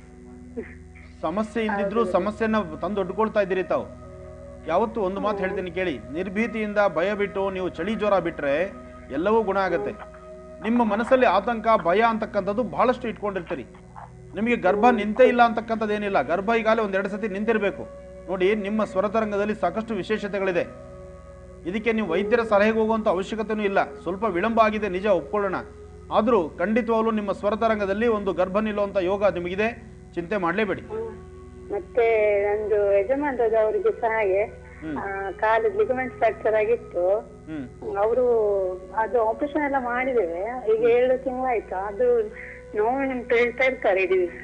ಸಮಸ್ಯೆ ಇಲ್ದಿದ್ರು ಸಮಸ್ಯೆನ ತಂದು ಒಡ್ಕೊಳ್ತಾ ಇದ್ದೀರಿ ತಾವು ಯಾವತ್ತು ಒಂದು ಮಾತು ಹೇಳ್ತೀನಿ ಕೇಳಿ ನಿರ್ಭೀತಿಯಿಂದ ಭಯ ಬಿಟ್ಟು ನೀವು ಚಳಿ ಜ್ವರ ಬಿಟ್ರೆ ಎಲ್ಲವೂ ಗುಣ ಆಗುತ್ತೆ ನಿಮ್ಮ ಮನಸ್ಸಲ್ಲಿ ಆತಂಕ ಭಯ ಅಂತಕ್ಕಂಥದ್ದು ಬಹಳಷ್ಟು ಇಟ್ಕೊಂಡಿರ್ತೀರಿ ನಿಮಗೆ ಗರ್ಭ ನಿಂತೇ ಇಲ್ಲ ಅಂತಕ್ಕಂಥದ್ದು ಏನಿಲ್ಲ ಗರ್ಭ ಈಗಾಗಲೇ ಒಂದೆರಡು ಸತಿ ನಿಂತಿರಬೇಕು ನೋಡಿ ನಿಮ್ಮ ಸ್ವರತರಂಗದಲ್ಲಿ ಸಾಕಷ್ಟು ವಿಶೇಷತೆಗಳಿದೆ ಇದಕ್ಕೆ ನೀವು ವೈದ್ಯರ ಸಲಹೆಗೆ ಹೋಗುವಂಥ ಅವಶ್ಯಕತೆಯೂ ಇಲ್ಲ ಸ್ವಲ್ಪ ವಿಳಂಬ ಆಗಿದೆ ನಿಜ ಒಪ್ಕೊಳ್ಳೋಣ ಆದರೂ ಖಂಡಿತವಾಗ್ಲೂ ನಿಮ್ಮ ಸ್ವರತರಂಗದಲ್ಲಿ ಒಂದು ಗರ್ಭ ನಿಲ್ಲುವಂಥ ಯೋಗ ನಿಮಗಿದೆ ಚಿಂತೆ ಮಾಡಲೇಬೇಡಿ ಮತ್ತೆ ನಂದು ಯಜಮಾನರದವರಿಗೆ ಸಹ ಹಾಗೆ ಹ್ಮ್. ಆ, ಕಾಲು ಲಿಗಮೆಂಟ್ ಫ್ರಾಕ್ಚರ್ ಆಗಿತ್ತು ಹ್ಮ್ ಅವರು ಅದು ಆಪರೇಷನ್ ಎಲ್ಲ ಮಾಡಿದ್ದೇವೆ ಈಗ ಎರಡು ತಿಂಗಳಾಯ್ತು ಅದು ನೋವು ಅಂತ ಹೇಳ್ತಾ ಇರ್ತಾರೆ ಇಡೀ ದಿವಸ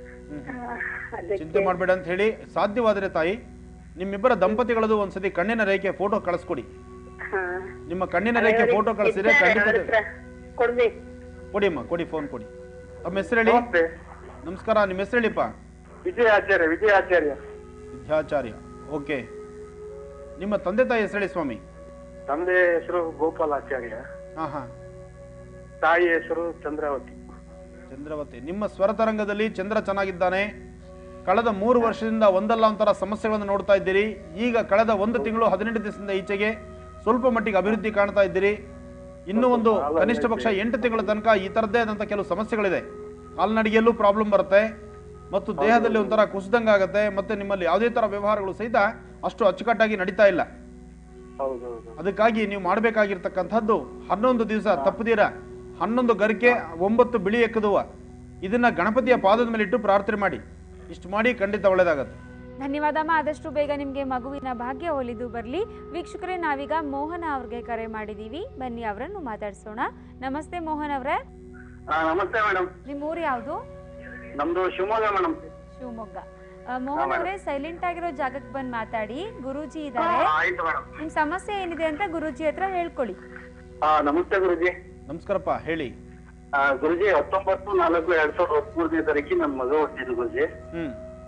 ಚಿಂತೆ ಅದಕ್ಕೆ ಮಾಡಬೇಡ ಅಂತ ಹೇಳಿ ಸಾಧ್ಯವಾದರೆ ತಾಯಿ ನಿಮ್ಮಿಬ್ಬರ ದಂಪತಿಗಳದು ಒಂದ್ಸತಿ ಕಣ್ಣಿನ ರೇಖೆ ಫೋಟೋ ಕಳಿಸ್ಕೊಡಿ ಹಾ. ನಿಮ್ಮ ಕಣ್ಣಿನ ರೇಖೆ ಫೋಟೋ ಕಳಿಸಿದ್ರೆ ಇದ್ದಾರೆ ಖಂಡಿತ ಅವ್ರ ಹತ್ರ. ಕೊಡ್ಬೇಕು ಕೊಡಿ ಅಮ್ಮ ಕೊಡಿ ಫೋನ್ ಕೊಡಿ ತಮ್ಮ ಹೆಸರು ಹೇಳಿ ನಮಸ್ತೆ ನಮಸ್ಕಾರ ನಿಮ್ಮ ಹೆಸರು ಹೇಳಿಪ್ಪ ವಿಜಯ ಆಚಾರ್ಯ ವಿಜಯ ಆಚಾರ್ಯ ವಿದ್ಯಾಚಾರ್ಯ ಓಕೆ ನಿಮ್ಮ ತಂದೆ ತಾಯಿ ಹೆಸರು ಹೇಳಿ ಸ್ವಾಮಿ ತಂದೆ ಹೆಸರು ಗೋಪಾಲಾಚಾರ್ಯ ಹಾ ಹಾ ತಾಯಿ ಹೆಸರು ಚಂದ್ರಾವತಿ ಚಂದ್ರವತಿ ನಿಮ್ಮ ಸ್ವರತರಂಗದಲ್ಲಿ ಚಂದ್ರ ಚೆನ್ನಾಗಿದ್ದಾನೆ ಕಳೆದ ಮೂರು ವರ್ಷದಿಂದ ಒಂದಲ್ಲ ಒಂಥರ ಸಮಸ್ಯೆಗಳನ್ನು ನೋಡ್ತಾ ಇದ್ದೀರಿ ಈಗ ಕಳೆದ ಒಂದು ತಿಂಗಳು ಹದಿನೆಂಟು ದಿವಸದಿಂದ ಈಚೆಗೆ ಸ್ವಲ್ಪ ಮಟ್ಟಿಗೆ ಅಭಿವೃದ್ಧಿ ಕಾಣ್ತಾ ಇದ್ದೀರಿ ಇನ್ನೂ ಒಂದು ಕನಿಷ್ಠ ಪಕ್ಷ ಎಂಟು ತಿಂಗಳ ತನಕ ಈ ಥರದ್ದೇ ಆದಂಥ ಕೆಲವು ಸಮಸ್ಯೆಗಳಿದೆ ಕಾಲ್ನಡಿಗೆಯಲ್ಲೂ ಪ್ರಾಬ್ಲಮ್ ಬರುತ್ತೆ ಮತ್ತು ದೇಹದಲ್ಲಿ ಒಂಥರ ಕುಸಿದಂಗಾಗತ್ತೆ ಮತ್ತೆ ನಿಮ್ಮಲ್ಲಿ ಯಾವುದೇ ಥರ ವ್ಯವಹಾರಗಳು ಸಹಿತ ಅಷ್ಟು ಅಚ್ಚುಕಟ್ಟಾಗಿ ನಡೀತಾ ಇಲ್ಲ ಹೌದೌದು ಅದಕ್ಕಾಗಿ ನೀವು ಮಾಡಬೇಕಾಗಿರ್ತಕ್ಕಂಥದ್ದು ಹನ್ನೊಂದು ದಿವಸ ತಪ್ಪದಿರ ಹನ್ನೊಂದು ಗರಿಕೆ ಒಂಬತ್ತು ಬಿಳಿ ಎಕ್ಕದುವ ಇದನ್ನ ಗಣಪತಿಯ ಪಾದದ ಮೇಲೆ ಇಟ್ಟು ಪ್ರಾರ್ಥನೆ ಮಾಡಿ ಇಷ್ಟು ಮಾಡಿ ಖಂಡಿತ ಒಳ್ಳೇದಾಗತ್ತೆ ಧನ್ಯವಾದಮ್ಮ ಆದಷ್ಟು ಬೇಗ ನಿಮಗೆ ಮಗುವಿನ ಭಾಗ್ಯ ಒಲಿದು ಬರಲಿ ವೀಕ್ಷಕರೇ ನಾವೀಗ ಮೋಹನ ಅವ್ರಿಗೆ ಕರೆ ಮಾಡಿದ್ದೀವಿ ಬನ್ನಿ ಅವರನ್ನು ಮಾತಾಡ್ಸೋಣ ನಮಸ್ತೆ ಮೋಹನ್ ಅವರೇ ಹಾ ನಮಸ್ತೆ ಮೇಡಮ್ ನಿಮ್ಮ ಊರು ಯಾವುದು ನಮ್ದು ಶಿವಮೊಗ್ಗ ಮೇಡಮ್ ಶಿವಮೊಗ್ಗ ಆ, ಮೋಹನ್ ಅವರೇ ಸೈಲೆಂಟ್ ಆಗಿರೋ ಜಾಗಕ್ಕೆ ಬಂದು ಮಾತಾಡಿ ಗುರೂಜಿ ಇದ್ದಾರೆ ಆಯ್ತು ಮೇಡಮ್ ನಿಮ್ಮ ಸಮಸ್ಯೆ ಏನಿದೆ ಅಂತ ಗುರೂಜಿ ಹತ್ರ ಹೇಳ್ಕೊಳ್ಳಿ ಹಾ ನಮಸ್ತೆ ಗುರುಜಿ ನಮಸ್ಕಾರಪ್ಪ ಹೇಳಿ ಆ, ಗುರುಜಿ ಹತ್ತೊಂಬತ್ತು ನಾಲ್ಕು ಎರಡ್ ಸಾವಿರದ ಹದಿಮೂರನೇ ತಾರೀಕಿಗೆ ನನ್ನ ಮಗ ಹುಟ್ಟಿದ್ದು ಗುರುಜಿ ಹ್ಞೂ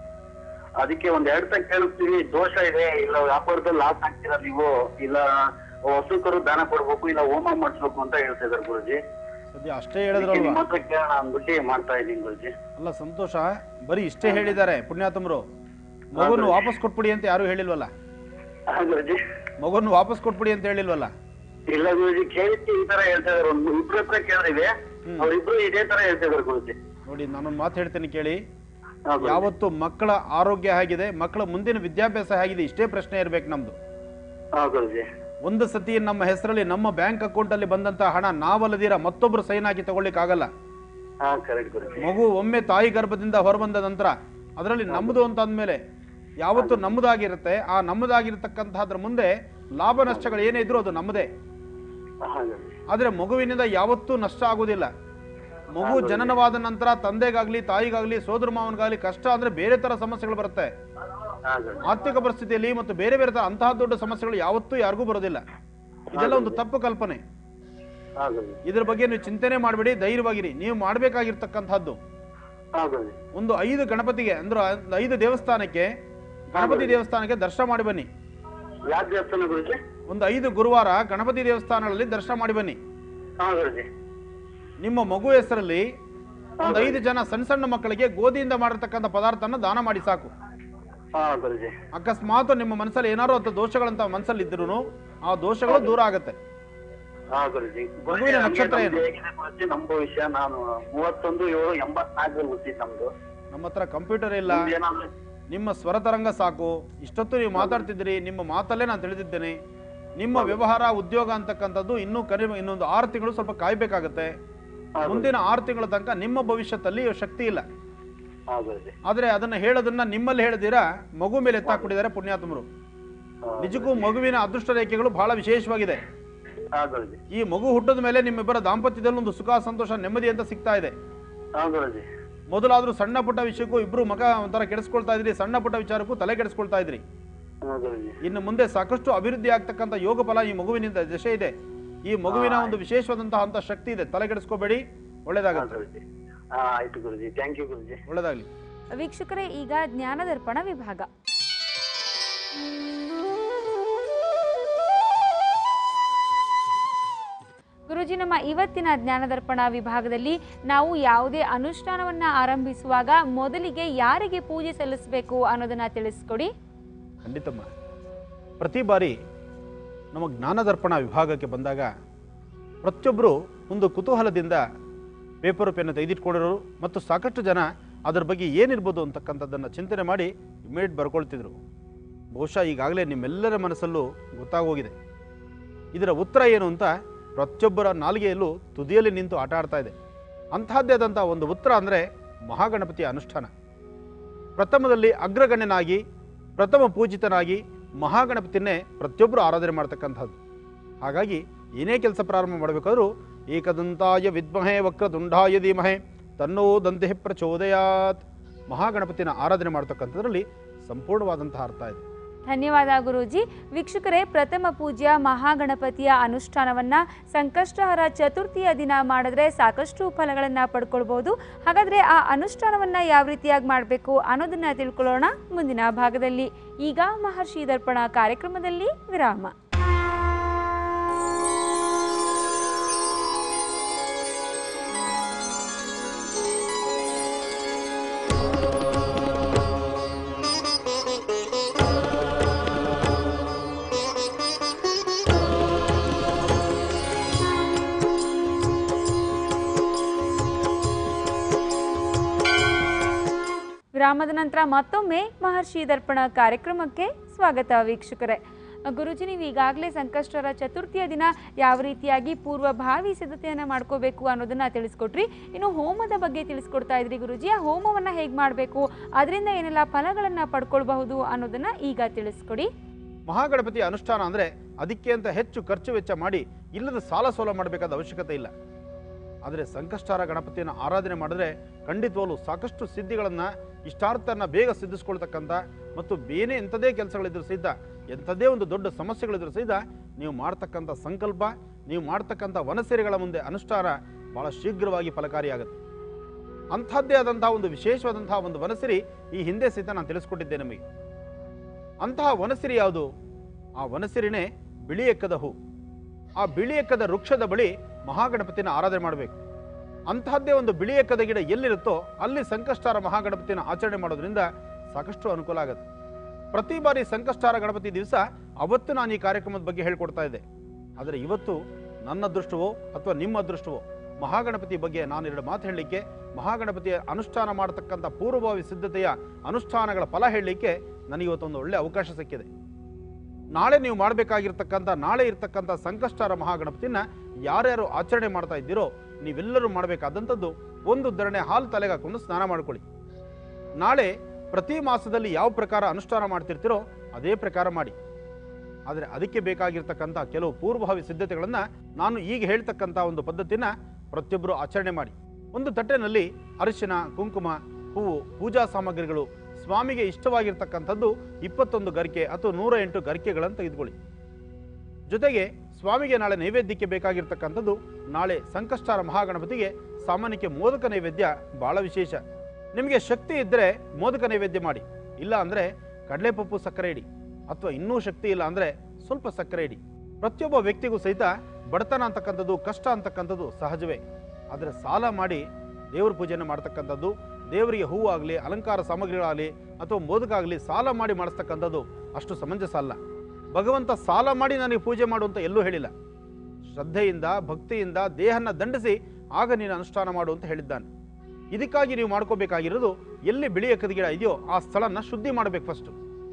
ಅದಕ್ಕೆ ಒಂದ್ ಎರಡ್ ತನಕ ಕೇಳಿಸ್ತೀವಿ ದೋಷ ಇದೆ ಇಲ್ಲ ವ್ಯಾಪಾರದಲ್ಲಿ ಲಾಸ್ ಆಗ್ತೀರಾ ನೀವು ಇಲ್ಲ ಹೊಸಕರು ದಾನ ಕೊಡ್ಬೇಕು ಇಲ್ಲ ಹೋಮ ಮಾಡಿಸ್ಬೇಕು ಅಂತ ಹೇಳ್ತಾ ಇದಾರೆ ಗುರುಜಿ ಸದ್ಯ ಅಷ್ಟೇ ಅದಕ್ಕೆ ಹೇಳಿದ್ರಲ್ವಾ ನಿಮ್ಮ ಹತ್ರ ಕೇಳೋಣ ಅಂದ್ಬಿಟ್ಟು ಮಾಡ್ತಾ ಇದ್ದೀನಿ ಗುರುಜಿ ಅಲ್ಲ ಸಂತೋಷ ಬರೀ ಇಷ್ಟೇ ಹೇಳಿದ್ದಾರೆ ಪುಣ್ಯಾತಮರು ಮಗುವನ್ನು ವಾಪಸ್ ಕೊಟ್ಬಿಡಿ ಅಂತ ಯಾರು ಹೇಳಿಲ್ವಲ್ಲ ಹಾ ಗುರುಜಿ ಮಗುವನ್ನು ವಾಪಸ್ ಕೊಟ್ಬಿಡಿ ಅಂತ ಹೇಳಿಲ್ವಲ್ಲ ಇಲ್ಲ ಗುರುಜಿ ಕೇಳಿಕ್ಕೆ ಈ ತರ ಹೇಳ್ತಾ ಇದಾರೆ ಒಂದು ಇಬ್ರ ಹತ್ರ ಕೇಳಿದ್ವಿ ಹ್ಮ್. ಅವ್ರಿಬ್ರು ಇದೇ ತರ ಹೇಳ್ತಾ ಇದಾರೆ ಗುರುಜಿ ನೋಡಿ ನಾನೊಂದು ಮಾತು ಹೇಳ್ತೇನೆ ಕೇಳಿ ಹಾ ಗುರೂಜಿ. ಯಾವತ್ತು ಮಕ್ಕಳ ಆರೋಗ್ಯ ಹೇಗಿದೆ ಮಕ್ಕಳ ಮುಂದಿನ ವಿದ್ಯಾಭ್ಯಾಸ ಹೇಗಿದೆ ಇಷ್ಟೇ ಪ್ರಶ್ನೆ ಇರ್ಬೇಕು ನಮ್ದು ಹಾ ಗುರುಜಿ ಒಂದು ಸತಿ ನಮ್ಮ ಹೆಸರಲ್ಲಿ ನಮ್ಮ ಬ್ಯಾಂಕ್ ಅಕೌಂಟ್ ಅಲ್ಲಿ ಬಂದಂತ ಹಣ ನಾವಲ್ಲದಿರ ಮತ್ತೊಬ್ರು ಸೈನ್ ಹಾಕಿ ತಗೊಳ್ಳಿಕ್ ಆಗಲ್ಲ ಹಾ ಕರೆಕ್ಟ್ ಗುರುಜಿ ಮಗು ಒಮ್ಮೆ ತಾಯಿ ಗರ್ಭದಿಂದ ಹೊರಬಂದ ನಂತರ ಅದರಲ್ಲಿ ನಮ್ಮದು ಅಂತ ಅಂದಮೇಲೆ ಯಾವತ್ತು ನಮ್ಮದಾಗಿರುತ್ತೆ ಆ ನಮ್ಮದಾಗಿರ್ತಕ್ಕಂಥದ್ರ ಮುಂದೆ ಲಾಭ ನಷ್ಟಗಳು ಏನೇ ಇದ್ರೂ ಅದು ನಮ್ಮದೇ ಹಾ ಗುರುಜಿ ಆದರೆ ಮಗುವಿನಿಂದ ಯಾವತ್ತೂ ನಷ್ಟ ಆಗುವುದಿಲ್ಲ ಮಗು ಜನನವಾದ ನಂತರ ತಂದೆಗಾಗ್ಲಿ ತಾಯಿಗಾಗ್ಲಿ ಸೋದರ ಮಾವನಿಗಾಗ್ಲಿ ಕಷ್ಟ ಅಂದ್ರೆ ಬೇರೆ ತರ ಸಮಸ್ಯೆಗಳು ಬರುತ್ತೆ ಹಾ ಗುರುಜಿ ಆರ್ಥಿಕ ಪರಿಸ್ಥಿತಿಯಲ್ಲಿ ಮತ್ತು ಬೇರೆ ಬೇರೆ ತರ ಅಂತಹ ದೊಡ್ಡ ಸಮಸ್ಯೆಗಳು ಯಾವತ್ತೂ ಯಾರಿಗೂ ಬರೋದಿಲ್ಲ ಇದೆಲ್ಲ ಒಂದು ತಪ್ಪು ಕಲ್ಪನೆ ಹಾ ಗುರುಜಿ ಇದ್ರ ಬಗ್ಗೆ ನೀವು ಚಿಂತನೆ ಮಾಡಬೇಡಿ ಧೈರ್ಯವಾಗಿರಿ ನೀವು ಮಾಡಬೇಕಾಗಿರ್ತಕ್ಕಂಥದ್ದು ಹಾ ಗುರುಜಿ ಒಂದು ಐದು ಗಣಪತಿಗೆ ಅಂದ್ರೆ ಒಂದು ಐದು ದೇವಸ್ಥಾನಕ್ಕೆ ಗಣಪತಿ ದೇವಸ್ಥಾನಕ್ಕೆ ದರ್ಶನ ಮಾಡಿ ಬನ್ನಿ ಯಾವ ದೇವಸ್ಥಾನ ಗುರುಜಿ ಒಂದು ಐದು ಗುರುವಾರ ಗಣಪತಿ ದೇವಸ್ಥಾನಗಳಲ್ಲಿ ದರ್ಶನ ಮಾಡಿ ಬನ್ನಿ ಹಾ ಗುರುಜಿ ನಿಮ್ಮ ಮಗು ಹೆಸರಲ್ಲಿ ಒಂದು ಐದು ಜನ ಸಣ್ಣ ಸಣ್ಣ ಮಕ್ಕಳಿಗೆ ಗೋಧಿಯಿಂದ ಮಾಡಿರ್ತಕ್ಕಂಥ ಪದಾರ್ಥನ ದಾನ ಮಾಡಿ ಸಾಕು ಹಾ ಗುರುಜಿ ಅಕಸ್ಮಾತ್ ನಿಮ್ಮ ಮನಸ್ಸಲ್ಲಿ ಏನಾದ್ರು ಅಂತ ದೋಷಗಳಂತ ಮನಸ್ಸಲ್ಲಿ ಇದ್ರು ಆ ದೋಷಗಳು ದೂರ ಆಗುತ್ತೆ ಹಾ ಗುರುಜಿ ಮಗುವಿನ ನಕ್ಷತ್ರ ಏನು? ಹೇಗಿದೆ ಗುರುಜಿ ನಮ್ಮ ಭವಿಷ್ಯ ನಾನು ಮೂವತ್ತೊಂದು ಏಳು ಎಂಬತ್ನಾಲ್ಕರಲ್ಲಿ ಹುಟ್ಟಿದ್ ನಮ್ದು ನಮ್ಮ ಹತ್ರ ಕಂಪ್ಯೂಟರ್ ಇಲ್ಲ ನಿಮ್ದು ಏನಾದ್ರು ನಿಮ್ಮ ಸ್ವರತರಂಗ ಸಾಕು ಇಷ್ಟೊತ್ತು ನೀವು ಮಾತಾಡ್ತಿದ್ದೀರಿ ನಿಮ್ಮ ಮಾತಲ್ಲೇ ನಾನು ತಿಳಿದಿದ್ದೇನೆ ನಿಮ್ಮ ವ್ಯವಹಾರ ಉದ್ಯೋಗ ಅಂತಕ್ಕಂಥದ್ದು ಇನ್ನೂ ಕಡಿಮೆ ಇನ್ನೊಂದು ಆರು ತಿಂಗಳು ಸ್ವಲ್ಪ ಕಾಯ್ಬೇಕಾಗತ್ತೆ ಹಾ ಗುರೂಜಿ. ಮುಂದಿನ ಆರು ತಿಂಗಳ ತನಕ ನಿಮ್ಮ ಭವಿಷ್ಯದಲ್ಲಿ ಶಕ್ತಿ ಇಲ್ಲ ಹಾ ಗುರುಜಿ ಆದ್ರೆ ಅದನ್ನ ಹೇಳೋದನ್ನ ನಿಮ್ಮಲ್ಲಿ ಹೇಳದಿರಾ ಮಗು ಮೇಲೆ ಎತ್ತಾಕ್ಬಿಟ್ಟಿದ್ದಾರೆ ಪುಣ್ಯಾತ್ಮರು ಹಾ ನಿಜಕ್ಕೂ ಮಗುವಿನ ಅದೃಷ್ಟ ರೇಖೆಗಳು ಬಹಳ ವಿಶೇಷವಾಗಿದೆ ಹಾ ಗುರುಜಿ ಈ ಮಗು ಹುಟ್ಟದ ಮೇಲೆ ನಿಮ್ಮಿಬ್ಬರ ದಾಂಪತ್ಯದಲ್ಲಿ ಒಂದು ಸುಖ ಸಂತೋಷ ನೆಮ್ಮದಿ ಅಂತ ಸಿಗ್ತಾ ಇದೆ ಹಾ ಗುರುಜಿ ಮೊದಲಾದ್ರೂ ಸಣ್ಣ ಪುಟ್ಟ ವಿಷಯಕ್ಕೂ ಇಬ್ರು ಮಗ ಒಂಥರ ಕೆಡಿಸ್ಕೊಳ್ತಾ ಇದ್ರಿ ಸಣ್ಣ ಪುಟ್ಟ ವಿಚಾರಕ್ಕೂ ತಲೆ ಕೆಡಿಸ್ಕೊಳ್ತಾ ಇದ್ರಿ ಹಾ ಗುರುಜಿ ಇನ್ನು ಮುಂದೆ ಸಾಕಷ್ಟು ಅಭಿವೃದ್ಧಿ ಆಗ್ತಕ್ಕಂಥ ಯೋಗ ಫಲ ಈ ಮಗುವಿನಿಂದ ದಶೆ ಇದೆ ಈ ಮಗುವಿನ ಒಂದು ವಿಶೇಷವಾದಂತಹ ಅಂತ ಶಕ್ತಿ ಇದೆ ತಲೆ ಕೆಡಿಸ್ಕೋಬೇಡಿ ಹಾ ಒಳ್ಳೇದಾಗುತ್ತೆ ಗುರುಜಿ ಹಾ ಆಯ್ತು ಗುರುಜಿ ಥ್ಯಾಂಕ್ ಯು ಗುರುಜಿ ಒಳ್ಳೇದಾಗ್ಲಿ ವೀಕ್ಷಕರೇ ಈಗ ಜ್ಞಾನದರ್ಪಣ ವಿಭಾಗ ಗುರುಜಿ ನಮ್ಮ ಇವತ್ತಿನ ಜ್ಞಾನದರ್ಪಣ ವಿಭಾಗದಲ್ಲಿ ನಾವು ಯಾವುದೇ ಅನುಷ್ಠಾನವನ್ನ ಆರಂಭಿಸುವಾಗ ಮೊದಲಿಗೆ ಯಾರಿಗೆ ಪೂಜೆ ಸಲ್ಲಿಸಬೇಕು ಅನ್ನೋದನ್ನ ತಿಳಿಸ್ಕೊಡಿ ಖಂಡಿತಮ್ಮ ಪ್ರತಿ ಬಾರಿ ನಮ್ಮ ಜ್ಞಾನದರ್ಪಣ ವಿಭಾಗಕ್ಕೆ ಬಂದಾಗ ಪ್ರತಿಯೊಬ್ಬರು ಒಂದು ಕುತೂಹಲದಿಂದ ಪೇಪರು ಪೆನ್ನು ತೆಗೆದಿಟ್ಕೊಂಡಿರೋರು ಮತ್ತು ಸಾಕಷ್ಟು ಜನ ಅದರ ಬಗ್ಗೆ ಏನಿರ್ಬೋದು ಅಂತಕ್ಕಂಥದ್ದನ್ನು ಚಿಂತನೆ ಮಾಡಿ ಇಮಿಡಿಯೇಟ್ ಬರ್ಕೊಳ್ತಿದ್ರು ಬಹುಶಃ ಈಗಾಗಲೇ ನಿಮ್ಮೆಲ್ಲರ ಮನಸ್ಸಲ್ಲೂ ಗೊತ್ತಾಗೋಗಿದೆ ಇದರ ಉತ್ತರ ಏನು ಅಂತ ಪ್ರತಿಯೊಬ್ಬರ ನಾಲಿಗೆಯಲ್ಲೂ ತುದಿಯಲ್ಲಿ ನಿಂತು ಆಟ ಆಡ್ತಾ ಇದೆ ಅಂತಹದ್ದೇ ಆದಂಥ ಒಂದು ಉತ್ತರ ಅಂದರೆ ಮಹಾಗಣಪತಿಯ ಅನುಷ್ಠಾನ ಪ್ರಥಮದಲ್ಲಿ ಅಗ್ರಗಣ್ಯನಾಗಿ ಪ್ರಥಮ ಪೂಜಿತನಾಗಿ ಮಹಾಗಣಪತಿಯನ್ನೇ ಪ್ರತಿಯೊಬ್ಬರು ಆರಾಧನೆ ಮಾಡ್ತಕ್ಕಂಥದ್ದು ಹಾಗಾಗಿ ಏನೇ ಕೆಲಸ ಪ್ರಾರಂಭ ಮಾಡಬೇಕಾದ್ರೂ ಏಕದಂತಾಯ ವಿದ್ಮಹೇ ವಕ್ರದುಂಡಾಯ ಧೀಮಹೆ ತನ್ನೋ ದಂತೆ ಪ್ರಚೋದಯಾತ್ ಮಹಾಗಣಪತಿನ ಆರಾಧನೆ ಮಾಡ್ತಕ್ಕಂಥದ್ರಲ್ಲಿ ಸಂಪೂರ್ಣವಾದಂತಹ ಅರ್ಥ ಇದೆ ಧನ್ಯವಾದ ಗುರೂಜಿ ವೀಕ್ಷಕರೇ ಪ್ರಥಮ ಪೂಜ್ಯ ಮಹಾಗಣಪತಿಯ ಅನುಷ್ಠಾನವನ್ನ ಸಂಕಷ್ಟಹರ ಚತುರ್ಥಿಯ ದಿನ ಮಾಡಿದ್ರೆ ಸಾಕಷ್ಟು ಫಲಗಳನ್ನ ಪಡ್ಕೊಳ್ಬಹುದು ಹಾಗಾದ್ರೆ ಆ ಅನುಷ್ಠಾನವನ್ನ ಯಾವ ರೀತಿಯಾಗಿ ಮಾಡಬೇಕು ಅನ್ನೋದನ್ನ ತಿಳ್ಕೊಳ್ಳೋಣ ಮುಂದಿನ ಭಾಗದಲ್ಲಿ ಈಗ ಮಹರ್ಷಿ ದರ್ಪಣ ಕಾರ್ಯಕ್ರಮದಲ್ಲಿ ವಿರಾಮ ವಿರಾಮದ ನಂತರ ಮತ್ತೊಮ್ಮೆ ಮಹರ್ಷಿ ದರ್ಪಣ ಕಾರ್ಯಕ್ರಮಕ್ಕೆ ಸ್ವಾಗತ ವೀಕ್ಷಕರೇ ಗುರುಜಿ ನೀವು ಈಗಾಗಲೇ ಸಂಕಷ್ಟರ ಚತುರ್ಥಿಯ ದಿನ ಯಾವ ರೀತಿಯಾಗಿ ಪೂರ್ವಭಾವಿ ಸಿದ್ಧತೆಯನ್ನು ಮಾಡ್ಕೋಬೇಕು ಅನ್ನೋದನ್ನ ತಿಳಿಸ್ಕೊಟ್ರಿ ಇನ್ನು ಹೋಮದ ಬಗ್ಗೆ ತಿಳಿಸ್ಕೊಡ್ತಾ ಇದ್ರಿ ಗುರುಜಿ ಆ ಹೋಮವನ್ನು ಹೇಗೆ ಮಾಡಬೇಕು ಅದರಿಂದ ಏನೆಲ್ಲ ಫಲಗಳನ್ನು ಪಡ್ಕೊಳ್ಬಹುದು ಅನ್ನೋದನ್ನ ಈಗ ತಿಳಿಸ್ಕೊಡಿ ಮಹಾಗಣಪತಿ ಅನುಷ್ಠಾನ ಅಂದರೆ ಅದಕ್ಕೆ ಅಂತ ಹೆಚ್ಚು ಖರ್ಚು ವೆಚ್ಚ ಮಾಡಿ ಇಲ್ಲದ ಸಾಲ ಸೋಲ ಮಾಡಬೇಕಾದ ಅವಶ್ಯಕತೆ ಇಲ್ಲ ಆದರೆ ಸಂಕಷ್ಟಾರ ಗಣಪತಿಯನ್ನು ಆರಾಧನೆ ಮಾಡಿದ್ರೆ ಖಂಡಿತವಾಗ್ಲೂ ಸಾಕಷ್ಟು ಸಿದ್ಧಿಗಳನ್ನು ಇಷ್ಟಾರ್ಥನ ಬೇಗ ಸಿದ್ಧಿಸ್ಕೊಳ್ತಕ್ಕಂಥ ಮತ್ತು ಬೇರೆ ಎಂಥದೇ ಕೆಲಸಗಳಿದ್ರು ಸಹಿತ ಎಂಥದೇ ಒಂದು ದೊಡ್ಡ ಸಮಸ್ಯೆಗಳಿದ್ರು ಸಹಿತ ನೀವು ಮಾಡ್ತಕ್ಕಂಥ ಸಂಕಲ್ಪ ನೀವು ಮಾಡ್ತಕ್ಕಂಥ ವನಸೇರಿಗಳ ಮುಂದೆ ಅನುಷ್ಠಾನ ಭಾಳ ಶೀಘ್ರವಾಗಿ ಫಲಕಾರಿಯಾಗುತ್ತೆ ಅಂಥದ್ದೇ ಆದಂತಹ ಒಂದು ವಿಶೇಷವಾದಂತಹ ಒಂದು ವನಸಿರಿ ಈ ಹಿಂದೆ ಸಹಿತ ನಾನು ತಿಳಿಸ್ಕೊಟ್ಟಿದ್ದೆ ನಮಗೆ ಅಂತಹ ವನಸಿರಿ ಯಾವುದು ಆ ವನಸಿರಿನೇ ಬಿಳಿ ಎಕ್ಕದ ಹೂ ಆ ಬಿಳಿ ಎಕ್ಕದ ವೃಕ್ಷದ ಬಳಿ ಮಹಾಗಣಪತಿನ ಆರಾಧನೆ ಮಾಡಬೇಕು ಅಂತಹದ್ದೇ ಒಂದು ಬಿಳಿ ಎಕ್ಕದ ಗಿಡ ಎಲ್ಲಿರುತ್ತೋ ಅಲ್ಲಿ ಸಂಕಷ್ಟಾರ ಮಹಾಗಣಪತಿನ ಆಚರಣೆ ಮಾಡೋದ್ರಿಂದ ಸಾಕಷ್ಟು ಅನುಕೂಲ ಆಗುತ್ತೆ ಪ್ರತಿ ಬಾರಿ ಸಂಕಷ್ಟಾರ ಗಣಪತಿ ದಿವಸ ಅವತ್ತು ನಾನು ಈ ಕಾರ್ಯಕ್ರಮದ ಬಗ್ಗೆ ಹೇಳ್ಕೊಡ್ತಾ ಇದ್ದೆ ಆದರೆ ಇವತ್ತು ನನ್ನ ಅದೃಷ್ಟವೋ ಅಥವಾ ನಿಮ್ಮ ಅದೃಷ್ಟವೋ ಮಹಾಗಣಪತಿ ಬಗ್ಗೆ ನಾನು ಎರಡು ಮಾತು ಹೇಳಲಿಕ್ಕೆ ಮಹಾಗಣಪತಿಯ ಅನುಷ್ಠಾನ ಮಾಡತಕ್ಕಂಥ ಪೂರ್ವಭಾವಿ ಸಿದ್ಧತೆಯ ಅನುಷ್ಠಾನಗಳ ಫಲ ಹೇಳಲಿಕ್ಕೆ ನನಗೆ ಇವತ್ತೊಂದು ಒಳ್ಳೆಯ ಅವಕಾಶ ಸಿಕ್ಕಿದೆ ನಾಳೆ ನೀವು ಮಾಡಬೇಕಾಗಿರ್ತಕ್ಕಂಥ ನಾಳೆ ಇರ್ತಕ್ಕಂಥ ಸಂಕಷ್ಟಾರ ಮಹಾಗಣಪತಿನ ಯಾರ್ಯಾರು ಆಚರಣೆ ಮಾಡ್ತಾ ಇದ್ದೀರೋ ನೀವೆಲ್ಲರೂ ಮಾಡಬೇಕಾದಂಥದ್ದು ಒಂದು ಧರಣೆ ಹಾಲು ತಲೆಗೆ ಹಾಕೊಂಡು ಸ್ನಾನ ಮಾಡ್ಕೊಳ್ಳಿ ನಾಳೆ ಪ್ರತಿ ಮಾಸದಲ್ಲಿ ಯಾವ ಪ್ರಕಾರ ಅನುಷ್ಠಾನ ಮಾಡ್ತಿರ್ತೀರೋ ಅದೇ ಪ್ರಕಾರ ಮಾಡಿ ಆದರೆ ಅದಕ್ಕೆ ಬೇಕಾಗಿರ್ತಕ್ಕಂಥ ಕೆಲವು ಪೂರ್ವಭಾವಿ ಸಿದ್ಧತೆಗಳನ್ನು ನಾನು ಈಗ ಹೇಳ್ತಕ್ಕಂಥ ಒಂದು ಪದ್ಧತಿನ ಪ್ರತಿಯೊಬ್ಬರು ಆಚರಣೆ ಮಾಡಿ ಒಂದು ತಟ್ಟೆನಲ್ಲಿ ಅರಿಶಿನ ಕುಂಕುಮ ಹೂವು ಪೂಜಾ ಸಾಮಗ್ರಿಗಳು ಸ್ವಾಮಿಗೆ ಇಷ್ಟವಾಗಿರ್ತಕ್ಕಂಥದ್ದು ಇಪ್ಪತ್ತೊಂದು ಗರಿಕೆ ಅಥವಾ ನೂರ ಎಂಟು ಗರಿಕೆಗಳನ್ನು ತೆಗೆದುಕೊಳ್ಳಿ ಜೊತೆಗೆ ಸ್ವಾಮಿಗೆ ನಾಳೆ ನೈವೇದ್ಯಕ್ಕೆ ಬೇಕಾಗಿರ್ತಕ್ಕಂಥದ್ದು ನಾಳೆ ಸಂಕಷ್ಟಾರ ಮಹಾಗಣಪತಿಗೆ ಸಾಮಾನ್ಯಕ್ಕೆ ಮೋದಕ ನೈವೇದ್ಯ ಬಹಳ ವಿಶೇಷ ನಿಮಗೆ ಶಕ್ತಿ ಇದ್ದರೆ ಮೋದಕ ನೈವೇದ್ಯ ಮಾಡಿ ಇಲ್ಲ ಅಂದರೆ ಕಡಲೆಪಪ್ಪು ಸಕ್ಕರೆ ಇಡಿ ಅಥವಾ ಇನ್ನೂ ಶಕ್ತಿ ಇಲ್ಲ ಅಂದರೆ ಸ್ವಲ್ಪ ಸಕ್ಕರೆ ಇಡಿ ಪ್ರತಿಯೊಬ್ಬ ವ್ಯಕ್ತಿಗೂ ಸಹಿತ ಬಡತನ ಅಂತಕ್ಕಂಥದ್ದು ಕಷ್ಟ ಅಂತಕ್ಕಂಥದ್ದು ಸಹಜವೇ ಆದರೆ ಸಾಲ ಮಾಡಿ ದೇವ್ರ ಪೂಜೆಯನ್ನು ಮಾಡ್ತಕ್ಕಂಥದ್ದು ದೇವರಿಗೆ ಹೂವು ಆಗಲಿ ಅಲಂಕಾರ ಸಾಮಗ್ರಿಗಳಾಗಲಿ ಅಥವಾ ಮೋದಕ ಆಗಲಿ ಸಾಲ ಮಾಡಿ ಮಾಡಿಸ್ತಕ್ಕಂಥದ್ದು ಅಷ್ಟು ಸಮಂಜಸ ಅಲ್ಲ ಭಗವಂತ ಸಾಲ ಮಾಡಿ ನನಗೆ ಪೂಜೆ ಮಾಡು ಅಂತ ಎಲ್ಲೂ ಹೇಳಿಲ್ಲ ಶ್ರದ್ಧೆಯಿಂದ ಭಕ್ತಿಯಿಂದ ದೇಹನ ದಂಡಿಸಿ ಆಗ ನೀನು ಅನುಷ್ಠಾನ ಮಾಡು ಅಂತ ಹೇಳಿದ್ದಾನೆ ಇದಕ್ಕಾಗಿ ನೀವು ಮಾಡ್ಕೋಬೇಕಾಗಿರೋದು ಎಲ್ಲಿ ಬಿಳಿ ಎಕ್ಕದ ಗಿಡ ಇದೆಯೋ ಆ ಸ್ಥಳನ ಶುದ್ಧಿ ಮಾಡಬೇಕು ಫಸ್ಟು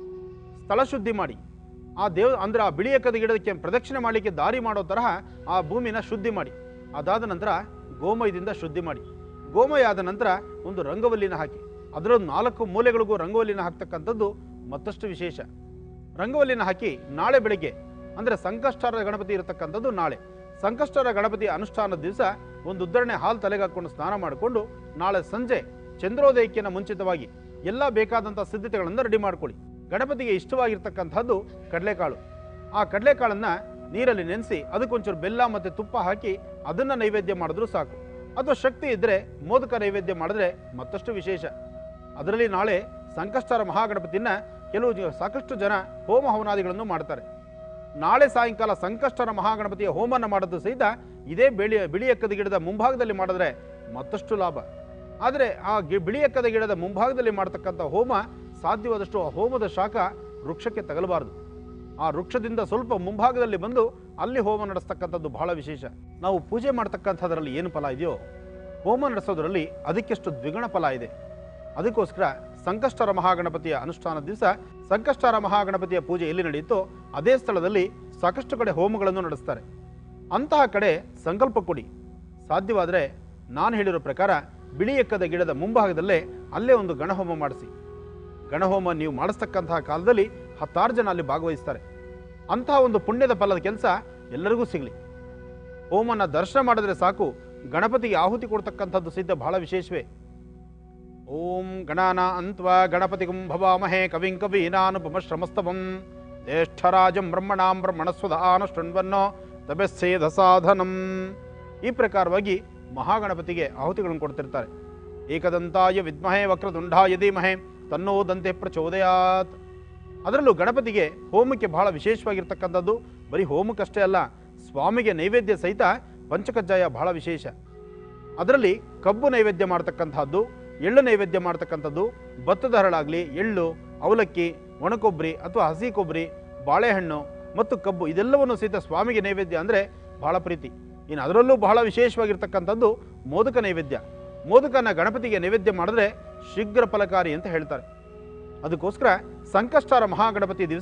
ಸ್ಥಳ ಶುದ್ಧಿ ಮಾಡಿ ಆ ದೇವ ಅಂದರೆ ಆ ಬಿಳಿ ಎಕ್ಕದ ಗಿಡಕ್ಕೆ ಪ್ರದಕ್ಷಿಣೆ ಮಾಡಲಿಕ್ಕೆ ದಾರಿ ಮಾಡೋ ತರಹ ಆ ಭೂಮಿನ ಶುದ್ಧಿ ಮಾಡಿ ಅದಾದ ನಂತರ ಗೋಮಯದಿಂದ ಶುದ್ಧಿ ಮಾಡಿ ಗೋಮಯ ಆದ ನಂತರ ಒಂದು ರಂಗವಲ್ಲಿನ ಹಾಕಿ ಅದರ ನಾಲ್ಕು ಮೂಲೆಗಳಿಗೂ ರಂಗವಲ್ಲಿನ ಹಾಕ್ತಕ್ಕಂಥದ್ದು ಮತ್ತಷ್ಟು ವಿಶೇಷ ರಂಗವಲ್ಲಿನ ಹಾಕಿ ನಾಳೆ ಬೆಳಿಗ್ಗೆ ಅಂದರೆ ಸಂಕಷ್ಟಾರ ಗಣಪತಿ ಇರತಕ್ಕಂಥದ್ದು ನಾಳೆ ಸಂಕಷ್ಟಾರ ಗಣಪತಿ ಅನುಷ್ಠಾನದ ದಿವಸ ಒಂದು ಉದ್ದರಣೆ ಹಾಲು ತಲೆಗೆ ಹಾಕ್ಕೊಂಡು ಸ್ನಾನ ಮಾಡಿಕೊಂಡು ನಾಳೆ ಸಂಜೆ ಚಂದ್ರೋದಯಕ್ಕಿಂತ ಮುಂಚಿತವಾಗಿ ಎಲ್ಲ ಬೇಕಾದಂಥ ಸಿದ್ಧತೆಗಳನ್ನು ರೆಡಿ ಮಾಡ್ಕೊಳ್ಳಿ ಗಣಪತಿಗೆ ಇಷ್ಟವಾಗಿರ್ತಕ್ಕಂಥದ್ದು ಕಡಲೆಕಾಳು ಆ ಕಡಲೆಕಾಳನ್ನು ನೀರಲ್ಲಿ ನೆನೆಸಿ ಅದಕ್ಕೊಂಚೂರು ಬೆಲ್ಲ ಮತ್ತು ತುಪ್ಪ ಹಾಕಿ ಅದನ್ನು ನೈವೇದ್ಯ ಮಾಡಿದ್ರೂ ಸಾಕು ಅಥವಾ ಶಕ್ತಿ ಇದ್ದರೆ ಮೋದಕ ನೈವೇದ್ಯ ಮಾಡಿದ್ರೆ ಮತ್ತಷ್ಟು ವಿಶೇಷ ಅದರಲ್ಲಿ ನಾಳೆ ಸಂಕಷ್ಟಾರ ಮಹಾಗಣಪತಿನ ಕೆಲವು ಜ- ಸಾಕಷ್ಟು ಜನ ಹೋಮ ಹವನಾದಿಗಳನ್ನು ಮಾಡ್ತಾರೆ ನಾಳೆ ಸಾಯಂಕಾಲ ಸಂಕಷ್ಟರ ಮಹಾಗಣಪತಿಯ ಹೋಮನ ಮಾಡೋದು ಸಹಿತ ಇದೇ ಬಿಳಿ ಬಿಳಿ ಎಕ್ಕದ ಗಿಡದ ಮುಂಭಾಗದಲ್ಲಿ ಮಾಡಿದ್ರೆ ಮತ್ತಷ್ಟು ಲಾಭ ಆದರೆ ಆ ಗಿ ಬಿಳಿ ಎಕ್ಕದ ಗಿಡದ ಮುಂಭಾಗದಲ್ಲಿ ಮಾಡ್ತಕ್ಕಂಥ ಹೋಮ ಸಾಧ್ಯವಾದಷ್ಟು ಆ ಹೋಮದ ಶಾಖ ವೃಕ್ಷಕ್ಕೆ ತಗಲಬಾರದು ಆ ವೃಕ್ಷದಿಂದ ಸ್ವಲ್ಪ ಮುಂಭಾಗದಲ್ಲಿ ಬಂದು ಅಲ್ಲಿ ಹೋಮ ನಡೆಸ್ತಕ್ಕಂಥದ್ದು ಬಹಳ ವಿಶೇಷ ನಾವು ಪೂಜೆ ಮಾಡ್ತಕ್ಕಂಥದ್ರಲ್ಲಿ ಏನು ಫಲ ಇದೆಯೋ ಹೋಮ ನಡೆಸೋದ್ರಲ್ಲಿ ಅದಕ್ಕೆಷ್ಟು ದ್ವಿಗುಣ ಫಲ ಇದೆ ಅದಕ್ಕೋಸ್ಕರ ಸಂಕಷ್ಟರ ಮಹಾಗಣಪತಿಯ ಅನುಷ್ಠಾನ ದಿವಸ ಸಂಕಷ್ಟರ ಮಹಾಗಣಪತಿಯ ಪೂಜೆ ಎಲ್ಲಿ ನಡೆಯುತ್ತೋ ಅದೇ ಸ್ಥಳದಲ್ಲಿ ಸಾಕಷ್ಟು ಕಡೆ ಹೋಮಗಳನ್ನು ನಡೆಸ್ತಾರೆ ಅಂತಹ ಕಡೆ ಸಂಕಲ್ಪ ಕೊಡಿ ಸಾಧ್ಯವಾದರೆ ನಾನು ಹೇಳಿರೋ ಪ್ರಕಾರ ಬಿಳಿ ಎಕ್ಕದ ಗಿಡದ ಮುಂಭಾಗದಲ್ಲೇ ಅಲ್ಲೇ ಒಂದು ಗಣಹೋಮ ಮಾಡಿಸಿ ಗಣಹೋಮ ನೀವು ಮಾಡಿಸ್ತಕ್ಕಂತಹ ಕಾಲದಲ್ಲಿ ಹತ್ತಾರು ಜನ ಅಲ್ಲಿ ಭಾಗವಹಿಸ್ತಾರೆ ಅಂತಹ ಒಂದು ಪುಣ್ಯದ ಫಲದ ಕೆಲಸ ಎಲ್ಲರಿಗೂ ಸಿಗಲಿ ಹೋಮನ ದರ್ಶನ ಮಾಡಿದ್ರೆ ಸಾಕು ಗಣಪತಿಗೆ ಆಹುತಿ ಕೊಡ್ತಕ್ಕಂಥದ್ದು ಸಿದ್ಧ ಬಹಳ ವಿಶೇಷವೇ ಓಂ ಗಣಾನ ಅಂತ್ವ ಗಣಪತಿಗಂ ಭವಾಮಹೇ ಕವಿಂ ಕವೀನಾನುಪಮ ಶ್ರಮಸ್ತವಂ ಜ್ಯೇಷ್ಠರಾಜಂ ಬ್ರಹ್ಮಣಾಂ ಬ್ರಹ್ಮಣಸ್ವಧಾನ ಶೃಣ್ವನ್ನೋ ತಪಸ್ಸೇದ ಸಾಧನಂ ಈ ಪ್ರಕಾರವಾಗಿ ಮಹಾಗಣಪತಿಗೆ ಆಹುತಿಗಳನ್ನು ಕೊಡ್ತಿರ್ತಾರೆ ಏಕದಂತಾಯ ವಿದ್ಮಹೇ ವಕ್ರತುಂಡಾಯ ಧೀಮಹೇ ತನ್ನೋ ದಂತೆ ಪ್ರಚೋದಯಾತ್ ಅದರಲ್ಲೂ ಗಣಪತಿಗೆ ಹೋಮಕ್ಕೆ ಬಹಳ ವಿಶೇಷವಾಗಿರ್ತಕ್ಕಂಥದ್ದು ಬರೀ ಹೋಮಕ್ಕಷ್ಟೇ ಅಲ್ಲ ಸ್ವಾಮಿಗೆ ನೈವೇದ್ಯ ಸಹಿತ ಪಂಚಕಜ್ಜಾಯ ಬಹಳ ವಿಶೇಷ ಅದರಲ್ಲಿ ಕಬ್ಬು ನೈವೇದ್ಯ ಮಾಡ್ತಕ್ಕಂಥದ್ದು ಎಳ್ಳು ನೈವೇದ್ಯ ಮಾಡ್ತಕ್ಕಂಥದ್ದು ಭತ್ತದ ಹರಳಾಗಲಿ ಎಳ್ಳು ಅವಲಕ್ಕಿ ಒಣಕೊಬ್ಬರಿ ಅಥವಾ ಹಸಿ ಕೊಬ್ಬರಿ ಬಾಳೆಹಣ್ಣು ಮತ್ತು ಕಬ್ಬು ಇದೆಲ್ಲವನ್ನು ಸಹಿತ ಸ್ವಾಮಿಗೆ ನೈವೇದ್ಯ ಅಂದರೆ ಬಹಳ ಪ್ರೀತಿ ಇನ್ನು ಅದರಲ್ಲೂ ಬಹಳ ವಿಶೇಷವಾಗಿರ್ತಕ್ಕಂಥದ್ದು ಮೋದಕ ನೈವೇದ್ಯ ಮೋದಕನ ಗಣಪತಿಗೆ ನೈವೇದ್ಯ ಮಾಡಿದ್ರೆ ಶೀಘ್ರ ಫಲಕಾರಿ ಅಂತ ಹೇಳ್ತಾರೆ ಅದಕ್ಕೋಸ್ಕರ ಸಂಕಷ್ಟಾರ ಮಹಾಗಣಪತಿ ದಿವಸ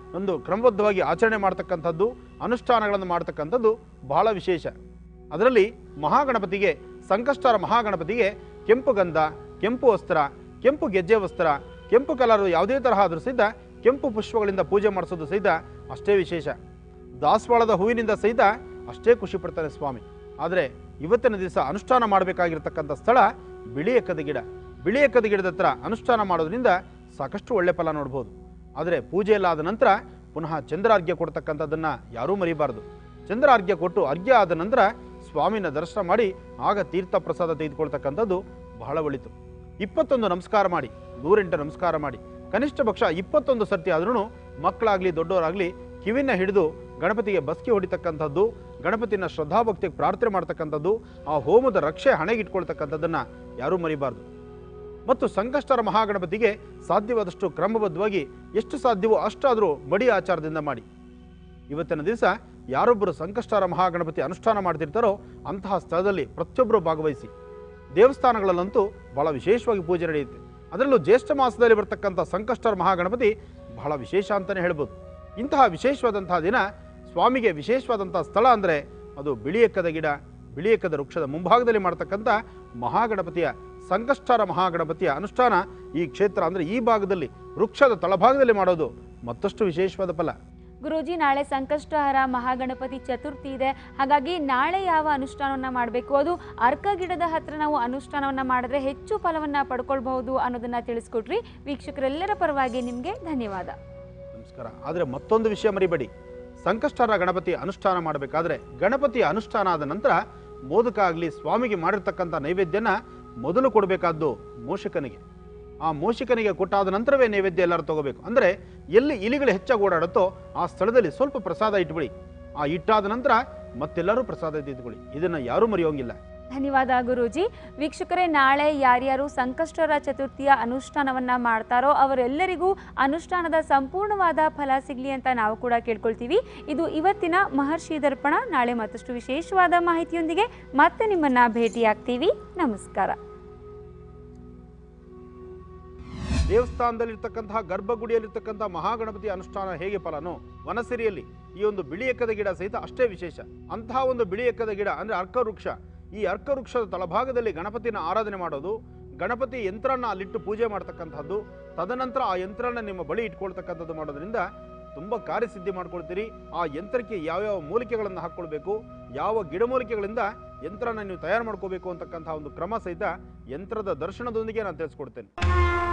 ಒಂದು ಕ್ರಮಬದ್ಧವಾಗಿ ಆಚರಣೆ ಮಾಡ್ತಕ್ಕಂಥದ್ದು ಅನುಷ್ಠಾನಗಳನ್ನು ಮಾಡ್ತಕ್ಕಂಥದ್ದು ಬಹಳ ವಿಶೇಷ ಅದರಲ್ಲಿ ಮಹಾಗಣಪತಿಗೆ ಸಂಕಷ್ಟರ ಮಹಾಗಣಪತಿಗೆ ಕೆಂಪು ಗಂಧ ಕೆಂಪು ವಸ್ತ್ರ ಕೆಂಪು ಗೆಜ್ಜೆ ವಸ್ತ್ರ ಕೆಂಪು ಕಲರು ಯಾವುದೇ ತರಹ ಆದರೂ ಸಹಿತ ಕೆಂಪು ಪುಷ್ಪಗಳಿಂದ ಪೂಜೆ ಮಾಡಿಸೋದು ಸಹಿತ ಅಷ್ಟೇ ವಿಶೇಷ ದಾಸವಾಳದ ಹೂವಿನಿಂದ ಸಹಿತ ಅಷ್ಟೇ ಖುಷಿ ಪಡ್ತಾನೆ ಸ್ವಾಮಿ ಆದರೆ ಇವತ್ತಿನ ದಿವಸ ಅನುಷ್ಠಾನ ಮಾಡಬೇಕಾಗಿರ್ತಕ್ಕಂಥ ಸ್ಥಳ ಬಿಳಿ ಎಕ್ಕದ ಗಿಡ ಬಿಳಿ ಎಕ್ಕದ ಗಿಡದ ಹತ್ರ ಅನುಷ್ಠಾನ ಮಾಡೋದ್ರಿಂದ ಸಾಕಷ್ಟು ಒಳ್ಳೆ ಫಲ ನೋಡ್ಬೋದು ಆದರೆ ಪೂಜೆ ಎಲ್ಲ ಆದ ನಂತರ ಪುನಃ ಚಂದ್ರಾರ್ಘ್ಯ ಕೊಡ್ತಕ್ಕಂಥದ್ದನ್ನು ಯಾರೂ ಮರಿಬಾರ್ದು ಚಂದ್ರಾರ್ಘ್ಯ ಕೊಟ್ಟು ಅರ್ಘ್ಯ ಆದ ನಂತರ ಸ್ವಾಮಿನ ದರ್ಶನ ಮಾಡಿ ಆಗ ತೀರ್ಥ ಪ್ರಸಾದ ತೆಗೆದುಕೊಳ್ತಕ್ಕಂಥದ್ದು ಬಹಳ ಒಳಿತು ಇಪ್ಪತ್ತೊಂದು ನಮಸ್ಕಾರ ಮಾಡಿ ನೂರೆಂಟು ನಮಸ್ಕಾರ ಮಾಡಿ ಕನಿಷ್ಠ ಪಕ್ಷ ಇಪ್ಪತ್ತೊಂದು ಸರ್ತಿ ಆದ್ರೂ ಮಕ್ಕಳಾಗಲಿ ದೊಡ್ಡವರಾಗಲಿ ಕಿವಿನ ಹಿಡಿದು ಗಣಪತಿಗೆ ಬಸ್ಕಿ ಹೊಡಿತಕ್ಕಂಥದ್ದು ಗಣಪತಿನ ಶ್ರದ್ಧಾಭಕ್ತಿಗೆ ಪ್ರಾರ್ಥನೆ ಮಾಡ್ತಕ್ಕಂಥದ್ದು ಆ ಹೋಮದ ರಕ್ಷೆ ಹಣೆಗಿಟ್ಕೊಳ್ತಕ್ಕಂಥದ್ದನ್ನು ಯಾರೂ ಮರಿಬಾರ್ದು ಮತ್ತು ಸಂಕಷ್ಟರ ಮಹಾಗಣಪತಿಗೆ ಸಾಧ್ಯವಾದಷ್ಟು ಕ್ರಮಬದ್ಧವಾಗಿ ಎಷ್ಟು ಸಾಧ್ಯವೋ ಅಷ್ಟಾದರೂ ಮಡಿ ಆಚಾರದಿಂದ ಮಾಡಿ ಇವತ್ತಿನ ದಿವಸ ಯಾರೊಬ್ಬರು ಸಂಕಷ್ಟರ ಮಹಾಗಣಪತಿ ಅನುಷ್ಠಾನ ಮಾಡ್ತಿರ್ತಾರೋ ಅಂತಹ ಸ್ಥಳದಲ್ಲಿ ಪ್ರತಿಯೊಬ್ಬರು ಭಾಗವಹಿಸಿ ದೇವಸ್ಥಾನಗಳಲ್ಲಂತೂ ಬಹಳ ವಿಶೇಷವಾಗಿ ಪೂಜೆ ನಡೆಯುತ್ತೆ ಅದರಲ್ಲೂ ಜ್ಯೇಷ್ಠ ಮಾಸದಲ್ಲಿ ಬರ್ತಕ್ಕಂಥ ಸಂಕಷ್ಟರ ಮಹಾಗಣಪತಿ ಬಹಳ ವಿಶೇಷ ಅಂತಲೇ ಹೇಳ್ಬೋದು ಇಂತಹ ವಿಶೇಷವಾದಂತಹ ದಿನ ಸ್ವಾಮಿಗೆ ವಿಶೇಷವಾದಂತಹ ಸ್ಥಳ ಅಂದರೆ ಅದು ಬಿಳಿ ಎಕ್ಕದ ಗಿಡ ಬಿಳಿ ಎಕ್ಕದ ವೃಕ್ಷದ ಮುಂಭಾಗದಲ್ಲಿ ಮಾಡ್ತಕ್ಕಂಥ ಮಹಾಗಣಪತಿಯ ಸಂಕಷ್ಟರ ಮಹಾಗಣಪತಿಯ ಅನುಷ್ಠಾನ ಈ ಕ್ಷೇತ್ರ ಅಂದರೆ ಈ ಭಾಗದಲ್ಲಿ ವೃಕ್ಷದ ತಳಭಾಗದಲ್ಲಿ ಮಾಡೋದು ಮತ್ತಷ್ಟು ವಿಶೇಷವಾದ ಫಲ ಗುರೂಜಿ ನಾಳೆ ಸಂಕಷ್ಟಹರ ಮಹಾಗಣಪತಿ ಚತುರ್ಥಿ ಇದೆ ಹಾಗಾಗಿ ನಾಳೆ ಯಾವ ಅನುಷ್ಠಾನವನ್ನ ಮಾಡಬೇಕು ಅದು ಅರ್ಕ ಗಿಡದ ಹತ್ರ ನಾವು ಅನುಷ್ಠಾನವನ್ನ ಮಾಡಿದ್ರೆ ಹೆಚ್ಚು ಫಲವನ್ನ ಪಡ್ಕೊಳ್ಬಹುದು ಅನ್ನೋದನ್ನ ತಿಳಿಸ್ಕೊಟ್ರಿ ವೀಕ್ಷಕರೆಲ್ಲರ ಪರವಾಗಿ ನಿಮಗೆ ಧನ್ಯವಾದ ನಮಸ್ಕಾರ ಆದರೆ ಮತ್ತೊಂದು ವಿಷಯ ಮರಿಬೇಡಿ ಸಂಕಷ್ಟರ ಗಣಪತಿ ಅನುಷ್ಠಾನ ಮಾಡಬೇಕಾದ್ರೆ ಗಣಪತಿಯ ಅನುಷ್ಠಾನ ಆದ ನಂತರ ಮೋದಕ ಆಗಲಿ ಸ್ವಾಮಿಗೆ ಮಾಡಿರ್ತಕ್ಕಂಥ ನೈವೇದ್ಯನ ಮೊದಲು ಕೊಡಬೇಕಾದ್ದು ಮೋಷಕನಿಗೆ ಆ ಮೋಷಕನಿಗೆ ಕೊಟ್ಟಾದ ನಂತರವೇ ನೈವೇದ್ಯ ಎಲ್ಲರೂ ತಗೋಬೇಕು ಅಂದರೆ ಎಲ್ಲಿ ಇಲಿಗಳು ಹೆಚ್ಚಾಗಿ ಓಡಾಡುತ್ತೋ ಆ ಸ್ಥಳದಲ್ಲಿ ಸ್ವಲ್ಪ ಪ್ರಸಾದ ಇಟ್ಬಿಡಿ ಆ ಇಟ್ಟಾದ ನಂತರ ಮತ್ತೆಲ್ಲರೂ ಪ್ರಸಾದ ತೆಗೆದುಕೊಳ್ಳಿ ಇದನ್ನು ಯಾರೂ ಮರೆಯೋಂಗಿಲ್ಲ ಧನ್ಯವಾದ ಗುರೂಜಿ ವೀಕ್ಷಕರೇ ನಾಳೆ ಯಾರ್ಯಾರು ಸಂಕಷ್ಟರ ಚತುರ್ಥಿಯ ಅನುಷ್ಠಾನವನ್ನ ಮಾಡ್ತಾರೋ ಅವರೆಲ್ಲರಿಗೂ ಅನುಷ್ಠಾನದ ಸಂಪೂರ್ಣವಾದ ಫಲ ಸಿಗಲಿ ಅಂತ ನಾವು ಕೂಡ ಕೇಳ್ಕೊಳ್ತೀವಿ ಇದು ಇವತ್ತಿನ ಮಹರ್ಷಿ ದರ್ಪಣ ನಾಳೆ ಮತ್ತಷ್ಟು ವಿಶೇಷವಾದ ಮಾಹಿತಿಯೊಂದಿಗೆ ಮತ್ತೆ ನಿಮ್ಮನ್ನ ಭೇಟಿಯಾಗ್ತೀವಿ ನಮಸ್ಕಾರ ದೇವಸ್ಥಾನದಲ್ಲಿರ್ತಕ್ಕಂತಹ ಗರ್ಭಗುಡಿಯಲ್ಲಿರ್ತಕ್ಕಂತಹ ಮಹಾಗಣಪತಿ ಅನುಷ್ಠಾನ ಹೇಗೆ ಫಲನೋ ವನಸಿರಿಯಲ್ಲಿ ಈ ಒಂದು ಬಿಳಿ ಎಕ್ಕದ ಗಿಡ ಸಹಿತ ಅಷ್ಟೇ ವಿಶೇಷ ಅಂತಹ ಒಂದು ಬಿಳಿ ಎಕ್ಕದ ಗಿಡ ಅಂದರೆ ಅರ್ಕ ವೃಕ್ಷ ಈ ಅರ್ಕ ವೃಕ್ಷದ ತಳಭಾಗದಲ್ಲಿ ಗಣಪತಿನ ಆರಾಧನೆ ಮಾಡೋದು ಗಣಪತಿ ಯಂತ್ರನ ಅಲ್ಲಿಟ್ಟು ಪೂಜೆ ಮಾಡ್ತಕ್ಕಂಥದ್ದು ತದನಂತರ ಆ ಯಂತ್ರನ ನಿಮ್ಮ ಬಳಿ ಇಟ್ಕೊಳ್ತಕ್ಕಂಥದ್ದು ಮಾಡೋದ್ರಿಂದ ತುಂಬ ಕಾರ್ಯಸಿದ್ಧಿ ಮಾಡ್ಕೊಳ್ತೀರಿ ಆ ಯಂತ್ರಕ್ಕೆ ಯಾವ್ಯಾವ ಮೂಲಿಕೆಗಳನ್ನು ಹಾಕ್ಕೊಳ್ಬೇಕು ಯಾವ ಗಿಡಮೂಲಿಕೆಗಳಿಂದ ಯಂತ್ರನ ನೀವು ತಯಾರು ಮಾಡ್ಕೋಬೇಕು ಅಂತಕ್ಕಂಥ ಒಂದು ಕ್ರಮ ಸಹಿತ ಯಂತ್ರದ ದರ್ಶನದೊಂದಿಗೆ ನಾನು ತಿಳಿಸ್ಕೊಡ್ತೇನೆ